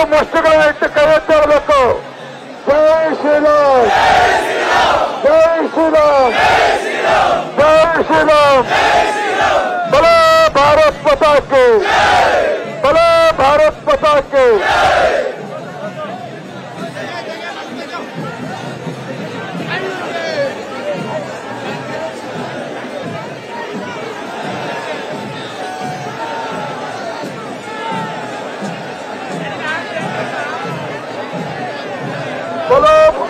ಮುಷ್ಟಿಗಳನ್ನ ಇಟ್ಟು ಕೈ ಎತ್ತಿರಬೇಕು ಜೈ ಶ್ರೀರಾಮ್ ಜೈ ಶ್ರೀರಾಮ್ ಜೈ ಶ್ರೀರಾಮ್ ಬಲ ಭಾರತ್ ಪತಾಕೆ ಬಲ ಭಾರತ್ ಪತಾಕೆ बोलो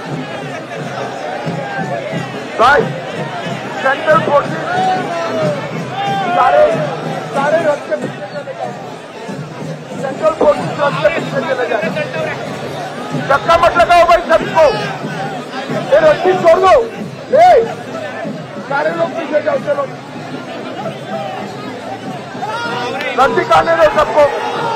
भाई सेंट्रल फोर्सेस सारे सारे रस्ते पीछे चले जाए सेंट्रल फोर्सेस रस्ते पीछे चले जाए धक्का मत लगाओ भाई सबको ये रस्सी छोड़ दो ए सारे लोग पीछे जाओ चलो रस्सी काटने दो सबको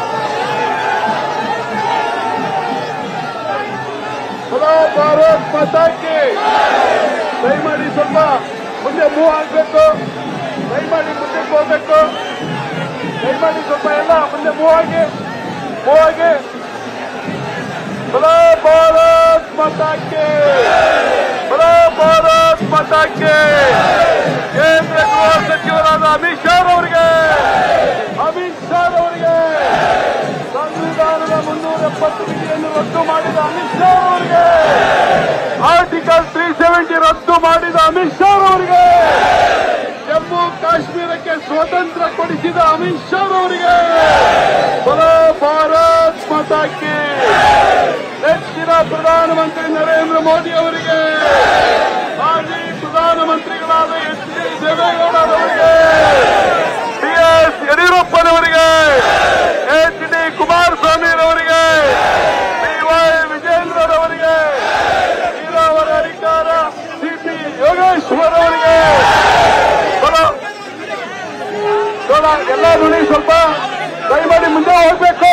ಹಲೋ ಭಾರತ್ ಮಾತಾಕ್ಕೆ ದಯಮಾಡಿ ಸ್ವಲ್ಪ ಮುಂದೆ ಮೂವ್ ಆಗಬೇಕು ದಯಮಾಡಿ ಮುಂದಕ್ಕೆ ಹೋಗ್ಬೇಕು ದಯಮಾಡಿ ಸ್ವಲ್ಪ ಎಲ್ಲ ಮುಂದೆ ಮೂವ್ ಆಗಿ ಮೂವ್ ಆಗಿ ಹಲೋ ಭಾರತ್ ಮಾತಾಕ್ಕೆ ಹಲೋ ಭಾರತ್ ಮಾತಾಕ್ಕೆ ಕೇಂದ್ರ ಗೃಹ ಸಚಿವರಾದ ಅಮಿತ್ ಶಾ ಅವರಿಗೆ ಅಮಿತ್ ಶಾ ಅವರಿಗೆ ಸಂವಿಧಾನದ ಮುನ್ನೂರ ಎಪ್ಪತ್ತು ವಿಧಿಯನ್ನು ರದ್ದು ಮಾಡಿದ ಅಮಿತ್ ಶಾ ಅವರಿಗೆ ಆರ್ಟಿಕಲ್ ತ್ರೀ ಸೆವೆಂಟಿ ರದ್ದು ಮಾಡಿದ ಅಮಿತ್ ಶಾ ಅವರಿಗೆ ಜಮ್ಮು ಕಾಶ್ಮೀರಕ್ಕೆ ಸ್ವಾತಂತ್ರ್ಯ ಕೊಡಿಸಿದ ಅಮಿತ್ ಶಾ ಅವರಿಗೆ ಬಲೋ ಭಾರತ್ ಮಾತಾಕ್ಕೆ ನೆಚ್ಚಿನ ಪ್ರಧಾನಮಂತ್ರಿ ನರೇಂದ್ರ ಮೋದಿ ಅವರಿಗೆ ಮಾಜಿ ಪ್ರಧಾನಮಂತ್ರಿಗಳಾದ ಎಚ್ ಡಿ ದೇವೇಗೌಡರವರಿಗೆ ಬಿಎಸ್ ಯಡಿಯೂರಪ್ಪನವರಿಗೆ ಎಚ್ ಡಿ ಕುಮಾರಸ್ವಾಮಿರವರಿಗೆ ಡಿವೈ ವಿಜೇಂದ್ರರವರಿಗೆ ನೀರಾವರಿ ಅಧಿಕಾರ ಸಿಪಿ ಯೋಗೇಶ್ವರ್ ಅವರಿಗೆ ಬರೋ ನೋಡ ಎಲ್ಲ ನೋಡಿ ಸ್ವಲ್ಪ ದಯಮಾಡಿ ಮುಂದೆ ಹೋಗ್ಬೇಕು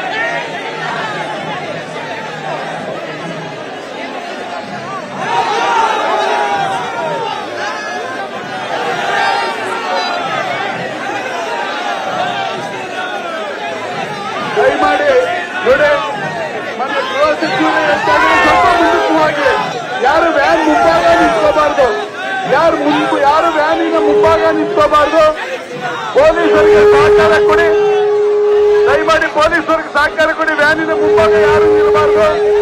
ದಯಮಾಡಿ ನೋಡಿ ನನ್ನ ಗೃಹ ಸಚಿವರು ಹೇಳ್ತಾರೆ ಸ್ವಲ್ಪ ಮುಂದಕ್ಕೆ ಹೋಗಿ ಯಾರು ವ್ಯಾನ್ ಮುಂಭಾಗ ನಿಂತ್ಕೋಬಾರ್ದು ಯಾರು ಮುಂದೆ ಯಾರು ವ್ಯಾನಿನ ಮುಂಭಾಗ ನಿಂತ್ಕೋಬಾರ್ದು ಪೊಲೀಸರಿಗೆ ಸಹಕಾರ ಕೊಡಿ ದಯಮಾಡಿ ಪೊಲೀಸರಿಗೆ ಸಹಕಾರ ಕೊಡಿ ವ್ಯಾನಿನ ಮುಂಭಾಗ ಯಾರು ನಿಲ್ಲಬಾರ್ದು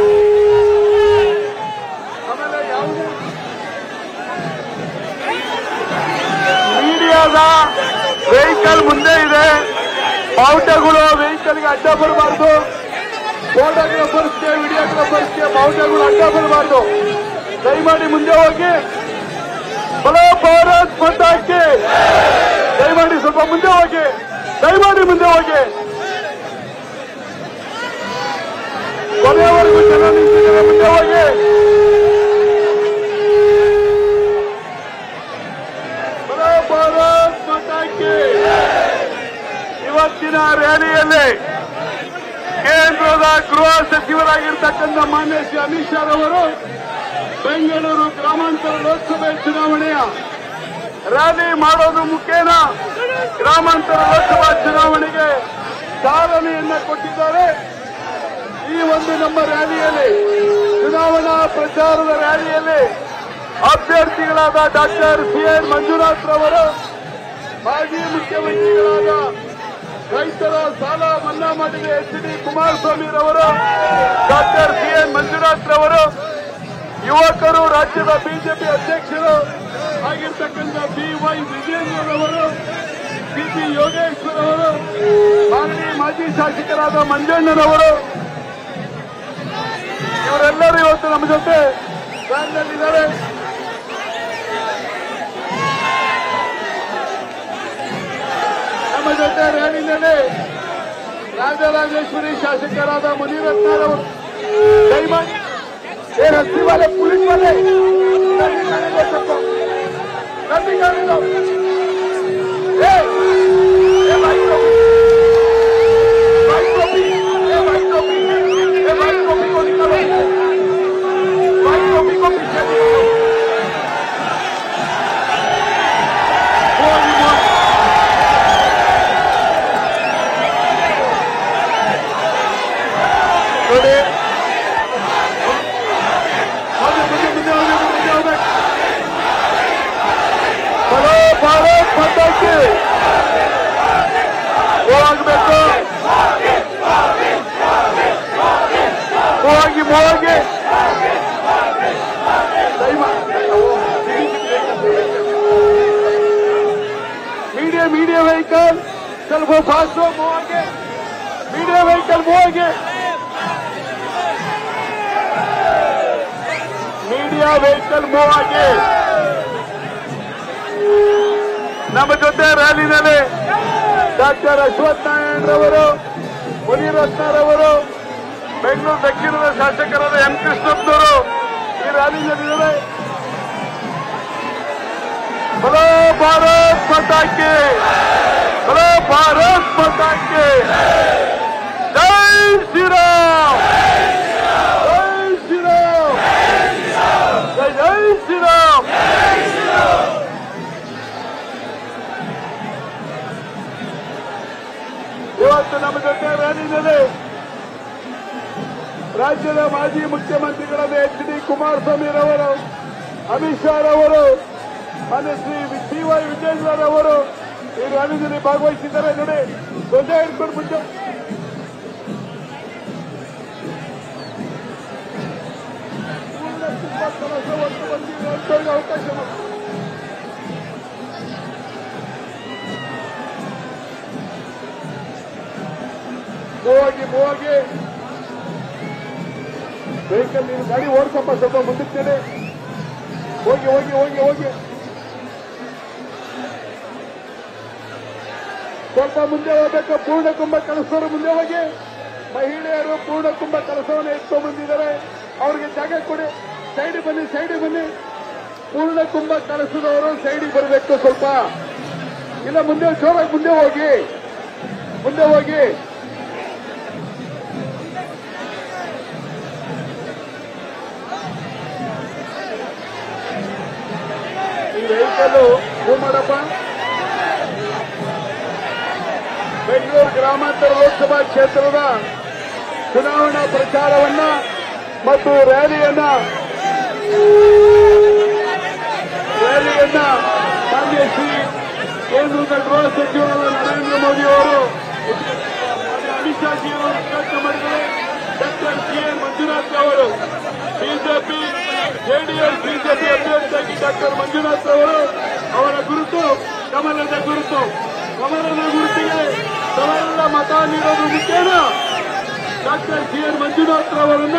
ಆಮೇಲೆ ಯಾವುದೇ ಮೀಡಿಯಾದ ವೆಹಿಕಲ್ ಮುಂದೆ ಇದೆ ಬಾವುಟಗಳು ವೆಹಿಕಲ್ಗೆ ಅಡ್ಡ ಬರಬಾರ್ದು ಫೋಟೋಗ್ರಾಫರ್ಸ್ಗೆ ವಿಡಿಯೋಗ್ರಾಫರ್ಸ್ಗೆ ಬಾವುಟಗಳು ಅಡ್ಡ ಬರಬಾರ್ದು ದಯಮಾಡಿ ಮುಂದೆ ಹೋಗಿ ಬಲೋ ಭಾರತ್ ಮತಾಕ್ಕೆ ದಯಮಾಡಿ ಸ್ವಲ್ಪ ಮುಂದೆ ಹೋಗಿ ದಯಮಾಡಿ ಮುಂದೆ ಹೋಗಿ ಕೊನೆಯವರೆಗೂ ಜನ ನಿಂತಿದ್ದಾರೆ ಮುಂದೆ ಹೋಗಿ ಬಲೋ ಭಾರತ್ ಮತಾಕ್ಕೆ ಇವತ್ತಿನ ರ್ಯಾಲಿಯಲ್ಲಿ ಕೇಂದ್ರದ ಗೃಹ ಸಚಿವರಾಗಿರ್ತಕ್ಕಂಥ ಮಾನ್ಯ ಶ್ರೀ ಅಮಿತ್ ಶಾ ಅವರು ಬೆಂಗಳೂರು ಗ್ರಾಮಾಂತರ ಲೋಕಸಭೆ ಚುನಾವಣೆಯ ರ್ಯಾಲಿ ಮಾಡೋದು ಮುಖೇನ ಗ್ರಾಮಾಂತರ ಲೋಕಸಭಾ ಚುನಾವಣೆಗೆ ಚಾಲನೆಯನ್ನ ಕೊಟ್ಟಿದ್ದಾರೆ ಈ ಒಂದು ನಮ್ಮ ರ್ಯಾಲಿಯಲ್ಲಿ ಚುನಾವಣಾ ಪ್ರಚಾರದ ರ್ಯಾಲಿಯಲ್ಲಿ ಅಭ್ಯರ್ಥಿಗಳಾದ ಡಾಕ್ಟರ್ ಸಿ ಎನ್ ಮಂಜುನಾಥ್ ರವರು ಮಾಜಿ ಮುಖ್ಯಮಂತ್ರಿಗಳಾದ ರೈತರ ಸಾಲ ಮನ್ನಾ ಮಾಡಿದ ಎಚ್ ಡಿ ಕುಮಾರಸ್ವಾಮಿ ರವರು ಡಾಕ್ಟರ್ ಸಿ ಎನ್ ಮಂಜುನಾಥ್ ರವರು ಯುವಕರು ರಾಜ್ಯದ ಬಿಜೆಪಿ ಅಧ್ಯಕ್ಷರು ಆಗಿರ್ತಕ್ಕಂಥ ಬಿ ವೈ ವಿಜೇಂದ್ರರವರು ಸಿಪಿ ಯೋಗೇಶ್ವರ್ ಅವರು ಮಾಗಡಿ ಮಾಜಿ ಶಾಸಕರಾದ ಮಂಜಣ್ಣನವರು ಇವರೆಲ್ಲರೂ ಇವತ್ತು ನಮ್ಮ ಜೊತೆ ಬ್ಯಾಂಕ್ನಲ್ಲಿದ್ದಾರೆ ನಮ್ಮ ಜೊತೆ ರ್ಯಾಲಿನಲ್ಲಿ ರಾಜರಾಜೇಶ್ವರಿ ಶಾಸಕರಾದ ಮುನಿರತ್ನರವರು ದಯಮಾಡಿ ये रस्सी वाले पुलिस वाले नहीं जाने दो सबको नहीं जाने दो ए, ए भाई को भाई को भी ए भाई को भी ए भाई को भी को निकालो भाई को भी को पीछे निकालो बोल बोल ನೋಡಿ ಹೋಗಿ, ಮುಂದೆ ಮುಂದೆ ಹೋಗ್ಬೇಕು ಮುಂದೆ ಹೋಗ್ಬೇಕು ಬರೋ ಭಾರತ್ ಮಾತಾಕಿ ಹೋಗ್ಬೇಕು ಹೋಗಿ ಹೋಗಿ मीडिया मीडिया व्हीकल चल वो फास्ट हो वो आगे मीडिया व्हीकल वो आगे मीडिया ವೆಹಿಕಲ್ ಮೂವ್ ಆಗಿ ನಮ್ಮ ಜೊತೆ ರ್ಯಾಲಿನಲ್ಲಿ ಡಾಕ್ಟರ್ ಅಶ್ವಥ್ ನಾರಾಯಣ್ ರವರು ಮುನಿರತ್ನರವರು ಬೆಂಗಳೂರು ದಕ್ಷಿಣದ ಶಾಸಕರಾದ ಎಂ ಕೃಷ್ಣಪ್ಪನವರು ಈ ರ್ಯಾಲಿನಲ್ಲಿದ್ದಾರೆ ಬಲೋ ಭಾರತ್ ಮಾತಾಕ್ಕೆ ಬಲೋ ಭಾರತ್ ಮಾತಾಕ್ಕೆ ಜೈ ಶ್ರೀರಾಮ್ ಜೈ ಶ್ರೀರಾಮ್ ಜೈ ಜೈ ಶ್ರೀರಾಮ್ ಇವತ್ತು ನಮ್ಮ ಜೊತೆ ರ್ಯಾಲಿನಲ್ಲಿ ರಾಜ್ಯದ ಮಾಜಿ ಮುಖ್ಯಮಂತ್ರಿಗಳಾದ ಎಚ್ ಡಿ ಕುಮಾರಸ್ವಾಮಿ ರವರು ಅಮಿತ್ ಶಾ ರವರು ಮಾನ್ಯ ಶ್ರೀ ಡಿ ವೈ ವಿಜೇಂದ್ರ ರವರು ಈ ರ್ಯಾಲಿನಲ್ಲಿ ಭಾಗವಹಿಸಿದ್ದಾರೆ ನೋಡಿ ಧ್ವಜ ಹಿಡ್ಕೊಂಡು ಮುಂದೆ ಪೂರ್ಣ ತುಂಬ ಕೆಲಸ ಒಟ್ಟು ಬಂದಿದೆ ಅಂತವ್ರಿಗೆ ಅವಕಾಶ ಮಾಡಿ. ಹೋಗಿ ಹೋಗಿ ವೆಹಿಕಲ್ ನೀನು ಗಾಡಿ ಓಡಿಸಪ್ಪ ಸ್ವಲ್ಪ ಮುಂದಕ್ಕೆ ಹೋಗಿ ಹೋಗಿ ಹೋಗಿ ಹೋಗಿ ಸ್ವಲ್ಪ ಮುಂದೆ ಹೋಗ್ಬೇಕು ಪೂರ್ಣ ಕುಂಭ ಕೆಲಸದವರು ಮುಂದೆ ಹೋಗಿ ಮಹಿಳೆಯರು ಪೂರ್ಣ ಕುಂಭ ಕೆಲಸವನ್ನು ಎತ್ಕೊಂಡು ಬಂದಿದ್ದಾರೆ ಅವ್ರಿಗೆ ಜಾಗ ಕೊಡಿ ಸೈಡ್ ಬನ್ನಿ ಸೈಡ್ ಬನ್ನಿ ಪೂರ್ಣ ಕುಂಭ ಕೆಲಸದವರು ಸೈಡಿಗೆ ಬರಬೇಕು ಸ್ವಲ್ಪ ಇಲ್ಲ ಮುಂದೆ ಜೋರಾಗಿ ಮುಂದೆ ಹೋಗಿ ಮುಂದೆ ಹೋಗಿ ಈ ವೆಹಿಕಲ್ ಮೂವ್ ಮಾಡಪ್ಪ ಬೆಂಗಳೂರು ಗ್ರಾಮಾಂತರ ಲೋಕಸಭಾ ಕ್ಷೇತ್ರದ ಚುನಾವಣಾ ಪ್ರಚಾರವನ್ನ ಮತ್ತು ರ್ಯಾಲಿಯನ್ನ ರ್ಯಾಲಿಯನ್ನ ಮಾನ್ಯ ಶ್ರೀ ಕೇಂದ್ರದ ಗೃಹ ಸಚಿವರಾದ ನರೇಂದ್ರ ಮೋದಿ ಅವರು ಅಮಿತ್ ಶಾ ಜಿ ಅವರು ಉದ್ಘಾಟನೆ ಮಾಡಿದ್ದಾರೆ ಡಾಕ್ಟರ್ ಸಿ ಎನ್ ಮಂಜುನಾಥ್ ಅವರು ಬಿಜೆಪಿ ಜೆಡಿಎಸ್ ಬಿಜೆಪಿ ಅಭ್ಯರ್ಥಿಯಾಗಿ ಡಾಕ್ಟರ್ ಮಂಜುನಾಥ್ ಅವರು ಅವರ ಗುರುತು ಕಮಲದ ಗುರುತು ಕಮಲದ ಗುರುತಿಗೆ ತಾವೆಲ್ಲ ಮತ ನೀಡೋದು ಮುಖೇನ ಡಾಕ್ಟರ್ ಸಿ ಎನ್ ಮಂಜುನಾಥ್ ಅವರನ್ನ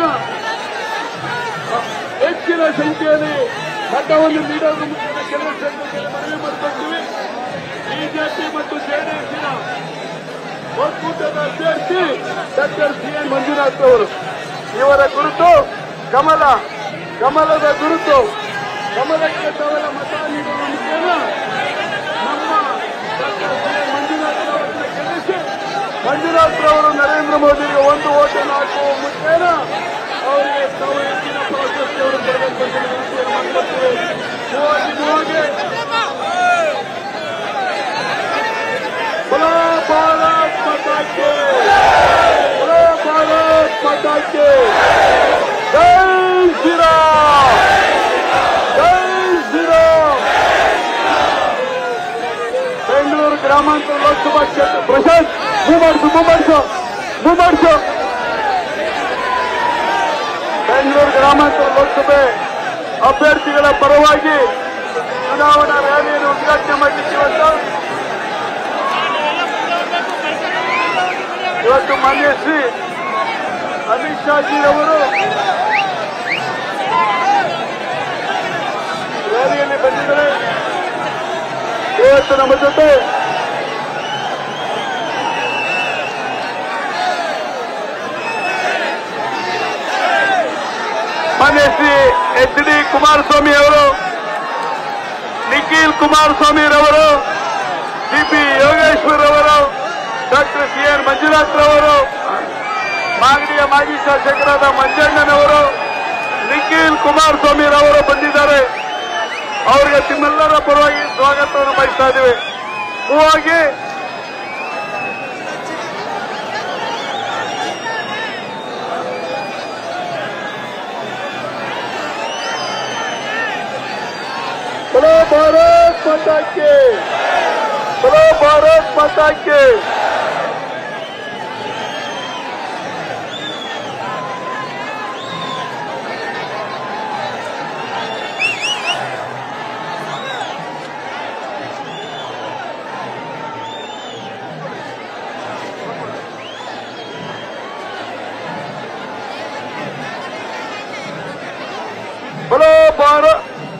ಹೆಚ್ಚಿನ ಸಂಖ್ಯೆಯಲ್ಲಿ ಮತವನ್ನು ನೀಡೋದು ಮುಖೇನ ಕೆಲವು ಸಂಖ್ಯೆಯಲ್ಲಿ ಮನವಿ ಮಾಡಿಕೊಳ್ತೀವಿ ಬಿಜೆಪಿ ಮತ್ತು ಜೆಡಿಎಸ್ನ ಒಕ್ಕೂಟದ ಅಭ್ಯರ್ಥಿ ಡಾಕ್ಟರ್ ಸಿ ಎನ್ ಮಂಜುನಾಥ್ ಅವರು ಇವರ ಗುರುತು ಕಮಲ ಕಮಲದ ಗುರುತು ಕಮಲಕ್ಕೆ ತಾವೆಲ್ಲ ಮತ ನೀಡುವ ಮುಖೇನ ನಮ್ಮ ಡಾಕ್ಟರ್ ಸಿ ಎನ್ ಮಂಜುನಾಥ್ ಅವರನ್ನ ಗೆಲ್ಲಿಸಿ ಮಂಜುನಾಥ್ ಅವರು ನರೇಂದ್ರ ಮೋದಿಗೆ ಒಂದು ಓಟನ್ನು ಹಾಕುವ ಮುಖೇನ ಅವರಿಗೆ ತಾವು ಹೆಚ್ಚಿನ ಪ್ರಾಶಸ್ತ್ಯವನ್ನು ಕೊಡಬೇಕು ಅಂತ ವಿನಂತಿಯನ್ನು ಮಾಡಿಕೊಳ್ತೇವೆ ಹೋಗಿ ಹೋಗಿ बोलो भारत माता के बोलो भारत माता के जय श्री राम जय श्री राम ಬೆಂಗಳೂರು ಗ್ರಾಮಾಂತರ ಲೋಕಸಭಾ ಕ್ಷೇತ್ರ ಪ್ರಶಾಂತ್ ಮೂವ್ ಮಾಡಿಸು ಮೂವ್ ಮಾಡಿಸು ಮೂವ್ ಮಾಡಿಸು ಬೆಂಗಳೂರು ಗ್ರಾಮಾಂತರ ಲೋಕಸಭೆ ಅಭ್ಯರ್ಥಿಗಳ ಪರವಾಗಿ ಚುನಾವಣಾ ರ್ಯಾಲಿಯನ್ನು ಉದ್ಘಾಟನೆ ಮಾಡಲಿಕ್ಕೆ ಇವತ್ತು ಇವತ್ತು ಮಾನ್ಯ ಶ್ರೀ ಅಮಿತ್ ಶಾ ಜಿ ಅವರು ರ್ಯಾಲಿಯಲ್ಲಿ ಬಂದಿದ್ದಾರೆ ಇವತ್ತು ನಮ್ಮ ಜೊತೆ ಮಾನ್ಯ ಶ್ರೀ ಎಚ್ ಡಿ ಕುಮಾರಸ್ವಾಮಿ ಅವರು ನಿಖಿಲ್ ಕುಮಾರಸ್ವಾಮಿ ರವರು ಸಿಪಿ ಯೋಗೇಶ್ವರ್ ಅವರು ಡಾಕ್ಟರ್ ಸಿ ಎನ್ ಮಂಜುನಾಥ್ ರವರು ಮಾಗಡಿಯ ಮಾಜಿ ಶಾಸಕರಾದ ಮಂಜಣ್ಣನವರು ನಿಖಿಲ್ ಕುಮಾರಸ್ವಾಮಿ ರವರು ಬಂದಿದ್ದಾರೆ ಅವರಿಗೆ ನಿಮ್ಮೆಲ್ಲರ ಪರವಾಗಿ ಸ್ವಾಗತವನ್ನು ಬಯಸ್ತಾ ಇದ್ದೀವಿ ಹೂವಾಗಿ माता की बोलो भारत माता की बोलो भारत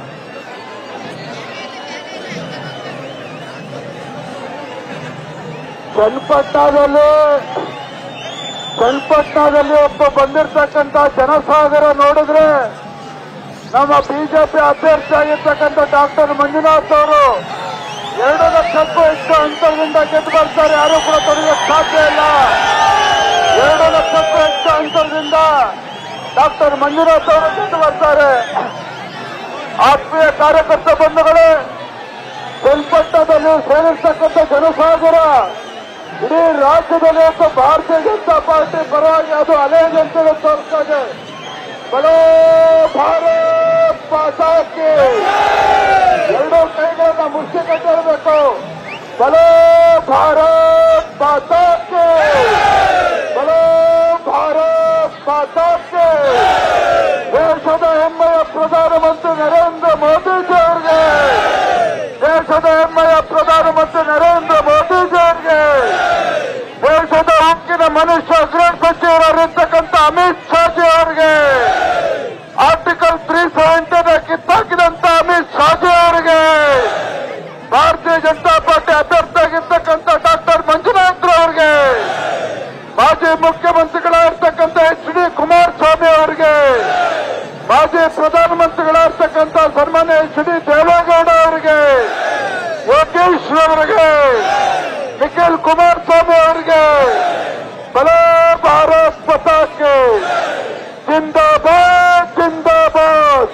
ಚನ್ನಪಟ್ಟಣದಲ್ಲಿ ಚನ್ನಪಟ್ಟಣದಲ್ಲಿ ಒಬ್ಬ ಬಂದಿರತಕ್ಕಂತ ಜನಸಾಗರ ನೋಡಿದ್ರೆ ನಮ್ಮ ಬಿಜೆಪಿ ಅಭ್ಯರ್ಥಿ ಆಗಿರ್ತಕ್ಕಂಥ ಡಾಕ್ಟರ್ ಮಂಜುನಾಥ್ ಅವರು ಎರಡು ಲಕ್ಷಕ್ಕೂ ಹೆಚ್ಚು ಅಂತರದಿಂದ ಗೆದ್ದು ಬರ್ತಾರೆ ಯಾರು ಕೂಡ ತೊಡಗಕ್ಕೆ ಸಾಧ್ಯ ಇಲ್ಲ ಎರಡು ಲಕ್ಷಕ್ಕೂ ಹೆಚ್ಚು ಅಂತರದಿಂದ ಡಾಕ್ಟರ್ ಮಂಜುನಾಥ್ ಅವರು ಗೆದ್ದು ಬರ್ತಾರೆ ಆತ್ಮೀಯ ಕಾರ್ಯಕರ್ತ ಬಂಧುಗಳೇ ಚನ್ನಪಟ್ಟಣದಲ್ಲಿ ಸೇರಿರ್ತಕ್ಕಂಥ ಜನಸಾಗರ ಇಡೀ ರಾಜ್ಯದಲ್ಲಿ ಒಬ್ಬ ಭಾರತೀಯ ಜನತಾ ಪಾರ್ಟಿ ಪರವಾಗಿ ಅದು ಅಲೆ ಜನತೆಗೆ ತೋರಿಸ್ತಾ ಇದೆ ಬಲೋ ಭಾರತ್ ಮಾತಾಕ್ಕೆ ಎರಡೂ ಕೈಗಳನ್ನ ಮುಷ್ಟಿ ಕಟ್ಟಿರಬೇಕು ಬಲೋ ಭಾರತ್ ಮಾತಾಕ್ಕೆ ಬಲೋ ಭಾರತ್ ಮಾತಾಕ್ಕೆ ದೇಶದ ಹೆಮ್ಮೆಯ ಪ್ರಧಾನಮಂತ್ರಿ ನರೇಂದ್ರ ಮೋದಿಜಿ ಅವರಿಗೆ ದೇಶದ ಹೆಮ್ಮೆಯ ಪ್ರಧಾನಮಂತ್ರಿ ನರೇಂದ್ರ ಮೋದಿಜಿ ಅವರಿಗೆ ದೇಶದ ಉಕ್ಕಿನ ಮನುಷ್ಯ ಗೃಹ ಸಚಿವರಾಗಿರ್ತಕ್ಕಂಥ ಅಮಿತ್ ಶಾಜಿ ಅವರಿಗೆ ಆರ್ಟಿಕಲ್ ತ್ರೀ ಸೆವೆಂಟಿನ ಕಿತ್ತಾಕಿದಂತ ಅಮಿತ್ ಶಾಜಿ ಅವರಿಗೆ ಭಾರತೀಯ ಜನತಾ ಪಾರ್ಟಿ ಅಭ್ಯರ್ಥಿಯಾಗಿರ್ತಕ್ಕಂಥ ಡಾಕ್ಟರ್ ಮಂಜುನಾಥ್ ಅವರಿಗೆ ಮಾಜಿ ಮುಖ್ಯಮಂತ್ರಿಗಳಾಗಿರ್ತಕ್ಕಂಥ ಎಚ್ ಡಿ ಕುಮಾರಸ್ವಾಮಿ ಅವರಿಗೆ ಮಾಜಿ ಪ್ರಧಾನಮಂತ್ರಿಗಳಾಗಿರ್ತಕ್ಕಂಥ ಸನ್ಮಾನ್ಯ ಎಚ್ ಡಿ ದೇವೇಗೌಡ ಅವರಿಗೆ ಯೋಗೇಶ್ ಅವರಿಗೆ ನಿಖಿಲ್ ಕುಮಾರಸ್ವಾಮಿ ಅವರಿಗೆ ಬಲೋ ಭಾರತ್ ಪತಾಕೆ ಜಿಂದಾಬಾದ್ ಜಿಂದಾಬಾದ್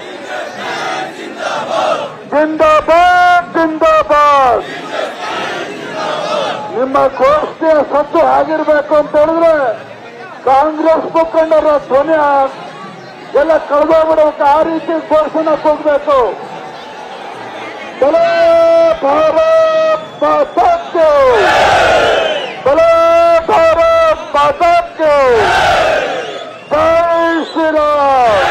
ಜಿಂದಾಬಾದ್ ಜಿಂದಾಬಾದ್ ನಿಮ್ಮ ಗೋಷ್ಠಿಯ ಸದ್ದು ಹೇಗಿರ್ಬೇಕು ಅಂತ ಹೇಳಿದ್ರೆ ಕಾಂಗ್ರೆಸ್ ಮುಖಂಡರ ಧ್ವನಿ ಎಲ್ಲ ಕಳೆದೋಗ್ಬಿಡ್ಬೇಕು ಆ ರೀತಿ ಘೋಷಣೆ ಹೋಗ್ಬೇಕು ಬಲೋ ಭಾರತ್ ಮಾತಾಕ್ಕೆ ಬಲೋ ಭಾರತ್ ಮಾತಾಕ್ಕೆ ಜೈ ಶ್ರೀರಾಮ್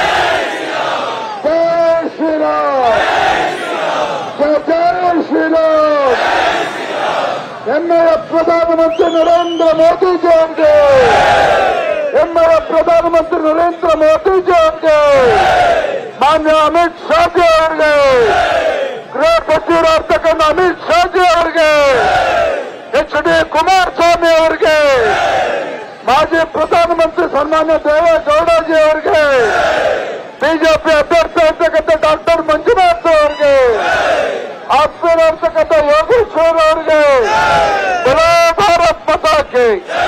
ಜೈ ಶ್ರೀರಾಮ್ ಜೈ ಜೈ ಶ್ರೀರಾಮ್ ಹೆಮ್ಮೆಯ ಪ್ರಧಾನಮಂತ್ರಿ ನರೇಂದ್ರ ಮೋದಿಜಿ ಅವರಿಗೆ ಹೆಮ್ಮೆಯ ಪ್ರಧಾನಮಂತ್ರಿ ನರೇಂದ್ರ ಮೋದಿಜಿ ಅವರಿಗೆ ಮಾನ್ಯ ಅಮಿತ್ ಶಾಜಿ ಅವರಿಗೆ ಗೃಹ ಸಚಿವರಾಗ್ತಕ್ಕಂಥ ಅಮಿತ್ ಶಾಜಿ ಅವರಿಗೆ ಎಚ್ ಡಿ ಕುಮಾರಸ್ವಾಮಿ ಅವರಿಗೆ ಮಾಜಿ ಪ್ರಧಾನಮಂತ್ರಿ ಸನ್ಮಾನ್ಯ ದೇವೇಗೌಡಜಿ ಅವರಿಗೆ ಬಿಜೆಪಿ ಅಭ್ಯರ್ಥಿ ಆಗಿರ್ತಕ್ಕಂಥ ಡಾಕ್ಟರ್ ಮಂಜುನಾಥ್ ಅವರಿಗೆ ಆತ್ಮೀಯರಾಗಿರ್ತಕ್ಕಂಥ ಯೋಗೇಶ್ವರ್ ಅವರಿಗೆ ಬಲೋ ಭಾರತ್ ಮತಾಕೆ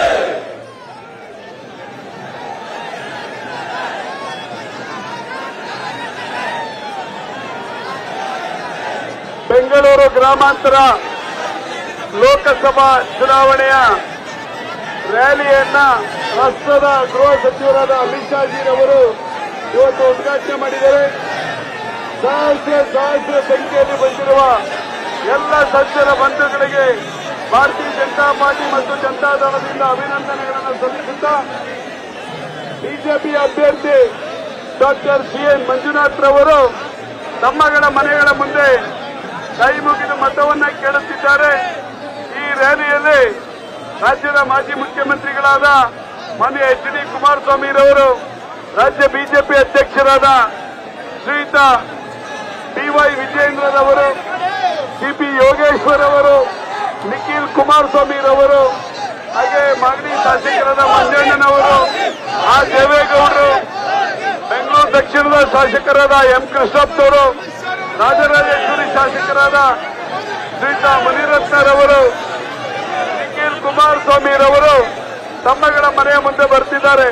ಬೆಂಗಳೂರು ಗ್ರಾಮಾಂತರ ಲೋಕಸಭಾ ಚುನಾವಣೆಯ ರ್ಯಾಲಿಯನ್ನ ರಾಷ್ಟ್ರದ ಗೃಹ ಸಚಿವರಾದ ಅಮಿತ್ ಶಾಜಿರವರು ಇವತ್ತು ಉದ್ಘಾಟನೆ ಮಾಡಿದ್ದಾರೆ ಸಹಸ್ರ ಸಹಸ್ರ ಸಂಖ್ಯೆಯಲ್ಲಿ ಬಂದಿರುವ ಎಲ್ಲ ಸಜ್ಜನ ಬಂಧುಗಳಿಗೆ ಭಾರತೀಯ ಜನತಾ ಪಾರ್ಟಿ ಮತ್ತು ಜನತಾದಳದಿಂದ ಅಭಿನಂದನೆಗಳನ್ನು ಸಲ್ಲಿಸುತ್ತಾ ಬಿಜೆಪಿ ಅಭ್ಯರ್ಥಿ ಡಾಕ್ಟರ್ ಸಿ ಎನ್ ಮಂಜುನಾಥ್ ರವರು ತಮ್ಮಗಳ ಮನೆಗಳ ಮುಂದೆ ಕೈ ಮುಗಿದು ಮತವನ್ನ ಕೇಳುತ್ತಿದ್ದಾರೆ ಈ ರ್ಯಾಲಿಯಲ್ಲಿ ರಾಜ್ಯದ ಮಾಜಿ ಮುಖ್ಯಮಂತ್ರಿಗಳಾದ ಮಾನ್ಯ ಎಚ್ ಡಿ ಕುಮಾರಸ್ವಾಮಿರವರು ರಾಜ್ಯ ಬಿಜೆಪಿ ಅಧ್ಯಕ್ಷರಾದ ಶ್ರೀಯುತ ಡಿವೈ ವಿಜೇಂದ್ರರವರು ಸಿಪಿ ಯೋಗೇಶ್ವರ್ ಅವರು ನಿಖಿಲ್ ಕುಮಾರಸ್ವಾಮಿರವರು ಹಾಗೆ ಮಾಗಡಿ ಶಾಸಕರಾದ ಮಂಜಣ್ಣನವರು ಆರ್ ದೇವೇಗೌಡರು ಬೆಂಗಳೂರು ದಕ್ಷಿಣದ ಶಾಸಕರಾದ ಎಂ ಕೃಷ್ಣಪ್ಪನವರು ರಾಜರಾಜೇಶ್ವರಿ ಶಾಸಕರಾದ ಶ್ರೀಯುತ ಮುನಿರತ್ನರವರು ನಿಖಿಲ್ ಕುಮಾರಸ್ವಾಮಿರವರು ತಮ್ಮಗಳ ಮನೆಯ ಮುಂದೆ ಬರ್ತಿದ್ದಾರೆ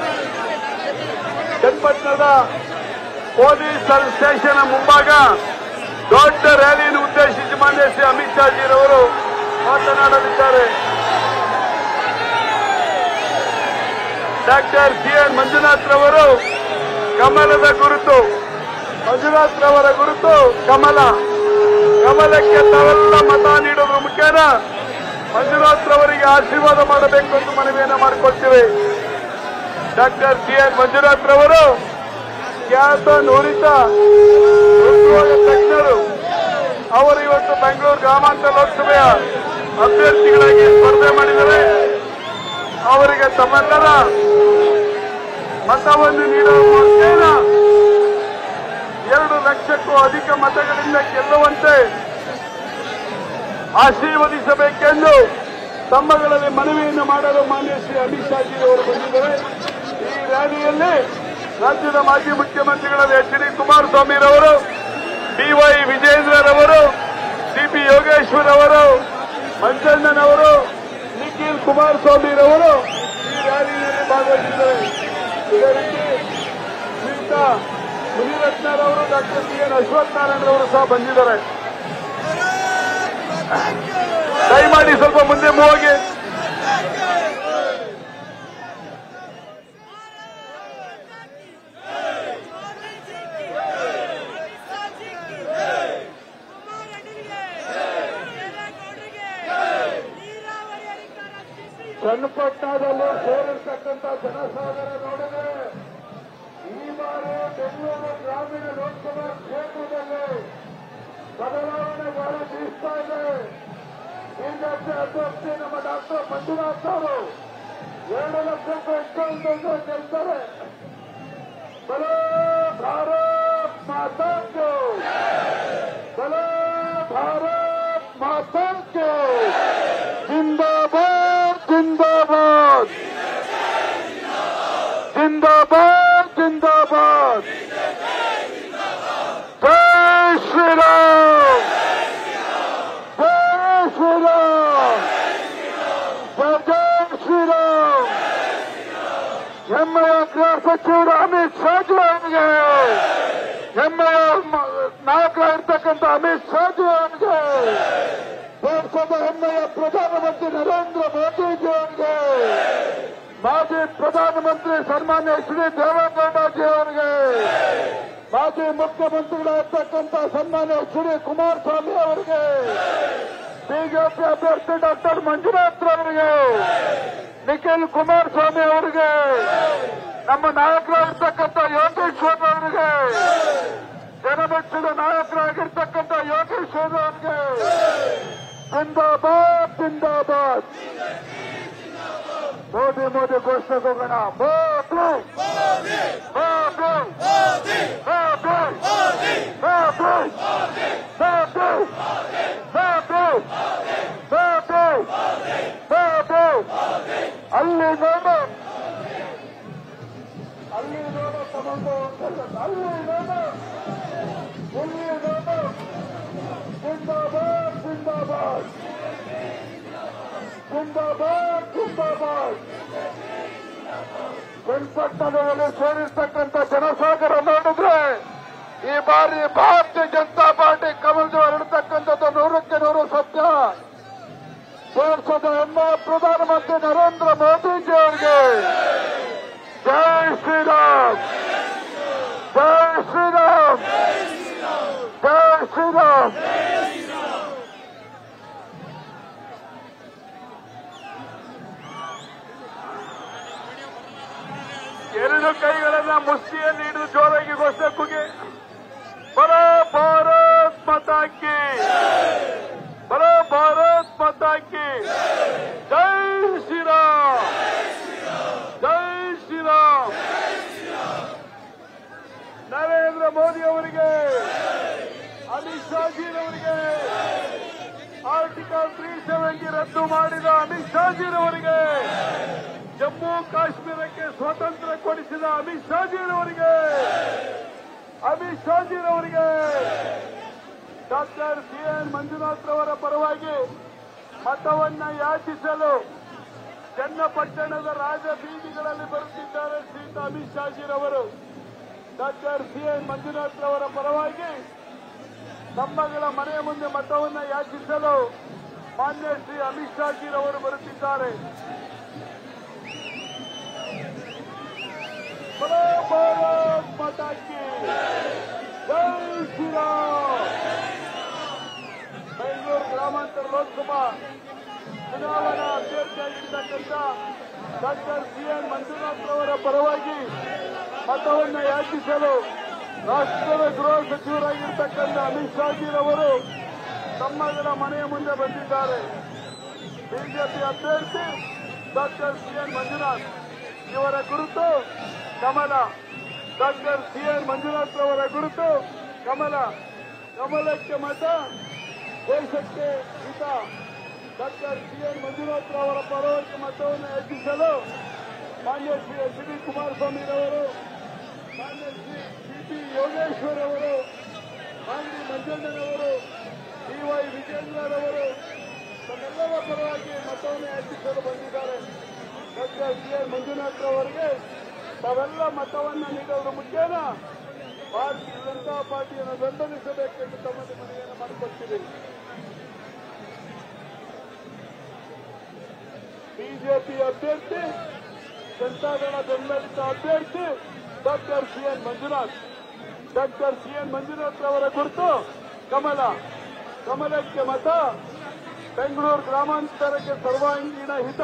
ಚನ್ನಪಟ್ಟಣದ ಪೊಲೀಸ್ ಸಬ್ ಸ್ಟೇಷನ್ ಮುಂಭಾಗ ದೊಡ್ಡ ರ್ಯಾಲಿಯನ್ನು ಉದ್ದೇಶಿಸಿ ಮಾನ್ಯ ಶ್ರೀ ಅಮಿತ್ ಶಾಜಿರವರು ಮಾತನಾಡಲಿದ್ದಾರೆ ಡಾಕ್ಟರ್ ಸಿ ಎನ್ ಮಂಜುನಾಥ್ ರವರು ಕಮಲದ ಗುರುತು ಮಂಜುನಾಥ್ ರವರ ಗುರುತು ಕಮಲ ಕಮಲಕ್ಕೆ ತಾವೆಲ್ಲ ಮತ ನೀಡೋದ್ರ ಮುಖೇನ ಮಂಜುನಾಥ್ ರವರಿಗೆ ಆಶೀರ್ವಾದ ಮಾಡಬೇಕು ಎಂದು ಮನವಿಯನ್ನ ಮಾಡಿಕೊಳ್ತೀವಿ ಡಾಕ್ಟರ್ ಸಿ ಎನ್ ಮಂಜುನಾಥ್ ರವರು ಖ್ಯಾತ ನುರಿತ ಹೃದ್ರೋಗ ತಜ್ಞರು ಅವರು ಇವತ್ತು ಬೆಂಗಳೂರು ಗ್ರಾಮಾಂತರ ಲೋಕಸಭೆಯ ಅಭ್ಯರ್ಥಿಗಳಾಗಿ ಸ್ಪರ್ಧೆ ಮಾಡಿದ್ದಾರೆ ಅವರಿಗೆ ತಮ್ಮೆಲ್ಲರ ಮತವನ್ನು ನೀಡುವ ಮುಖೇನ ಎರಡು ಲಕ್ಷಕ್ಕೂ ಅಧಿಕ ಮತಗಳಿಂದ ಗೆಲ್ಲುವಂತೆ ಆಶೀರ್ವದಿಸಬೇಕೆಂದು ತಮ್ಮಗಳಲ್ಲಿ ಮನವಿಯನ್ನು ಮಾಡಲು ಮಾನ್ಯ ಶ್ರೀ ಅಮಿತ್ ಶಾಜಿ ಅವರು ಬಂದಿದ್ದಾರೆ ಈ ರ್ಯಾಲಿಯಲ್ಲಿ ರಾಜ್ಯದ ಮಾಜಿ ಮುಖ್ಯಮಂತ್ರಿಗಳಾದ ಎಚ್ ಡಿ ಕುಮಾರಸ್ವಾಮಿರವರು ಡಿವೈ ವಿಜೇಂದ್ರರವರು ಸಿಪಿ ಯೋಗೇಶ್ವರ್ ಅವರು ಮಂಜಣ್ಣನವರು ನಿಖಿಲ್ ಕುಮಾರಸ್ವಾಮಿರವರು ಈ ರ್ಯಾಲಿಯಲ್ಲಿ ಭಾಗವಹಿಸಿದ್ದಾರೆ ಇದೇ ರೀತಿ ಶ್ರೀಯುತ ಮುನಿರತ್ನರವರು ಡಾಕ್ಟರ್ ಸಿ ಎನ್ ಅಶ್ವಥ್ ನಾರಾಯಣರವರು ಸಹ ಬಂದಿದ್ದಾರೆ ದಯಮಾಡಿ ಸ್ವಲ್ಪ ಮುಂದೆ ಹೋಗಿ ಚನ್ನಪಟ್ಟಣದಲ್ಲಿ ಸೇರಿರ್ತಕ್ಕಂಥ ಜನಸಾಗರ ನೋಡಿದ್ರೆ ಈ ಬಾರಿ ಬೆಂಗಳೂರು ಗ್ರಾಮೀಣ ಲೋಕಸಭಾ ಕ್ಷೇತ್ರದಲ್ಲಿ ಬದಲಾವಣೆ ಬಹಳ ಬೀಸ್ತಾ ಇದೆ ಬಿಜೆಪಿ ಅಭ್ಯರ್ಥಿ ನಮ್ಮ ಡಾಕ್ಟರ್ ಮಂಜುನಾಥ್ ಅವರು ಎರಡು ಲಕ್ಷಕ್ಕೂ ಹೆಚ್ಚು ಗೆಲ್ತಾರೆ ಬಲೋ ಭಾರತ್ ಮಾತಾ ಕೋ ಬಲೋ ಭಾರತ್ ಮಾತಾ ಕೋ जिंदाबाद जिंदाबाद जिंदाबाद जिंदाबाद जय श्री राम जय श्री राम जय जय श्री राम ಹೆಮ್ಮೆಯ ಗೃಹ ಸಚಿವರು ಅಮಿತ್ ಶಾಜಿ ಅವರಿಗೆ ಹೆಮ್ಮೆಯ ನಾಯಕರಾಗಿರ್ತಕ್ಕಂಥ ಅಮಿತ್ ಶಾಜಿ ಅವರಿಗೆ ದೇಶದ ಹೆಮ್ಮೆಯ ಪ್ರಧಾನಮಂತ್ರಿ ನರೇಂದ್ರ ಮೋದಿಜಿ ಅವರಿಗೆ ಮಾಜಿ ಪ್ರಧಾನಮಂತ್ರಿ ಸನ್ಮಾನ್ಯ ಎಚ್ ಡಿ ದೇವೇಗೌಡಜಿ ಅವರಿಗೆ ಮಾಜಿ ಮುಖ್ಯಮಂತ್ರಿಗಳಾಗಿರ್ತಕ್ಕಂಥ ಸನ್ಮಾನ್ಯ ಎಚ್ ಡಿ ಕುಮಾರಸ್ವಾಮಿ ಅವರಿಗೆ ಬಿಜೆಪಿ ಅಭ್ಯರ್ಥಿ ಡಾಕ್ಟರ್ ಮಂಜುನಾಥ್ ಅವರಿಗೆ ನಿಖಿಲ್ ಕುಮಾರಸ್ವಾಮಿ ಅವರಿಗೆ ನಮ್ಮ ನಾಯಕರಾಗಿರ್ತಕ್ಕಂಥ ಯೋಗೇಶ್ವರ್ ಅವರಿಗೆ ಜನಮೆಚ್ಚಿದ ನಾಯಕರಾಗಿರ್ತಕ್ಕಂಥ ಯೋಗೇಶ್ವರ್ ಅವರಿಗೆ जिंदाबाद जिंदाबाद मोदी मोदी घोषणा को गणा मोदी मोदी मोदी मोदी मोदी मोदी मोदी ಅಲ್ಲಿ ನೋಡು ಅಲ್ಲಿ ನೋಡು ತಗೊಂಡು ಅಲ್ಲಿ ನೋಡು ಇಲ್ಲಿ ನೋಡು जिंदाबाद जिंदाबाद जिंदाबाद जिंदाबाद ಚನ್ನಪಟ್ಟಣದಲ್ಲಿ ಸೇರಿರ್ತಕ್ಕಂಥ ಜನಸಾಗರ ನೋಡಿದ್ರೆ ಈ ಬಾರಿ ಭಾರತೀಯ ಜನತಾ ಪಾರ್ಟಿ ಕಮಲದ ಹರಡ್ತಕ್ಕಂಥದ್ದು ನೂರಕ್ಕೆ ನೂರು ಸತ್ಯ ದೇಶದ ಹೆಮ್ಮೆ ಪ್ರಧಾನಮಂತ್ರಿ ನರೇಂದ್ರ ಮೋದಿಜಿ ಅವರಿಗೆ ಜೈ ಶ್ರೀರಾಮ್ ಜೈ ಶ್ರೀರಾಮ್ ಜೈ ಶ್ರೀರಾಮ್ ಎರಡು ಕೈಗಳನ್ನ ಮುಷ್ಟಿಯಲ್ಲಿ ಹಿಡಿದು ಜೋರಾಗಿ ಘೋಷಣೆ ಕೂಗಿ ಬರೋ ಭಾರತ್ ಮತಾಕಿ ಬರೋ ಭಾರತ್ ಮತಾಕಿ ಜೈ ಶ್ರೀರಾಮ್ ಜೈ ಶ್ರೀರಾಮ್ ನರೇಂದ್ರ ಮೋದಿ ಅವರಿಗೆ ಅಮಿತ್ ಶಾಜಿರವರಿಗೆ ಆರ್ಟಿಕಲ್ ತ್ರೀ ಸೆವೆಂಟಿ ರದ್ದು ಮಾಡಿದ ಅಮಿತ್ ಶಾಜಿರವರಿಗೆ ಜಮ್ಮು ಕಾಶ್ಮೀರಕ್ಕೆ ಸ್ವಾತಂತ್ರ್ಯ ಕೊಡಿಸಿದ ಅಮಿತ್ ಶಾಜಿರವರಿಗೆ ಅಮಿತ್ ಶಾಜಿರವರಿಗೆ ಡಾಕ್ಟರ್ ಸಿ ಎನ್ ಮಂಜುನಾಥ್ ರವರ ಪರವಾಗಿ ಮತವನ್ನ ಯಾಚಿಸಲು ಚನ್ನಪಟ್ಟಣದ ರಾಜ ಬೀದಿಗಳಲ್ಲಿ ಬರುತ್ತಿದ್ದಾರೆ ಶ್ರೀಯುತ ಅಮಿತ್ ಶಾಜಿರವರು ಡಾಕ್ಟರ್ ಸಿ ಎನ್ ಮಂಜುನಾಥ್ ರವರ ಪರವಾಗಿ ತಮ್ಮಗಳ ಮನೆಯ ಮುಂದೆ ಮತವನ್ನ ಯಾಚಿಸಲು ಮಾನ್ಯ ಶ್ರೀ ಅಮಿತ್ ಶಾಜಿರವರು ಬರುತ್ತಿದ್ದಾರೆ ಬಲೋ ಭಾರತ್ ಮಾತಾ ಕಿ ಜೈ ಶ್ರೀರಾಮ್ ಗ್ರಾಮಾಂತರ ಲೋಕಸಭಾ ಚುನಾವಣಾ ಅಭ್ಯರ್ಥಿಯಾಗಿರ್ತಕ್ಕಂಥ ಡಾಕ್ಟರ್ ಸಿ ಎನ್ ಮಂಜುನಾಥ್ ಅವರ ಪರವಾಗಿ ಮತವನ್ನು ಯಾಚಿಸಲು ರಾಷ್ಟ್ರದ ಗೃಹ ಸಚಿವರಾಗಿರ್ತಕ್ಕಂಥ ಅಮಿತ್ ಶಾಜಿರವರು ತಮ್ಮಗಳ ಮನೆಯ ಮುಂದೆ ಬಂದಿದ್ದಾರೆ ಬಿಜೆಪಿ ಅಭ್ಯರ್ಥಿ ಡಾಕ್ಟರ್ ಸಿ ಎನ್ ಮಂಜುನಾಥ್ ಇವರ ಕುರಿತು ಕಮಲ ಡಾಕ್ಟರ್ ಸಿ ಎನ್ ಮಂಜುನಾಥ್ ಅವರ ಕುರಿತು ಕಮಲ ಕಮಲಕ್ಕೆ ಮತ ದೇಶಕ್ಕೆ ಹಿತ ಡಾಕ್ಟರ್ ಸಿ ಎನ್ ಮಂಜುನಾಥ್ ಅವರ ಪರವಾಗಿ ಮತವನ್ನು ಹೆಚ್ಚಿಸಲು ಮಾನ್ಯ ಶ್ರೀ ಎಚ್ ಡಿ ಕುಮಾರಸ್ವಾಮಿರವರು ಮಾನ್ಯ ಶ್ರೀ ಸಿ ಪಿ ಯೋಗೇಶ್ವರ್ ಅವರು ಮಾನ್ಯ ಮಂಜಣ್ಣನವರು ಡಿ ವೈ ವಿಜೇಂದ್ರರವರು ತಮ್ಮೆಲ್ಲರ ಪರವಾಗಿ ಮತವನ್ನು ಹೆಚ್ಚಿಸಲು ಬಂದಿದ್ದಾರೆ ಡಾಕ್ಟರ್ ಸಿ ಎನ್ ಮಂಜುನಾಥ್ ಅವರಿಗೆ ತಾವೆಲ್ಲ ಮತವನ್ನು ನೀಡುವುದರ ಮುಖೇನ ಭಾರತೀಯ ಜನತಾ ಪಾರ್ಟಿಯನ್ನು ಬೆಂಬಲಿಸಬೇಕೆಂದು ತಮ್ಮಲ್ಲಿ ಮನವಿಯನ್ನು ಮಾಡಿಕೊಳ್ತೀವಿ ಬಿಜೆಪಿ ಅಭ್ಯರ್ಥಿ ಜನತಾದಳ ಬೆಂಬಲಿತ ಅಭ್ಯರ್ಥಿ doctor C N Manjunath doctor C N Manjunath ಅವರ ಕುರಿತು ಕಮಲ ಕಮಲಕ್ಕೆ ಮತ ಬೆಂಗಳೂರು ಗ್ರಾಮಾಂತರಕ್ಕೆ ಸರ್ವಾಂಗೀಣ ಹಿತ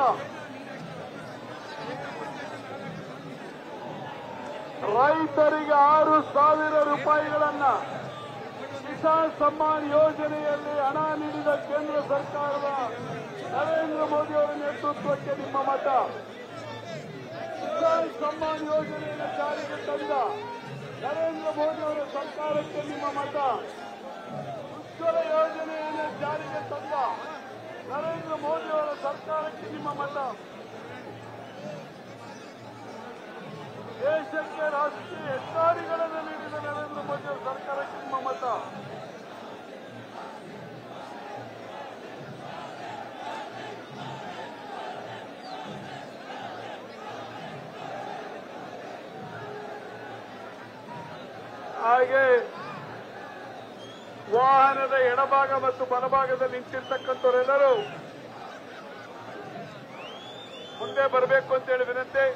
ರೈತರಿಗೆ ಆರು ಸಾವಿರ ರೂಪಾಯಿಗಳನ್ನ ಕಿಸಾನ್ ಸಮ್ಮಾನ್ ಯೋಜನೆಯಲ್ಲಿ ಹಣ ನೀಡಿದ ಕೇಂದ್ರ ಸರ್ಕಾರದ ನರೇಂದ್ರ ಮೋದಿ ಅವರ ನೇತೃತ್ವಕ್ಕೆ ನಿಮ್ಮ ಮತ ಕಿಸಾನ್ ಸಮ್ಮಾನ್ ಯೋಜನೆಯನ್ನು ಜಾರಿಗೆ ತಂದ ನರೇಂದ್ರ ಮೋದಿ ಅವರ ಸರ್ಕಾರಕ್ಕೆ ನಿಮ್ಮ ಮತ ಉಜ್ವಲ ಯೋಜನೆಯನ್ನು ಜಾರಿಗೆ ತಂದ ನರೇಂದ್ರ ಮೋದಿ ಅವರ ಸರ್ಕಾರಕ್ಕೆ ನಿಮ್ಮ ಮತ ದೇಶಕ್ಕೆ ರಾಷ್ಟ್ರೀಯ ಹೆದ್ದಾರಿಗಳನ್ನು ನೀಡಿದ ನರೇಂದ್ರ ಮೋದಿ ಅವರ ಸರ್ಕಾರಕ್ಕೆ ನಿಮ್ಮ ಮತ ಹಾಗೆ ವಾಹನದ ಎಡಭಾಗ ಮತ್ತು ಬಲಭಾಗದಲ್ಲಿ ನಿಂತಿರ್ತಕ್ಕಂಥವರೆಲ್ಲರೂ ಮುಂದೆ ಬರಬೇಕು ಅಂತೇಳಿ ವಿನಂತಿ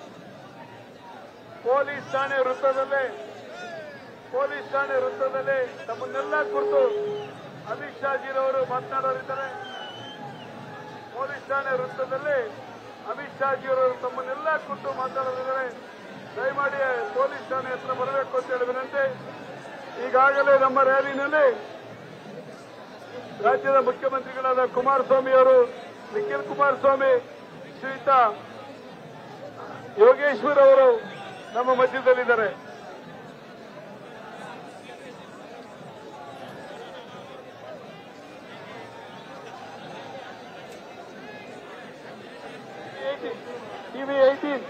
ಪೊಲೀಸ್ ಠಾಣೆ ವೃತ್ತದಲ್ಲೇ ಪೊಲೀಸ್ ಠಾಣೆ ವೃತ್ತದಲ್ಲಿ ತಮ್ಮನ್ನೆಲ್ಲ ಕುರಿತು ಅಮಿತ್ ಶಾಜಿರವರು ಮಾತನಾಡೋರಿದ್ದಾರೆ ಪೊಲೀಸ್ ಠಾಣೆ ವೃತ್ತದಲ್ಲಿ ಅಮಿತ್ ಶಾಜಿಯವರು ತಮ್ಮನ್ನೆಲ್ಲ ಕುರಿತು ಮಾತನಾಡೋರಿದ್ದಾರೆ ದಯಮಾಡಿ ಪೊಲೀಸ್ ಠಾಣೆ ಹತ್ರ ಬರಬೇಕು ಅಂತೇಳಿ ವಿನಂತಿ ಈಗಾಗಲೇ ನಮ್ಮ ರ್ಯಾಲಿನಲ್ಲಿ ರಾಜ್ಯದ ಮುಖ್ಯಮಂತ್ರಿಗಳಾದ ಕುಮಾರಸ್ವಾಮಿ ಅವರು ನಿಖಿಲ್ ಕುಮಾರಸ್ವಾಮಿ ಶ್ರೀಯುತ ಯೋಗೇಶ್ವರ್ ಅವರು ನಮ್ಮ ಮಧ್ಯದಲ್ಲಿದ್ದಾರೆ TV eighteen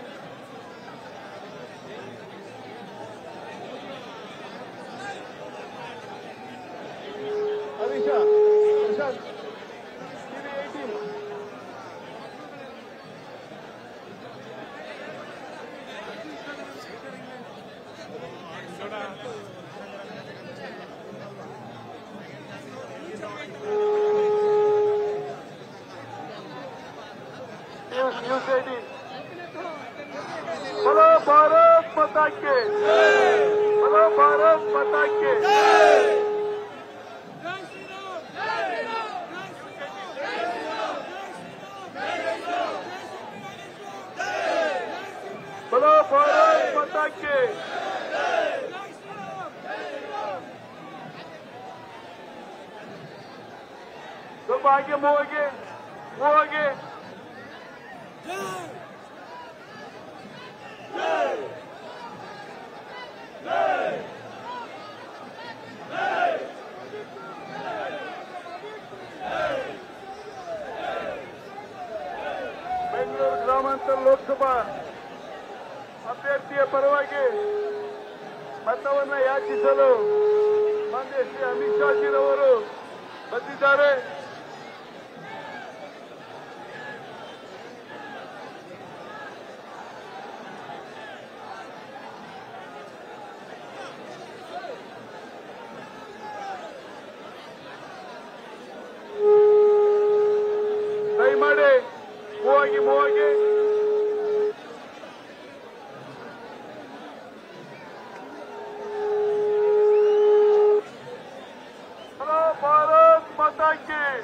Harisha Prashanth TV eighteen news news eighteen बोलो भारत माता के बोलो भारत माता के बोलो भारत माता के ಸ್ವಲ್ಪ ಹಾಗೆ ಮೂವ್ ಆಗಿ ಮೂವ್ ಆಗಿ ಬೆಂಗಳೂರು ಗ್ರಾಮಾಂತರ ಲೋಕಸಭಾ ಅಭ್ಯರ್ಥಿಯ ಪರವಾಗಿ ಮತವನ್ನು ಯಾಚಿಸಲು ಮಾನ್ಯ ಶ್ರೀ ಅಮಿತ್ ಶಾಜಿರವರು ಬಂದಿದ್ದಾರೆ ದಯಮಾಡಿ ಮೂವಾಗಿ ಮೂವಾಗಿ ಹಲೋ ಭಾರತ್ ಮಾತಾ ಕಿ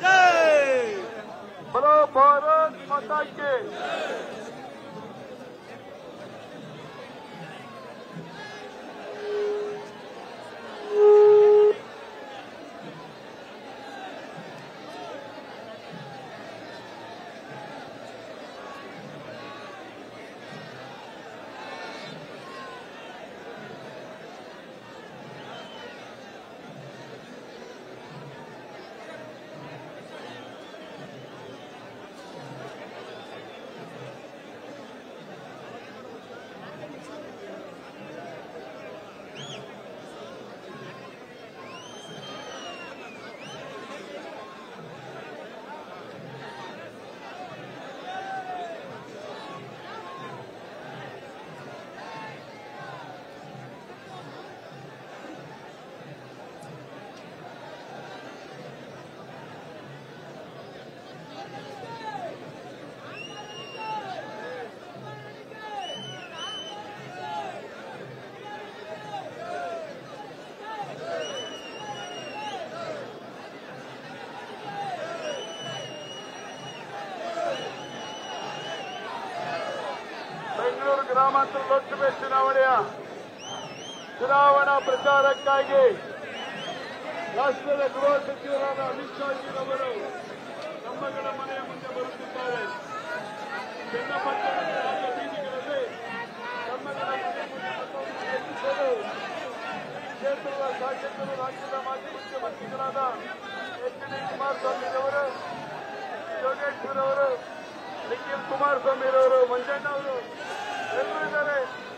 ಬೆಂಗಳೂರು ಗ್ರಾಮಾಂತರ ಲೋಕಸಭೆ ಚುನಾವಣೆಯ ಚುನಾವಣಾ ಪ್ರಚಾರಕ್ಕಾಗಿ ರಾಷ್ಟ್ರದ ಗೃಹ ಸಚಿವರಾದ ಅಮಿತ್ ಶಾಜಿರವರು ನಮ್ಮಗಳ ಮನೆಯ ಮುಂದೆ ಬರುತ್ತಿದ್ದಾರೆ ಚನ್ನಪಟ್ಟಣದ ರಾಜ್ಯ ಬೀದಿಗಳಲ್ಲಿ ನಮ್ಮಗಳ ಮನೆ ಮುಂದೆ ಮತವನ್ನು ಹೆಚ್ಚಿಸಲು ಈ ಕ್ಷೇತ್ರದ ಶಾಸಕರು ರಾಜ್ಯದ ಮಾಜಿ ಮುಖ್ಯಮಂತ್ರಿಗಳಾದ ಎಚ್ ಡಿ ಕುಮಾರಸ್ವಾಮಿರವರು ಯೋಗೇಶ್ವರ್ ಅವರು ನಿಖಿಲ್ ಕುಮಾರಸ್ವಾಮಿರವರು ಮಂಜಣ್ಣ ಅವರು ಎಲ್ಲರೂ ಇದ್ದಾರೆ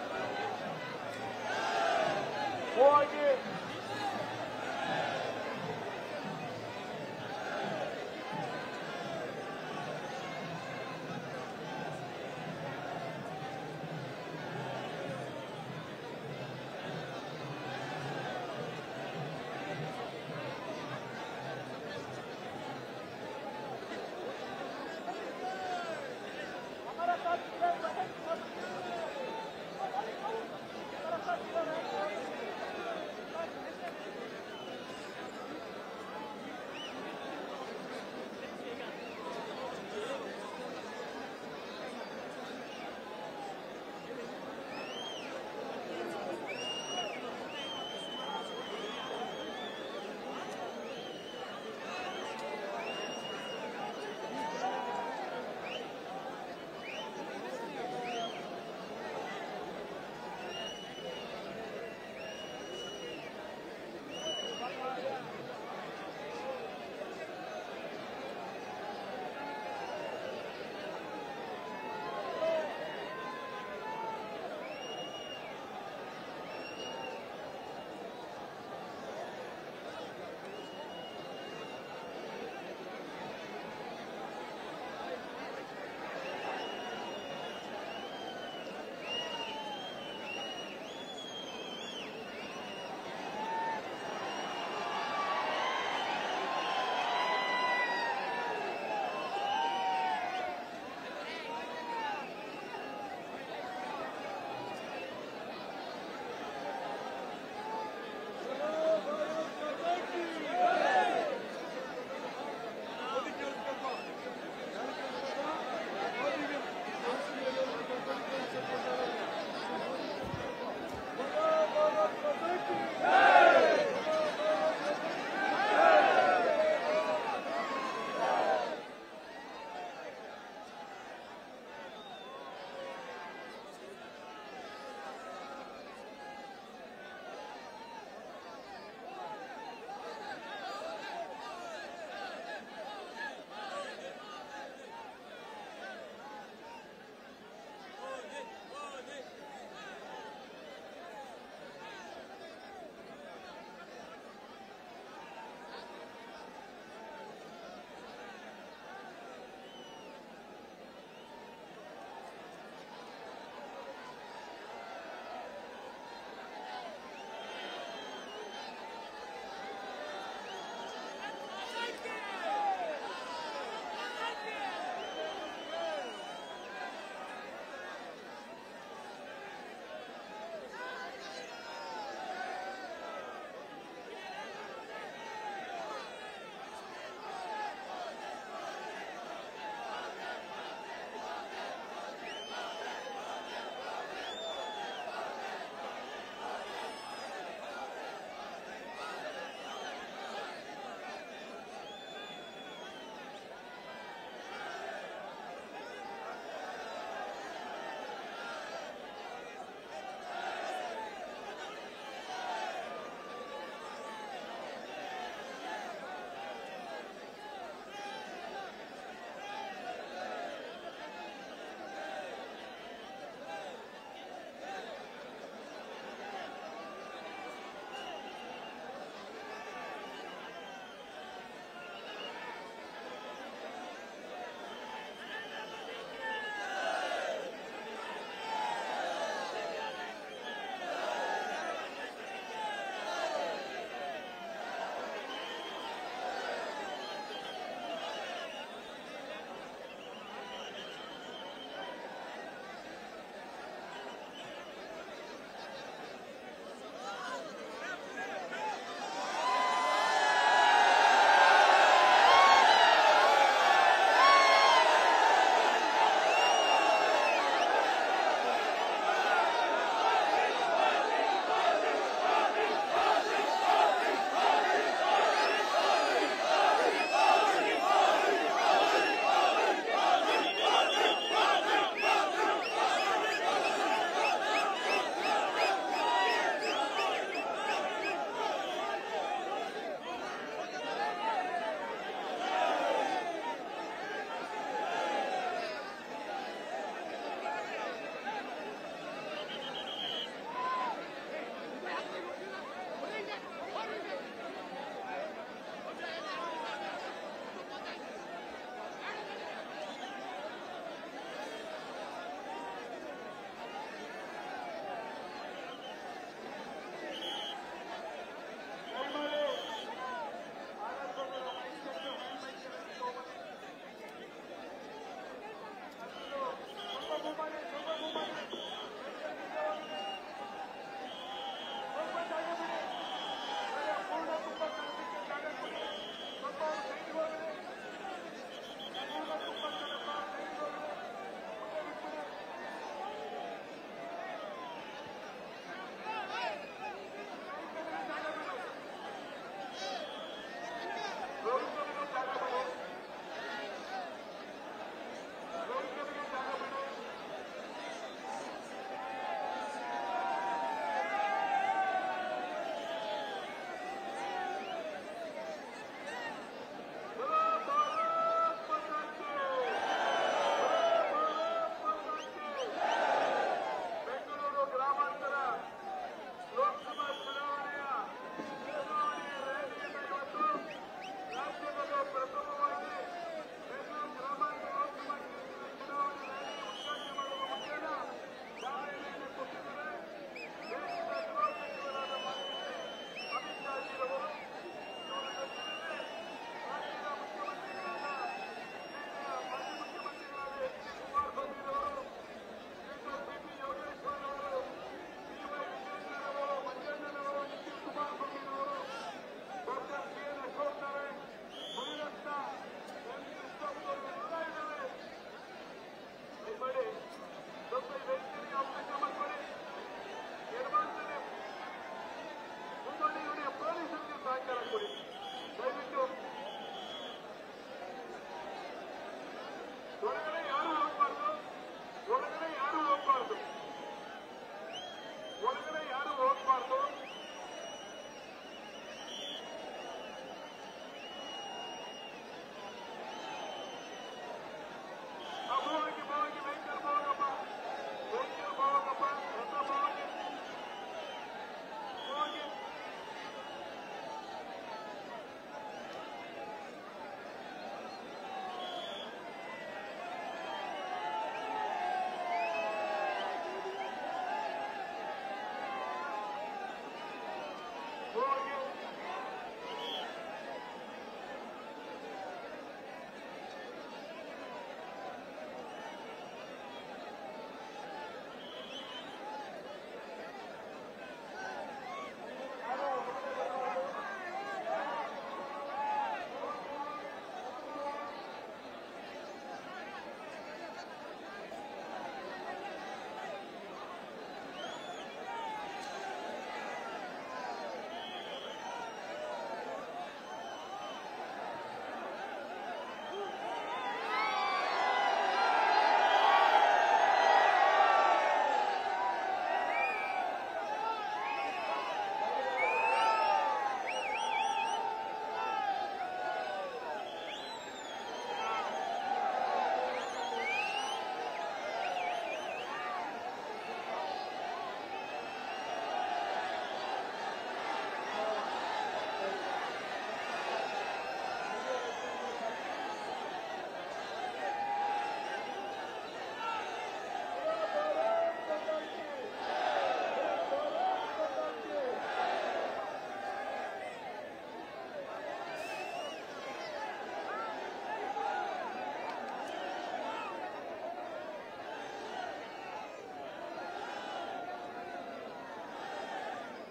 ಹೋಗಿ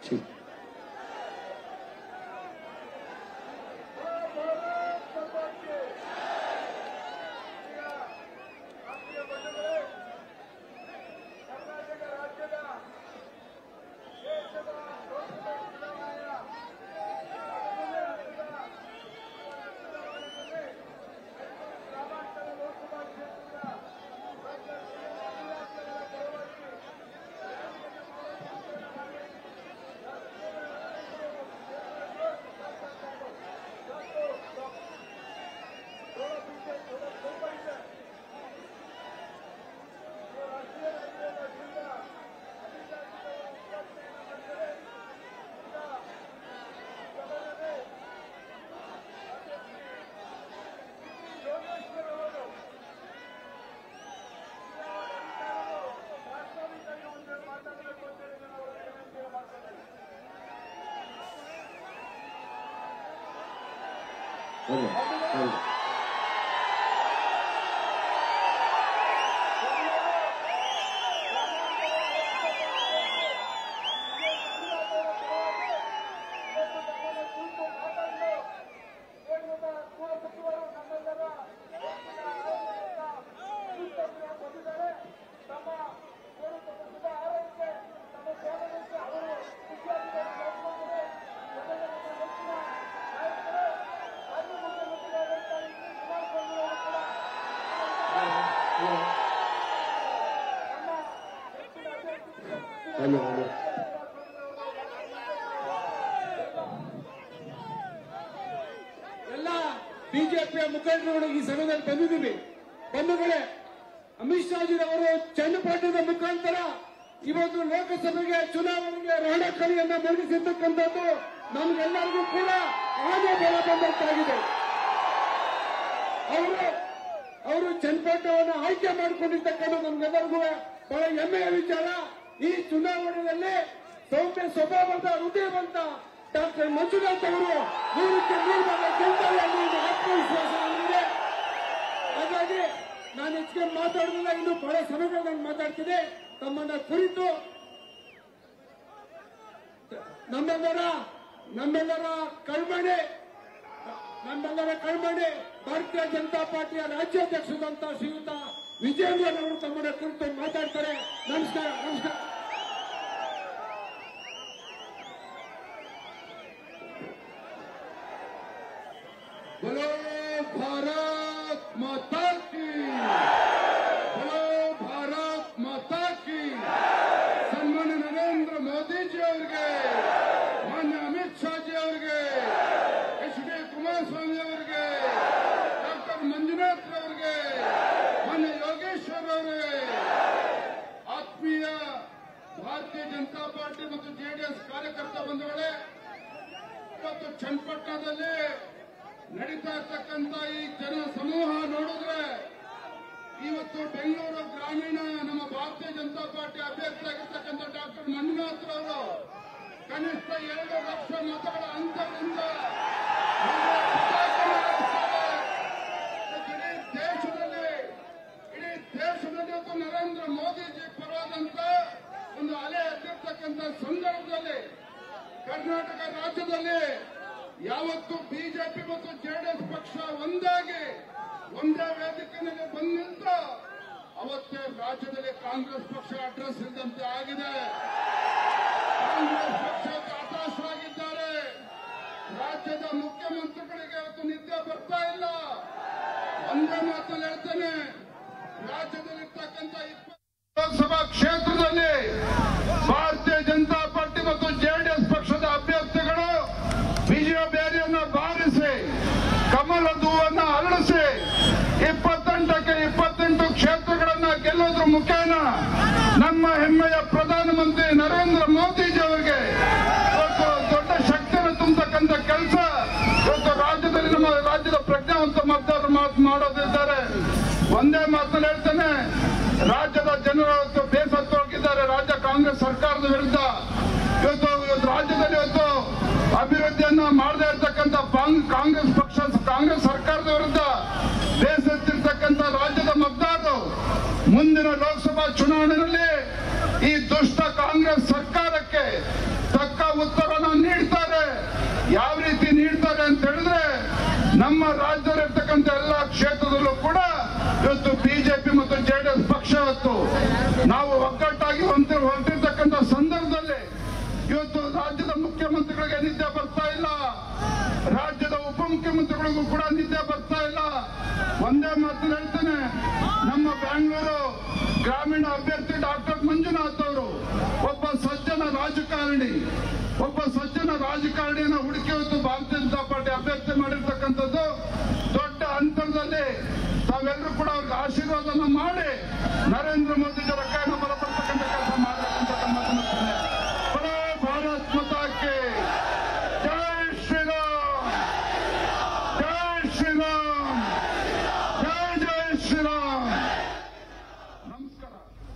ठीक ಕರ್ನಾಟಕ ರಾಜ್ಯದ ದೇಶದ ಲೋಕಸಭಾ ಚುನಾವಣೆಯ ಮೊದಲನೇ ಹಂತದ ಚುನಾವಣೆಯಲ್ಲಿ ಗ್ರಾಮಾಂತರ ಲೋಕಸಭಾ ಕ್ಷೇತ್ರದ ಡಾಕ್ಟರ್ ಶ್ರೀನಿವಾಸಗಳ ಪರವಾಗಿ ಯೋಗೇಶ್ವರ್ ಅವರು ವಾಸ್ತವಿಕವಾಗಿ ಒಂದು ಮಾತಾಡಬೇಕು ಅಂತ ಹೇಳಿ ನಾನು ಅವರಿಗೆ ವಿನಂತಿ ಮಾಡ್ತೇನೆ ಹೌದು ಹೌದು ಹಲೋ ಹಲೋ ಎಲ್ಲ ಬಿಜೆಪಿಯ ಮುಖಂಡರುಗಳು ಈ ಸಭೆಯಲ್ಲಿ ಬಂದಿದ್ದೀವಿ ಬಂಧುಗಳೇ ಅಮಿತ್ ಶಾಜಿರವರು ಚನ್ನಪಟ್ಟಣದ ಮುಖಾಂತರ ಇವತ್ತು ಲೋಕಸಭೆಗೆ ಚುನಾವಣೆಗೆ ರಣಕಳಿಯನ್ನ ಮಂಡಿಸಿರ್ತಕ್ಕಂಥದ್ದು ನಮ್ಗೆಲ್ಲರಿಗೂ ಕೂಡ ಆನೆ ಬೆಲೆ ಬಂದಂತಾಗಿದೆ ಅವರು ಅವರು ಚನ್ನಪಟ್ಟಣವನ್ನು ಆಯ್ಕೆ ಮಾಡಿಕೊಂಡಿರ್ತಕ್ಕಂಥ ನಮ್ಗೆಲ್ಲರಿಗೂ ಬಹಳ ಹೆಮ್ಮೆಯ ವಿಚಾರ ಈ ಚುನಾವಣೆಯಲ್ಲಿ ಸೌಮ್ಯ ಸ್ವಭಾವದ ಹೃದಯವಂತ ಡಾಕ್ಟರ್ ಮಂಜುನಾಥ್ ಅವರು ನೂರಕ್ಕೆ ನೂರು ಭಾಗ ಗೆಲ್ತಾರೆ ಅನ್ನೋ ಒಂದು ಆತ್ಮವಿಶ್ವಾಸ ನನಗಿದೆ ಹಾಗಾಗಿ ನಾನು ಹೆಚ್ಚಿಗೆ ಮಾತಾಡೋದಿಲ್ಲ ಇನ್ನು ಬಹಳ ಸಮಯಗಳು ನಾನು ಮಾತಾಡ್ತೀನಿ ತಮ್ಮನ್ನ ಕುರಿತು ನಮ್ಮೆಲ್ಲರ ನಮ್ಮೆಲ್ಲರ ಕಳ್ಮಣೆ ನಮ್ಮೆಲ್ಲರ ಕಳ್ಮಣೆ ಭಾರತೀಯ ಜನತಾ ಪಾರ್ಟಿಯ ರಾಜ್ಯಾಧ್ಯಕ್ಷರಂತ ಶ್ರೀಯುತ ವಿಜಯೇಂದ್ರ ಅವರು ತಮ್ಮನ್ನ ಕುರಿತು ಮಾತಾಡ್ತಾರೆ ನಮಸ್ಕಾರ ನಮಸ್ಕಾರ बोलो भारत माता की बोलो भारत माता की ಸನ್ಮಾನ್ಯ ನರೇಂದ್ರ ಮೋದಿಜಿ ಅವರಿಗೆ ಮಾನ್ಯ ಅಮಿತ್ ಶಾಜಿ ಅವರಿಗೆ ಎಚ್ ಡಿ ಕುಮಾರಸ್ವಾಮಿ ಅವರಿಗೆ ಡಾಕ್ಟರ್ ಮಂಜುನಾಥ್ ಅವರಿಗೆ ಮಾನ್ಯ ಯೋಗೇಶ್ವರ್ ಅವರಿಗೆ ಆತ್ಮೀಯ ಭಾರತೀಯ ಜನತಾ ಪಾರ್ಟಿ ಮತ್ತು ಜೆಡಿಎಸ್ ಕಾರ್ಯಕರ್ತ ಬಂಧುಗಳೇ ಇವತ್ತು ಚನ್ನಪಟ್ಟಣದಲ್ಲಿ ನಡೀತಾ ಇರ್ತಕ್ಕಂಥ ಈ ಜನ ಸಮೂಹ ನೋಡಿದ್ರೆ ಇವತ್ತು ಬೆಂಗಳೂರು ಗ್ರಾಮೀಣ ನಮ್ಮ ಭಾರತೀಯ ಜನತಾ ಪಾರ್ಟಿ ಅಭ್ಯರ್ಥಿಯಾಗಿರ್ತಕ್ಕಂಥ ಡಾಕ್ಟರ್ ಮಂಜುನಾಥ್ ಅವರು ಕನಿಷ್ಠ ಎರಡು ಲಕ್ಷ ಮತಗಳ ಅಂತರದಿಂದ ಇಡೀ ದೇಶದಲ್ಲಿ ಇಡೀ ದೇಶದಲ್ಲಿ ಇವತ್ತು ನರೇಂದ್ರ ಮೋದಿಜಿ ಪರವಾದಂತ ಒಂದು ಅಲೆ ಎದ್ದಿರ್ತಕ್ಕಂಥ ಸಂದರ್ಭದಲ್ಲಿ ಕರ್ನಾಟಕ ರಾಜ್ಯದಲ್ಲಿ ಯಾವತ್ತು ಬಿಜೆಪಿ ಮತ್ತು ಜೆಡಿಎಸ್ ಪಕ್ಷ ಒಂದಾಗಿ ಒಂದೇ ವೇದಿಕೆಯಲ್ಲಿ ಬಂದು ನಿಂತ ಅವತ್ತೇ ರಾಜ್ಯದಲ್ಲಿ ಕಾಂಗ್ರೆಸ್ ಪಕ್ಷ ಅಡ್ರೆಸ್ ಇಲ್ಲದಂತೆ ಆಗಿದೆ ಕಾಂಗ್ರೆಸ್ ಪಕ್ಷಕ್ಕೆ ಹತಾಶರಾಗಿದ್ದಾರೆ ರಾಜ್ಯದ ಮುಖ್ಯಮಂತ್ರಿಗಳಿಗೆ ಇವತ್ತು ನಿದ್ದೆ ಬರ್ತಾ ಇಲ್ಲ ಒಂದೇ ಮಾತಲ್ಲಿ ಹೇಳ್ತೇನೆ ರಾಜ್ಯದಲ್ಲಿರ್ತಕ್ಕಂಥ ಇಪ್ಪತ್ತು ಲೋಕಸಭಾ ಕ್ಷೇತ್ರದಲ್ಲಿ ಭಾರತೀಯ ಜನತಾ ಪಾರ್ಟಿ ಮತ್ತು ಜೆಡಿಎಸ್ ಪಕ್ಷದ ಅಭ್ಯರ್ಥಿಗಳು ವಿಜಯ ಬೇರೆಯನ್ನು ಬಾರಿಸಿ ಕಮಲದ ಹೂವನ್ನು ಅರಳಿಸಿ ಇಪ್ಪತ್ತೆಂಟಕ್ಕೆ ಇಪ್ಪತ್ತೆಂಟು ಕ್ಷೇತ್ರಗಳನ್ನ ಗೆಲ್ಲೋದ್ರ ಮುಖೇನ ನಮ್ಮ ಹೆಮ್ಮೆಯ ಪ್ರಧಾನಮಂತ್ರಿ ನರೇಂದ್ರ ಮೋದಿಜಿ ಅವರಿಗೆ ಇವತ್ತು ದೊಡ್ಡ ಶಕ್ತಿಯನ್ನು ತುಂಬತಕ್ಕಂಥ ಕೆಲಸ ಇವತ್ತು ರಾಜ್ಯದಲ್ಲಿ ನಮ್ಮ ರಾಜ್ಯದ ಪ್ರಜ್ಞಾವಂತ ಮತದಾರರು ಮಾತು ಮಾಡೋದಿದ್ದಾರೆ ಒಂದೇ ಮಾತನ್ನು ಹೇಳ್ತೇನೆ ರಾಜ್ಯದ ಜನರು ಇವತ್ತು ಬೇಸತ್ತೋಗಿದ್ದಾರೆ ರಾಜ್ಯ ಕಾಂಗ್ರೆಸ್ ಸರ್ಕಾರದ ವಿರುದ್ಧ ಇವತ್ತು ಇವತ್ತು ರಾಜ್ಯದಲ್ಲಿ ಇವತ್ತು ಅಭಿವೃದ್ಧಿಯನ್ನ ಮಾಡದೇ ಇರತಕ್ಕಂಥ ಕಾಂಗ್ರೆಸ್ ಪಕ್ಷ ಕಾಂಗ್ರೆಸ್ ಸರ್ಕಾರದ ವಿರುದ್ಧ ಬೇಸತ್ತಿರ್ತಕ್ಕಂಥ ರಾಜ್ಯದ ಮತದಾರರು ಮುಂದಿನ ಲೋಕಸಭಾ ಚುನಾವಣೆಯಲ್ಲಿ ಈ ದುಷ್ಟ ಕಾಂಗ್ರೆಸ್ ಸರ್ಕಾರಕ್ಕೆ ತಕ್ಕ ಉತ್ತರನ ನೀಡ್ತಾರೆ ಯಾವ ರೀತಿ ನೀಡ್ತಾರೆ ಅಂತ ಹೇಳಿದ್ರೆ ನಮ್ಮ ರಾಜ್ಯದಲ್ಲಿರ್ತಕ್ಕಂಥ ಎಲ್ಲ ಕ್ಷೇತ್ರದಲ್ಲೂ ಕೂಡ ಇವತ್ತು ಬಿಜೆಪಿ ಮತ್ತು ಜೆಡಿಎಸ್ ಪಕ್ಷ ಇವತ್ತು ನಾವು ಒಗ್ಗಟ್ಟಾಗಿ ಹೊಂದಿ ಹೊರಟಿರ್ತಕ್ಕಂಥ ಸಂದರ್ಭದಲ್ಲಿ ಇವತ್ತು ರಾಜ್ಯದ ಮುಖ್ಯಮಂತ್ರಿಗಳಿಗೆ ನಿದ್ದೆ ಬರ್ತಾ ಇಲ್ಲ ರಾಜ್ಯದ ಉಪಮುಖ್ಯಮಂತ್ರಿಗಳಿಗೂ ಕೂಡ ನಿದ್ದೆ ಬರ್ತಾ ಇಲ್ಲ ಒಂದೇ ಮಾತು ಹೇಳ್ತೇನೆ ನಮ್ಮ ಬೆಂಗಳೂರು ಗ್ರಾಮೀಣ ಅಭ್ಯರ್ಥಿ ಡಾಕ್ಟರ್ ಮಂಜುನಾಥ್ ಅವರು ಒಬ್ಬ ಸಜ್ಜನ ರಾಜಕಾರಣಿ ಒಬ್ಬ ಸಜ್ಜನ ರಾಜಕಾರಣಿಯನ್ನ ಹುಡುಕಿ ಇವತ್ತು ಭಾರತೀಯ ಜನತಾ ಪಾರ್ಟಿ ಅಭ್ಯರ್ಥಿ ಮಾಡಿರ್ತಕ್ಕಂಥದ್ದು ದೊಡ್ಡ ಅಂತರದಲ್ಲಿ ತಾವೆಲ್ಲರೂ ಕೂಡ ಅವ್ರಿಗೆ ಆಶೀರ್ವಾದನ ಮಾಡಿ ನರೇಂದ್ರ ಮೋದಿ ಅವರ ಕೈನ ಬಲಪಡ್ತಕ್ಕಂಥ ಕೆಲಸ ಮಾಡಬೇಕಂತ ಮಾತನ್ನು ಬರೋ ಭಾರತ್ ಮಾತಾಕ್ಕೆ ಜೈ ಶ್ರೀರಾಮ್ ಜೈ ಶ್ರೀರಾಮ್ ಜೈ ಜೈ ಶ್ರೀರಾಮ್ ನಮಸ್ಕಾರ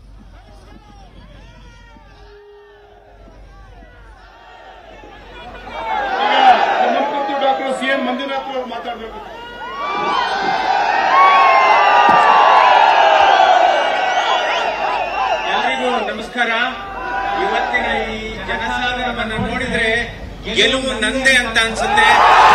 ನಮ್ಮ ಕುರಿತು ಡಾಕ್ಟರ್ ಸಿ ಎಂ ಮಂಜುನಾಥ್ ಅವರು ಮಾತಾಡಬೇಕು ಎಲ್ರಿಗೂ ನಮಸ್ಕಾರ ಇವತ್ತಿನ ಈ ಜನಸಾಗರವನ್ನ ನೋಡಿದ್ರೆ ಗೆಲುವು ನಂದೇ ಅಂತ ಅನ್ಸುತ್ತೆ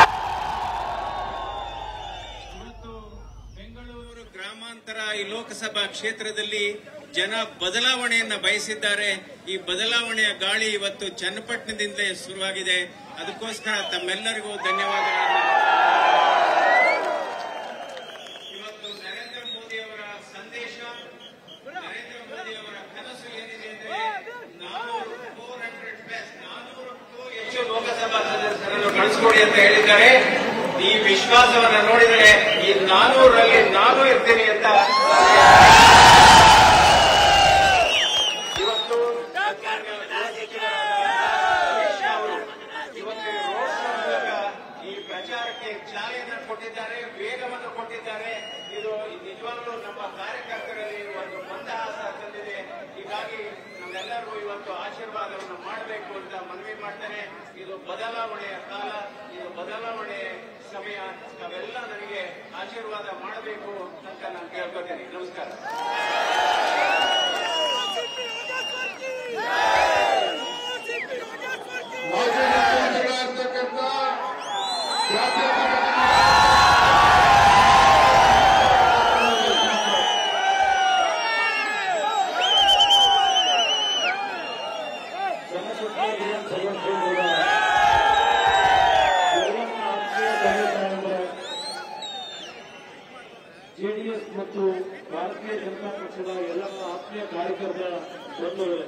ಇವತ್ತು ಬೆಂಗಳೂರು ಗ್ರಾಮಾಂತರ ಈ ಲೋಕಸಭಾ ಕ್ಷೇತ್ರದಲ್ಲಿ ಜನ ಬದಲಾವಣೆಯನ್ನ ಬಯಸಿದ್ದಾರೆ ಈ ಬದಲಾವಣೆಯ ಗಾಳಿ ಇವತ್ತು ಚನ್ನಪಟ್ಟಣದಿಂದ ಶುರುವಾಗಿದೆ ಅದಕ್ಕೋಸ್ಕರ ತಮ್ಮೆಲ್ಲರಿಗೂ ಧನ್ಯವಾದಗಳನ್ನು ಇವತ್ತು ನರೇಂದ್ರ ಮೋದಿ ಅವರ ಸಂದೇಶ ನರೇಂದ್ರ ಮೋದಿ ಅವರ ಕನಸು ಏನಿದೆ ಅಂದ್ರೆ ನಾನೂರು ಫೋರ್ ಹಂಡ್ರೆಡ್ ಪ್ಲಸ್ ನಾನೂರಕ್ಕೂ ಹೆಚ್ಚು ಲೋಕಸಭಾ ಸದಸ್ಯರನ್ನು ಕಳಿಸ್ಕೊಡಿ ಅಂತ ಹೇಳಿದ್ದಾರೆ ಈ ವಿಶ್ವಾಸವನ್ನ ನೋಡಿದರೆ ಈ ನಾನೂರಲ್ಲಿ ನಾನು ಇರ್ತೀನಿ ಅಂತ ಇವತ್ತು ಸನ್ಮಾನ್ಯ ಗೃಹ ಸಚಿವರಾದ ಅಮಿತ್ ಶಾ ಅವರು ಇವತ್ತು ರೋಡ್ ಶೋ ಮೂಲಕ ಈ ಪ್ರಚಾರಕ್ಕೆ ಚಾಲನೆ ಕೊಟ್ಟಿದ್ದಾರೆ ವೇಗವನ್ನು ಕೊಟ್ಟಿದ್ದಾರೆ ಇದು ನಿಜವಾಗ್ಲೂ ನಮ್ಮ ಕಾರ್ಯಕರ್ತರಲ್ಲಿ ಒಂದು ಮಂದಹಾಸ ತಂದಿದೆ ಹೀಗಾಗಿ ನಮ್ಮೆಲ್ಲರಿಗೂ ಇವತ್ತು ಆಶೀರ್ವಾದವನ್ನು ಮಾಡಬೇಕು ಅಂತ ಮನವಿ ಮಾಡ್ತಾರೆ ಇದು ಬದಲಾವಣೆಯ ಕಾಲ ಇದು ಬದಲಾವಣೆಯ ಸಮಯ ತಾವೆಲ್ಲ ನನಗೆ ಆಶೀರ್ವಾದ ಮಾಡಬೇಕು ಅಂತ ನಾನು ಕೇಳ್ಕೊತೇನೆ ನಮಸ್ಕಾರ ಮಾಜಿ ಮುಖ್ಯಮಂತ್ರಿಗಳಾಗಿರ್ತಕ್ಕಂಥ ಜಾತಿಯ ಜೆಡಿಎಸ್ ಮತ್ತು ಭಾರತೀಯ ಜನತಾ ಪಕ್ಷದ ಎಲ್ಲ ಆತ್ಮೀಯ ಕಾರ್ಯಕರ್ತರ ಬಂಧುಗಳೇ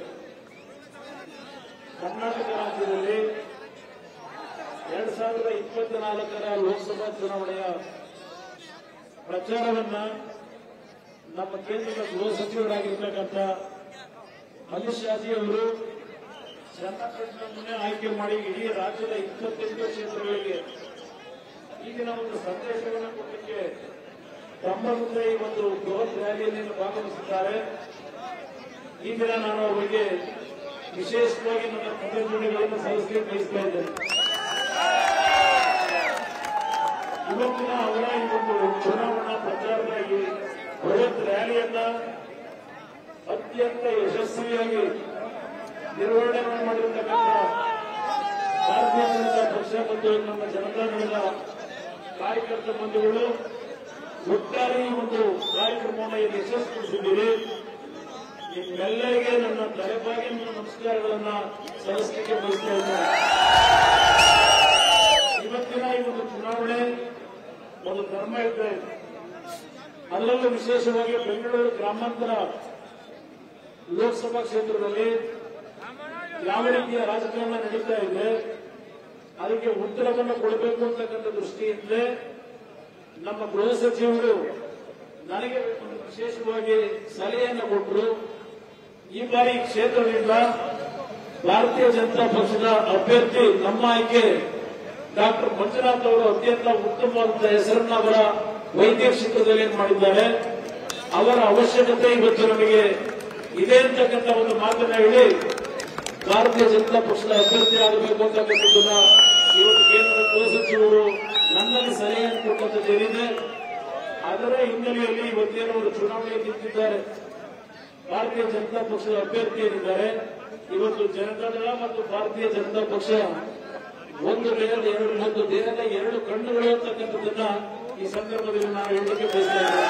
ಕರ್ನಾಟಕ ರಾಜ್ಯದಲ್ಲಿ ಎರಡ್ ಸಾವಿರದ ಇಪ್ಪತ್ನಾಲ್ಕರ ಲೋಕಸಭಾ ಚುನಾವಣೆಯ ಪ್ರಚಾರವನ್ನ ನಮ್ಮ ಕೇಂದ್ರದ ಗೃಹ ಸಚಿವರಾಗಿರ್ತಕ್ಕಂಥ ಅಮಿತ್ ಶಾಜಿ ಅವರು ಚನ್ನಪಟ್ಟಣವನ್ನೇ ಆಯ್ಕೆ ಮಾಡಿ ಇಡೀ ರಾಜ್ಯದ ಇಪ್ಪತ್ತೆಂಟು ಕ್ಷೇತ್ರಗಳಿಗೆ ಈಗಿನ ಒಂದು ಸಂದೇಶವನ್ನು ಕೊಡಲಿಕ್ಕೆ ತಮ್ಮ ಮುಂದೆ ಈ ಒಂದು ಬೃಹತ್ ರ್ಯಾಲಿಯಲ್ಲಿ ಭಾಗವಹಿಸಿದ್ದಾರೆ ಈ ದಿನ ನಾನು ಅವರಿಗೆ ವಿಶೇಷವಾಗಿ ನನ್ನ ಅಭಿನಂದನೆಗಳನ್ನು ಸಲ್ಲಿಸಲಿಕ್ಕೆ ಬಯಸ್ತಾ ಇದ್ದೇನೆ ಇವತ್ತಿನ ಅವರ ಈ ಒಂದು ಚುನಾವಣಾ ಪ್ರಚಾರದ ಈ ಬೃಹತ್ ರ್ಯಾಲಿಯನ್ನ ಅತ್ಯಂತ ಯಶಸ್ವಿಯಾಗಿ ನಿರ್ವಹಣೆ ಮಾಡಿರ್ತಕ್ಕಂಥ ಭಾರತೀಯ ಜನತಾ ಪಕ್ಷ ಮತ್ತು ನಮ್ಮ ಜನತಾದಳದ ಕಾರ್ಯಕರ್ತ ಬಂಧುಗಳು ಒಟ್ಟಾರೆ ಈ ಒಂದು ಕಾರ್ಯಕ್ರಮವನ್ನು ಇಲ್ಲಿ ಯಶಸ್ವಿಗೊಳಿಸಿದ್ದೀರಿ ನಿಮ್ಮೆಲ್ಲರಿಗೆ ನನ್ನ ತಲೆಬಾಗಿನ ನಮಸ್ಕಾರಗಳನ್ನ ಸಲ್ಲಿಸಲಿಕ್ಕೆ ಬಯಸ್ತಾ ಇದ್ದೇನೆ ಇವತ್ತಿನ ಈ ಒಂದು ಚುನಾವಣೆ ಒಂದು ಧರ್ಮ ಇದೆ ಅದರಲ್ಲೂ ವಿಶೇಷವಾಗಿ ಬೆಂಗಳೂರು ಗ್ರಾಮಾಂತರ ಲೋಕಸಭಾ ಕ್ಷೇತ್ರದಲ್ಲಿ ಯಾವ ರೀತಿಯ ರಾಜಕಾರಣ ನಡೀತಾ ಇದೆ ಅದಕ್ಕೆ ಉತ್ತರವನ್ನು ಕೊಡಬೇಕು ಅಂತಕ್ಕಂಥ ದೃಷ್ಟಿಯಿಂದ ನಮ್ಮ ಗೃಹ ಸಚಿವರು ನನಗೆ ಒಂದು ವಿಶೇಷವಾಗಿ ಸಲಹೆಯನ್ನು ಕೊಟ್ಟರು ಈ ಬಾರಿ ಈ ಕ್ಷೇತ್ರದಿಂದ ಭಾರತೀಯ ಜನತಾ ಪಕ್ಷದ ಅಭ್ಯರ್ಥಿ ನಮ್ಮ ಆಯ್ಕೆ ಡಾಕ್ಟರ್ ಮಂಜುನಾಥ್ ಅವರು ಅತ್ಯಂತ ಉತ್ತಮವಾದ ಹೆಸರನ್ನ ಅವರ ವೈದ್ಯ ಕ್ಷೇತ್ರದಲ್ಲಿ ಮಾಡಿದ್ದಾರೆ ಅವರ ಅವಶ್ಯಕತೆ ಇವತ್ತು ನಮಗೆ ಇದೆ ಅಂತಕ್ಕಂಥ ಒಂದು ಮಾತನ್ನ ಹೇಳಿ ಭಾರತೀಯ ಜನತಾ ಪಕ್ಷದ ಅಭ್ಯರ್ಥಿ ಆಗಬೇಕು ಅಂತಕ್ಕಂಥದ್ದನ್ನ ಇವತ್ತು ಕೇಂದ್ರ ಗೃಹ ಸಚಿವರು ನನ್ನಲ್ಲಿ ಸಲಹೆಯನ್ನು ಕೊಟ್ಟಂತದ್ದು ಏನಿದೆ ಅದರ ಹಿನ್ನೆಲೆಯಲ್ಲಿ ಇವತ್ತೇನು ಅವರು ಚುನಾವಣೆಗೆ ನಿಂತಿದ್ದಾರೆ ಭಾರತೀಯ ಜನತಾ ಪಕ್ಷದ ಅಭ್ಯರ್ಥಿ ಏನಿದ್ದಾರೆ ಇವತ್ತು ಜನತಾದಳ ಮತ್ತು ಭಾರತೀಯ ಜನತಾ ಪಕ್ಷ ಒಂದು ದೇಹದ ಎರಡು ಒಂದು ದೇಹದ ಎರಡು ಕಣ್ಣುಗಳು ಅಂತಕ್ಕಂಥದ್ದನ್ನ ಈ ಸಂದರ್ಭದಲ್ಲಿ ನಾನು ಹೇಳಲಿಕ್ಕೆ ಬಯಸ್ತಾ ಇದ್ದೇನೆ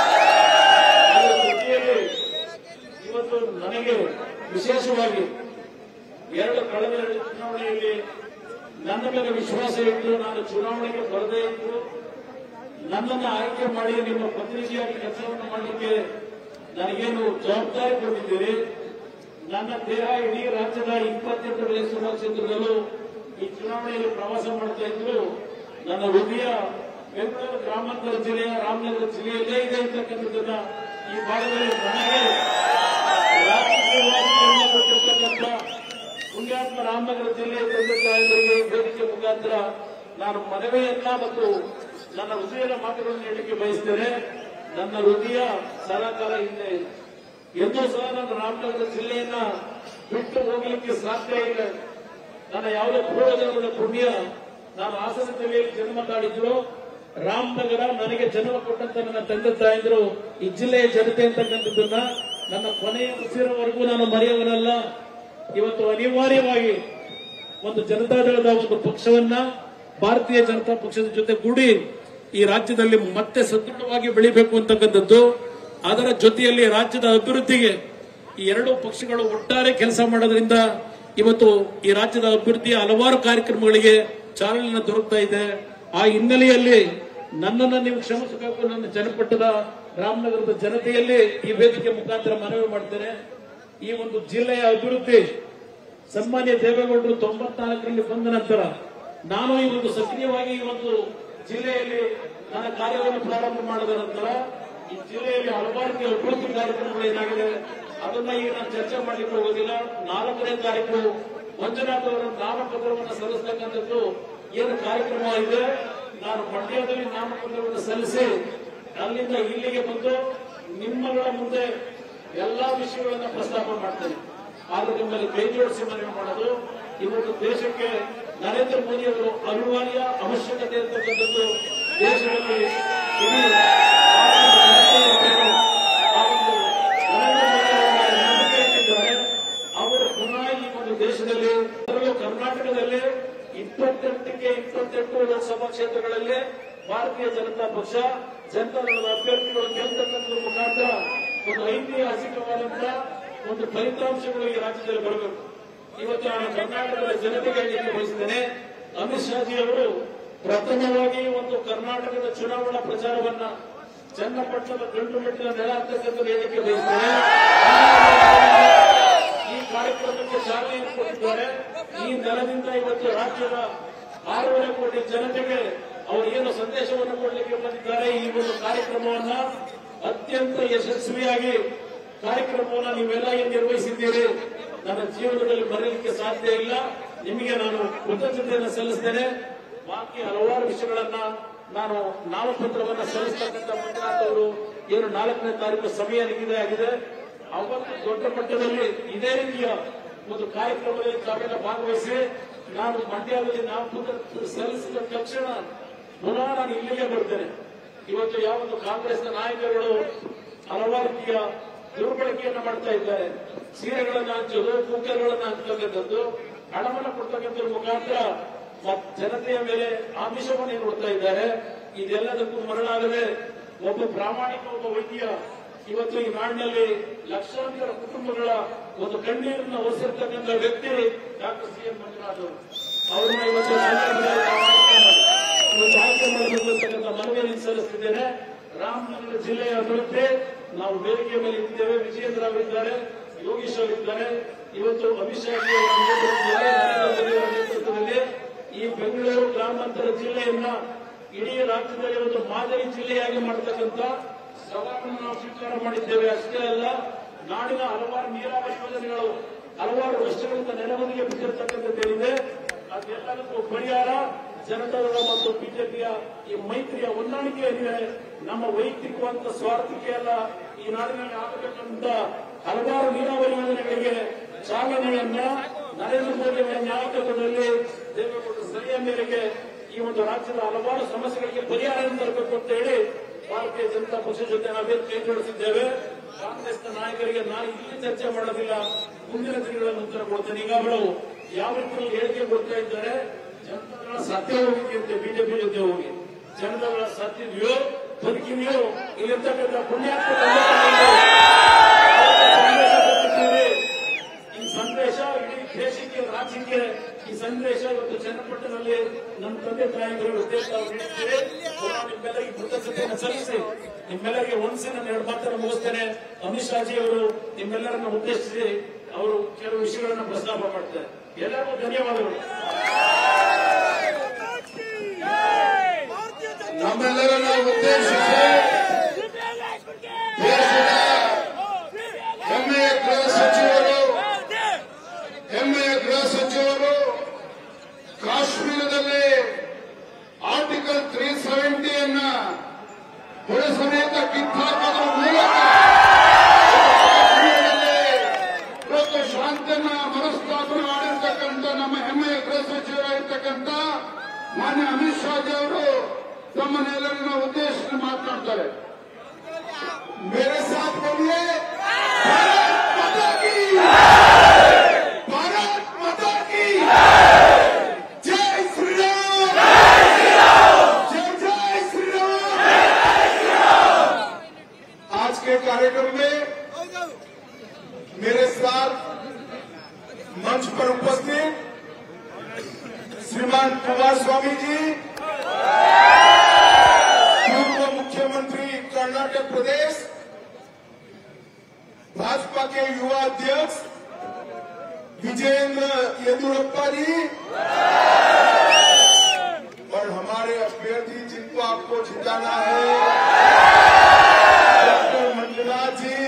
ಅದರ ಜೊತೆಯಲ್ಲಿ ಇವತ್ತು ನನಗೆ ವಿಶೇಷವಾಗಿ ಎರಡು ಕಳೆದ ಎರಡು ಚುನಾವಣೆಯಲ್ಲಿ ನನ್ನ ಮೇಲೆ ವಿಶ್ವಾಸ ಇಟ್ಟು ನಾನು ಚುನಾವಣೆಗೆ ಬರದೇ ಇದ್ದು ನನ್ನನ್ನು ಆಯ್ಕೆ ಮಾಡಿ ನಿಮ್ಮ ಪ್ರತಿನಿಧಿಯಾಗಿ ಕೆಲಸವನ್ನು ಮಾಡಲಿಕ್ಕೆ ನನಗೇನು ಜವಾಬ್ದಾರಿ ಕೊಟ್ಟಿದ್ದೀರಿ ನನ್ನ ದೇಹ ಇಡೀ ರಾಜ್ಯದ ಇಪ್ಪತ್ತೆಂಟು ಲೋಕಸಭಾ ಕ್ಷೇತ್ರದಲ್ಲೂ ಈ ಚುನಾವಣೆಯಲ್ಲಿ ಪ್ರವಾಸ ಮಾಡ್ತಾ ಇದ್ರು ನನ್ನ ಹೃದಯ ಬೆಂಗಳೂರು ಗ್ರಾಮಾಂತರ ಜಿಲ್ಲೆಯ ರಾಮನಗರ ಜಿಲ್ಲೆಯಲ್ಲೇ ಇದೆ ಅಂತಕ್ಕಂಥದ್ದನ್ನ ಈ ಭಾಗದಲ್ಲಿ ನನಗೆ ರಾಜಕೀಯವಾಗಿ ಜನ್ಮ ಕೊಟ್ಟಿರ್ತಕ್ಕಂಥ ಪುಣ್ಯಾತ್ಮ ರಾಮನಗರ ಜಿಲ್ಲೆಯ ತಂದೆ ತಾಯಿಗಳಿಗೆ ವೇದಿಕೆ ಮುಖಾಂತರ ನಾನು ಮನವಿಯನ್ನ ಮತ್ತು ನನ್ನ ಹೃದಯದ ಮಾತುಗಳನ್ನು ಹೇಳಲಿಕ್ಕೆ ಬಯಸ್ತೇನೆ ನನ್ನ ಹೃದಯ ಸದಾಕಾಲ ಹಿಂದೆ ಇದೆ. ಎಂದೂ ಸಹ ನಾನು ರಾಮನಗರ ಜಿಲ್ಲೆಯನ್ನ ಬಿಟ್ಟು ಹೋಗಲಿಕ್ಕೆ ಸಾಧ್ಯ ಇಲ್ಲ ನನ್ನ ಯಾವುದೇ ಪೂರ್ವಜನ್ಮದ ಪುಣ್ಯ ನಾನು ಹಾಸನ ಜಿಲ್ಲೆಯಲ್ಲಿ ಜನ್ಮ ತಾಳಿದ್ರು ರಾಮನಗರ ನನಗೆ ಜನ್ಮ ಕೊಟ್ಟಂತ ನನ್ನ ತಂದೆ ತಾಯಂದ್ರು ಈ ಜಿಲ್ಲೆಯ ಜನತೆ ಅಂತಕ್ಕಂಥದ್ದನ್ನ ನನ್ನ ಕೊನೆಯ ಉಸಿರವರೆಗೂ ನಾನು ಮರೆಯುವನಲ್ಲ ಇವತ್ತು ಅನಿವಾರ್ಯವಾಗಿ ಒಂದು ಜನತಾದಳದ ಒಂದು ಪಕ್ಷವನ್ನ ಭಾರತೀಯ ಜನತಾ ಪಕ್ಷದ ಜೊತೆ ಕೂಡಿ ಈ ರಾಜ್ಯದಲ್ಲಿ ಮತ್ತೆ ಸದೃಢವಾಗಿ ಬೆಳಿಬೇಕು ಅಂತಕ್ಕಂಥದ್ದು ಅದರ ಜೊತೆಯಲ್ಲಿ ರಾಜ್ಯದ ಅಭಿವೃದ್ಧಿಗೆ ಈ ಎರಡೂ ಪಕ್ಷಗಳು ಒಟ್ಟಾರೆ ಕೆಲಸ ಮಾಡೋದ್ರಿಂದ ಇವತ್ತು ಈ ರಾಜ್ಯದ ಅಭಿವೃದ್ಧಿಯ ಹಲವಾರು ಕಾರ್ಯಕ್ರಮಗಳಿಗೆ ಚಾಲನೆ ದೊರಕ್ತಾ ಇದೆ ಆ ಹಿನ್ನೆಲೆಯಲ್ಲಿ ನನ್ನನ್ನು ನೀವು ಕ್ಷಮಿಸಬೇಕು ನನ್ನ ಜನಪಟ್ಟದ ರಾಮನಗರದ ಜನತೆಯಲ್ಲಿ ಈ ವೇದಿಕೆ ಮುಖಾಂತರ ಮನವಿ ಮಾಡ್ತೇನೆ ಈ ಒಂದು ಜಿಲ್ಲೆಯ ಅಭಿವೃದ್ಧಿ ಸನ್ಮಾನ್ಯ ದೇವೇಗೌಡರು ತೊಂಬತ್ನಾಲ್ಕರಲ್ಲಿ ಬಂದ ನಂತರ ನಾನು ಈ ಒಂದು ಸಕ್ರಿಯವಾಗಿ ಈ ಒಂದು ಜಿಲ್ಲೆಯಲ್ಲಿ ನನ್ನ ಕಾರ್ಯವನ್ನು ಪ್ರಾರಂಭ ಮಾಡಿದ ನಂತರ ಈ ಜಿಲ್ಲೆಯಲ್ಲಿ ಹಲವಾರು ಅಭಿವೃದ್ಧಿ ಕಾರ್ಯಕ್ರಮಗಳು ಏನಾಗಿದೆ ಅದನ್ನ ಈಗ ನಾನು ಚರ್ಚೆ ಮಾಡಲಿಕ್ಕೆ ಹೋಗೋದಿಲ್ಲ ನಾಲ್ಕನೇ ತಾರೀಕು ಮಂಜುನಾಥ್ ಅವರ ನಾಮಪತ್ರವನ್ನು ಸಲ್ಲಿಸತಕ್ಕಂಥದ್ದು ಏನು ಕಾರ್ಯಕ್ರಮ ಇದೆ ನಾನು ಮಂಡ್ಯದಲ್ಲಿ ನಾಮಪತ್ರವನ್ನು ಸಲ್ಲಿಸಿ ಅಲ್ಲಿಂದ ಇಲ್ಲಿಗೆ ಬಂದು ನಿಮ್ಮಗಳ ಮುಂದೆ ಎಲ್ಲಾ ವಿಷಯಗಳನ್ನ ಪ್ರಸ್ತಾಪ ಮಾಡ್ತೇನೆ ಆದ್ರೆ ನಿಮ್ಮಲ್ಲಿ ಕೈ ಜೋಡಿಸಿ ಮನವಿ ಮಾಡೋದು ಇವತ್ತು ದೇಶಕ್ಕೆ ನರೇಂದ್ರ ಮೋದಿ ಅವರು ಅನಿವಾರ್ಯ ಅವಶ್ಯಕತೆ ಇರತಕ್ಕಂಥದ್ದು ದೇಶದಲ್ಲಿ ಇಡೀ ಆ ಒಂದು ನರೇಂದ್ರ ಮೋದಿ ಅವರ ನಂಬಿಕೆ ಇಟ್ಟಿದ್ದಾರೆ. ಅವರು ಪುನಃ ಈ ಒಂದು ದೇಶದಲ್ಲಿ ಅದರಲ್ಲೂ ಕರ್ನಾಟಕದಲ್ಲಿ ಇಪ್ಪತ್ತೆಂಟಕ್ಕೆ ಇಪ್ಪತ್ತೆಂಟು ಲೋಕಸಭಾ ಕ್ಷೇತ್ರಗಳಲ್ಲಿ ಭಾರತೀಯ ಜನತಾ ಪಕ್ಷ ಜನತಾದಳದ ಅಭ್ಯರ್ಥಿಗಳು ಗೆಲ್ತಕ್ಕಂಥದ್ರ ಮುಖಾಂತರ ಒಂದು ಐತಿಹಾಸಿಕವಾದಂತಹ ಒಂದು ಫಲಿತಾಂಶಗಳು ಈ ರಾಜ್ಯದಲ್ಲಿ ಬರಬೇಕು ಇವತ್ತು ನಾನು ಕರ್ನಾಟಕದ ಜನತೆಗೆ ಹೇಳಲಿಕ್ಕೆ ಬಯಸ್ತೇನೆ ಅಮಿತ್ ಶಾಜಿ ಅವರು ಪ್ರಥಮವಾಗಿ ಒಂದು ಕರ್ನಾಟಕದ ಚುನಾವಣಾ ಪ್ರಚಾರವನ್ನ ಚನ್ನಪಟ್ಟಣದ ಗಂಟು ಮೆಟ್ಟಿನ ನೆಲ ಅಂತಕ್ಕಂಥ ಹೇಳಲಿಕ್ಕೆ ಬಯಸ್ತೇನೆ ಈ ಕಾರ್ಯಕ್ರಮಕ್ಕೆ ಚಾಲನೆ ಕೊಟ್ಟಿದ್ದಾರೆ ಈ ನೆಲದಿಂದ ಇವತ್ತು ರಾಜ್ಯದ ಆರೂವರೆ ಕೋಟಿ ಜನತೆಗೆ ಅವರು ಏನು ಸಂದೇಶವನ್ನು ಕೊಡಲಿಕ್ಕೆ ಬಂದಿದ್ದಾರೆ ಈ ಒಂದು ಕಾರ್ಯಕ್ರಮವನ್ನ ಅತ್ಯಂತ ಯಶಸ್ವಿಯಾಗಿ ಕಾರ್ಯಕ್ರಮವನ್ನು ನೀವೆಲ್ಲ ಏನು ನಿರ್ವಹಿಸಿದ್ದೀರಿ ನನ್ನ ಜೀವನದಲ್ಲಿ ಬರಲಿಕ್ಕೆ ಸಾಧ್ಯ ಇಲ್ಲ ನಿಮಗೆ ನಾನು ಕೃತಜ್ಞತೆಯನ್ನು ಸಲ್ಲಿಸ್ತೇನೆ ಬಾಕಿ ಹಲವಾರು ವಿಷಯಗಳನ್ನ ನಾನು ನಾಮಪತ್ರವನ್ನ ಸಲ್ಲಿಸ್ತಕ್ಕಂಥ ಮಂಜುನಾಥ್ ಅವರು ಏನು ನಾಲ್ಕನೇ ತಾರೀಕು ಸಮಯ ನಿಗದಿ ಆಗಿದೆ ಅವತ್ತು ದೊಡ್ಡ ಮಟ್ಟದಲ್ಲಿ ಇದೇ ರೀತಿಯ ಒಂದು ಕಾರ್ಯಕ್ರಮದಲ್ಲಿ ತಾವೆಲ್ಲ ಭಾಗವಹಿಸಿ ನಾನು ಮಂಡ್ಯದಲ್ಲಿ ನಾಮಪತ್ರ ಸಲ್ಲಿಸಿದ ತಕ್ಷಣ ಪುನಃ ನಾನು ಇಲ್ಲಿಗೆ ಬರ್ತೇನೆ ಇವತ್ತು ಯಾವೊಂದು ಕಾಂಗ್ರೆಸ್ನ ನಾಯಕರುಗಳು ಹಲವಾರು ರೀತಿಯ ದುರ್ಬಳಕೆಯನ್ನ ಮಾಡ್ತಾ ಇದ್ದಾರೆ ಸೀರೆಗಳನ್ನ ಹಂಚೋದು ಕುಕ್ಕರ್ಗಳನ್ನ ಹಂಚತಕ್ಕಂಥದ್ದು ಹಣವನ್ನು ಕೊಡ್ತಕ್ಕಂಥದ್ರ ಮುಖಾಂತರ ಮತ್- ಜನತೆಯ ಮೇಲೆ ಆಮಿಷವನ್ನು ನೋಡ್ತಾ ಇದ್ದಾರೆ ಇದೆಲ್ಲದಕ್ಕೂ ಮರಳಾಗದೆ ಒಬ್ಬ ಪ್ರಾಮಾಣಿಕ ಒಬ್ಬ ವೈದ್ಯ ಇವತ್ತು ಈ ನಾಡಿನಲ್ಲಿ ಲಕ್ಷಾಂತರ ಕುಟುಂಬಗಳ ಒಂದು ಕಣ್ಣೀರನ್ನ ಒರೆಸಿರ್ತಕ್ಕಂಥ ವ್ಯಕ್ತಿ ಡಾಕ್ಟರ್ ಸಿ ಎಂ ಮಂಜುನಾಥ್ ಅವರು ಅವ್ರನ್ನ ಇವತ್ತು ಸಂದರ್ಭದಲ್ಲಿ ನಾವು ಆಯ್ಕೆ ಮಾಡಿ ಇವತ್ತು ಆಯ್ಕೆ ಮಾಡಬೇಕು ಅಂತಕ್ಕಂಥ ಮನವಿಯನ್ನು ಸಲ್ಲಿಸ್ತಿದ್ದೇನೆ ರಾಮನಗರ ಜಿಲ್ಲೆಯ ಅಭಿವೃದ್ಧಿ ನಾವು ವೇದಿಕೆ ಮೇಲೆ ಇದ್ದೇವೆ ವಿಜಯೇಂದ್ರ ಅವರಿದ್ದಾರೆ ಯೋಗೀಶ್ ಅವರಿದ್ದಾರೆ ಇವತ್ತು ಅಮಿತ್ ಶಾ ಜಿ ಅವರ ನೇತೃತ್ವದಲ್ಲಿ ನರೇಂದ್ರ ಮೋದಿ ಅವರ ನೇತೃತ್ವದಲ್ಲಿ ಈ ಬೆಂಗಳೂರು ಗ್ರಾಮಾಂತರ ಜಿಲ್ಲೆಯನ್ನ ಇಡೀ ರಾಜ್ಯದಲ್ಲಿ ಒಂದು ಮಾದರಿ ಜಿಲ್ಲೆಯಾಗಿ ಮಾಡತಕ್ಕಂಥ ಸವಾಲನ್ನು ನಾವು ಸ್ವೀಕಾರ ಮಾಡಿದ್ದೇವೆ ಅಷ್ಟೇ ಅಲ್ಲ ನಾಡಿನ ಹಲವಾರು ನೀರಾವರಿ ಯೋಜನೆಗಳು ಹಲವಾರು ವರ್ಷಗಳಿಂದ ನೆರವಣಿಗೆ ಬಿಟ್ಟಿರ್ತಕ್ಕಂಥದ್ದೇನಿದೆ ಅದೆಲ್ಲದಕ್ಕೂ ಪರಿಹಾರ ಜನತಾದಳ ಮತ್ತು ಬಿಜೆಪಿಯ ಈ ಮೈತ್ರಿಯ ಹೊಂದಾಣಿಕೆ ಏನಿದೆ ನಮ್ಮ ವೈಯಕ್ತಿಕವಾದ ಸ್ವಾರ್ಥಕ್ಕೆ ಅಲ್ಲ ಈ ನಾಡಿನಲ್ಲಿ ಆಗಬೇಕಂತ ಹಲವಾರು ನೀರಾವರಿ ಯೋಜನೆಗಳಿಗೆ ಚಾಲನೆಯನ್ನ ನರೇಂದ್ರ ಮೋದಿ ಅವರ ನಾಯಕತ್ವದಲ್ಲಿ ದೇವೇಗೌಡರ ಸಲಹೆಯ ಮೇರೆಗೆ ಈ ಒಂದು ರಾಜ್ಯದ ಹಲವಾರು ಸಮಸ್ಯೆಗಳಿಗೆ ಪರಿಹಾರ ತರಬೇಕು ಅಂತ ಹೇಳಿ ಭಾರತೀಯ ಜನತಾ ಪಕ್ಷದ ಜೊತೆ ನಾವೇನು ಕೈ ಜೋಡಿಸಿದ್ದೇವೆ ಕಾಂಗ್ರೆಸ್ನ ನಾಯಕರಿಗೆ ನಾನು ಇಲ್ಲಿ ಚರ್ಚೆ ಮಾಡೋದಿಲ್ಲ ಮುಂದಿನ ದಿನಗಳಲ್ಲಿ ಉತ್ತರ ಕೊಡ್ತೇನೆ ಈಗ ಅವಳು ಯಾವ ರೀತಿ ಹೇಳಿಕೆ ಕೊಡ್ತಾ ಇದ್ದಾರೆ ಜನತೆಗಳ ಸತ್ಯ ಹೋಗಿದೆಯಂತೆ ಬಿಜೆಪಿ ಜೊತೆ ಹೋಗಿ ಜನತೆಗಳ ಸತ್ತಿದ್ಯೋ ಬದುಕಿದೆಯೋ ಇಲ್ಲಿರ್ತಕ್ಕಂಥ ಪುಣ್ಯಾತ್ಮ ತಂದೆ ಸಂದೇಶ ಕೊಟ್ಟಿದ್ದೀರಿ. ಈ ಸಂದೇಶ ಇಡೀ ದೇಶಕ್ಕೆ ರಾಜ್ಯಕ್ಕೆ ಈ ಸಂದೇಶ ಇವತ್ತು ಚನ್ನಪಟ್ಟಣದಲ್ಲಿ ನಮ್ಮ ತಂದೆ ತಾಯಿಗಳು ಉದ್ದೇಶ ನೀಡಿದ್ದೀರಿ ಪುನಃ ನಿಮ್ಮೆಲ್ಲರಿಗೆ ಕೃತಜ್ಞತೆಯನ್ನು ಸಲ್ಲಿಸಿ ನಿಮ್ಮೆಲ್ಲರಿಗೆ ಒಂದ್ಸಿ ನಾನು ಎರಡು ಮಾತನ್ನು ಮುಗಿಸ್ತೇನೆ ಅಮಿತ್ ಶಾಜಿ ಅವರು ನಿಮ್ಮೆಲ್ಲರನ್ನು ಉದ್ದೇಶಿಸಿ ಅವರು ಕೆಲವು ವಿಷಯಗಳನ್ನು ಪ್ರಸ್ತಾಪ ಮಾಡ್ತಾರೆ ಎಲ್ಲರಿಗೂ ಧನ್ಯವಾದಗಳು ನಮ್ಮೆಲ್ಲರನ್ನ ಉದ್ದೇಶಿಸಿ ದೇಶದ ಹೆಮ್ಮೆಯ ಗೃಹ ಸಚಿವರು ಹೆಮ್ಮೆಯ ಗೃಹ ಸಚಿವರು ಕಾಶ್ಮೀರದಲ್ಲಿ ಆರ್ಟಿಕಲ್ ತ್ರೀ ಸೆವೆಂಟಿಯನ್ನ ಹೊರ ಸಮೇತ ಕಿತ್ತಾಕೋದ್ರ ಮೂಲಕ ಕಾಶ್ಮೀರದಲ್ಲಿ ಇವತ್ತು ಶಾಂತಿಯನ್ನ ಮನಸ್ತಾಪನೆ ಮಾಡಿರ್ತಕ್ಕಂಥ ನಮ್ಮ ಹೆಮ್ಮೆಯ ಗೃಹ ಸಚಿವರಾಗಿರ್ತಕ್ಕಂಥ ಮಾನ್ಯ ಅಮಿತ್ ಶಾಜಿ ಅವರು ತಮ್ಮನ್ನೆಲ್ಲರನ್ನ ಉದ್ದೇಶಿಸಿ ಮಾತನಾಡ್ತಾರೆ मेरे साथ बोलिए भारत माता की भारत माता की जय श्री राम जय जय श्री राम आज के कार्यक्रम में मेरे साथ मंच पर उपस्थित श्रीमान कुमार स्वामी जी पूर्व मुख्यमंत्री कर्नाटक प्रदेश भाजपा के युवा अध्यक्ष विजयेंद्र येदुरप्पा जी और हमारे अभ्यर्थी जिनको आपको जिताना है डॉक्टर मंजुनाथ जी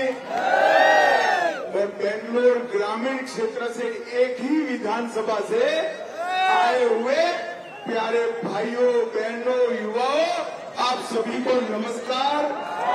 और बेंगलोर ग्रामीण क्षेत्र से एक ही विधानसभा से आए हुए प्यारे भाइयों बहनों युवाओं आप सभी को नमस्कार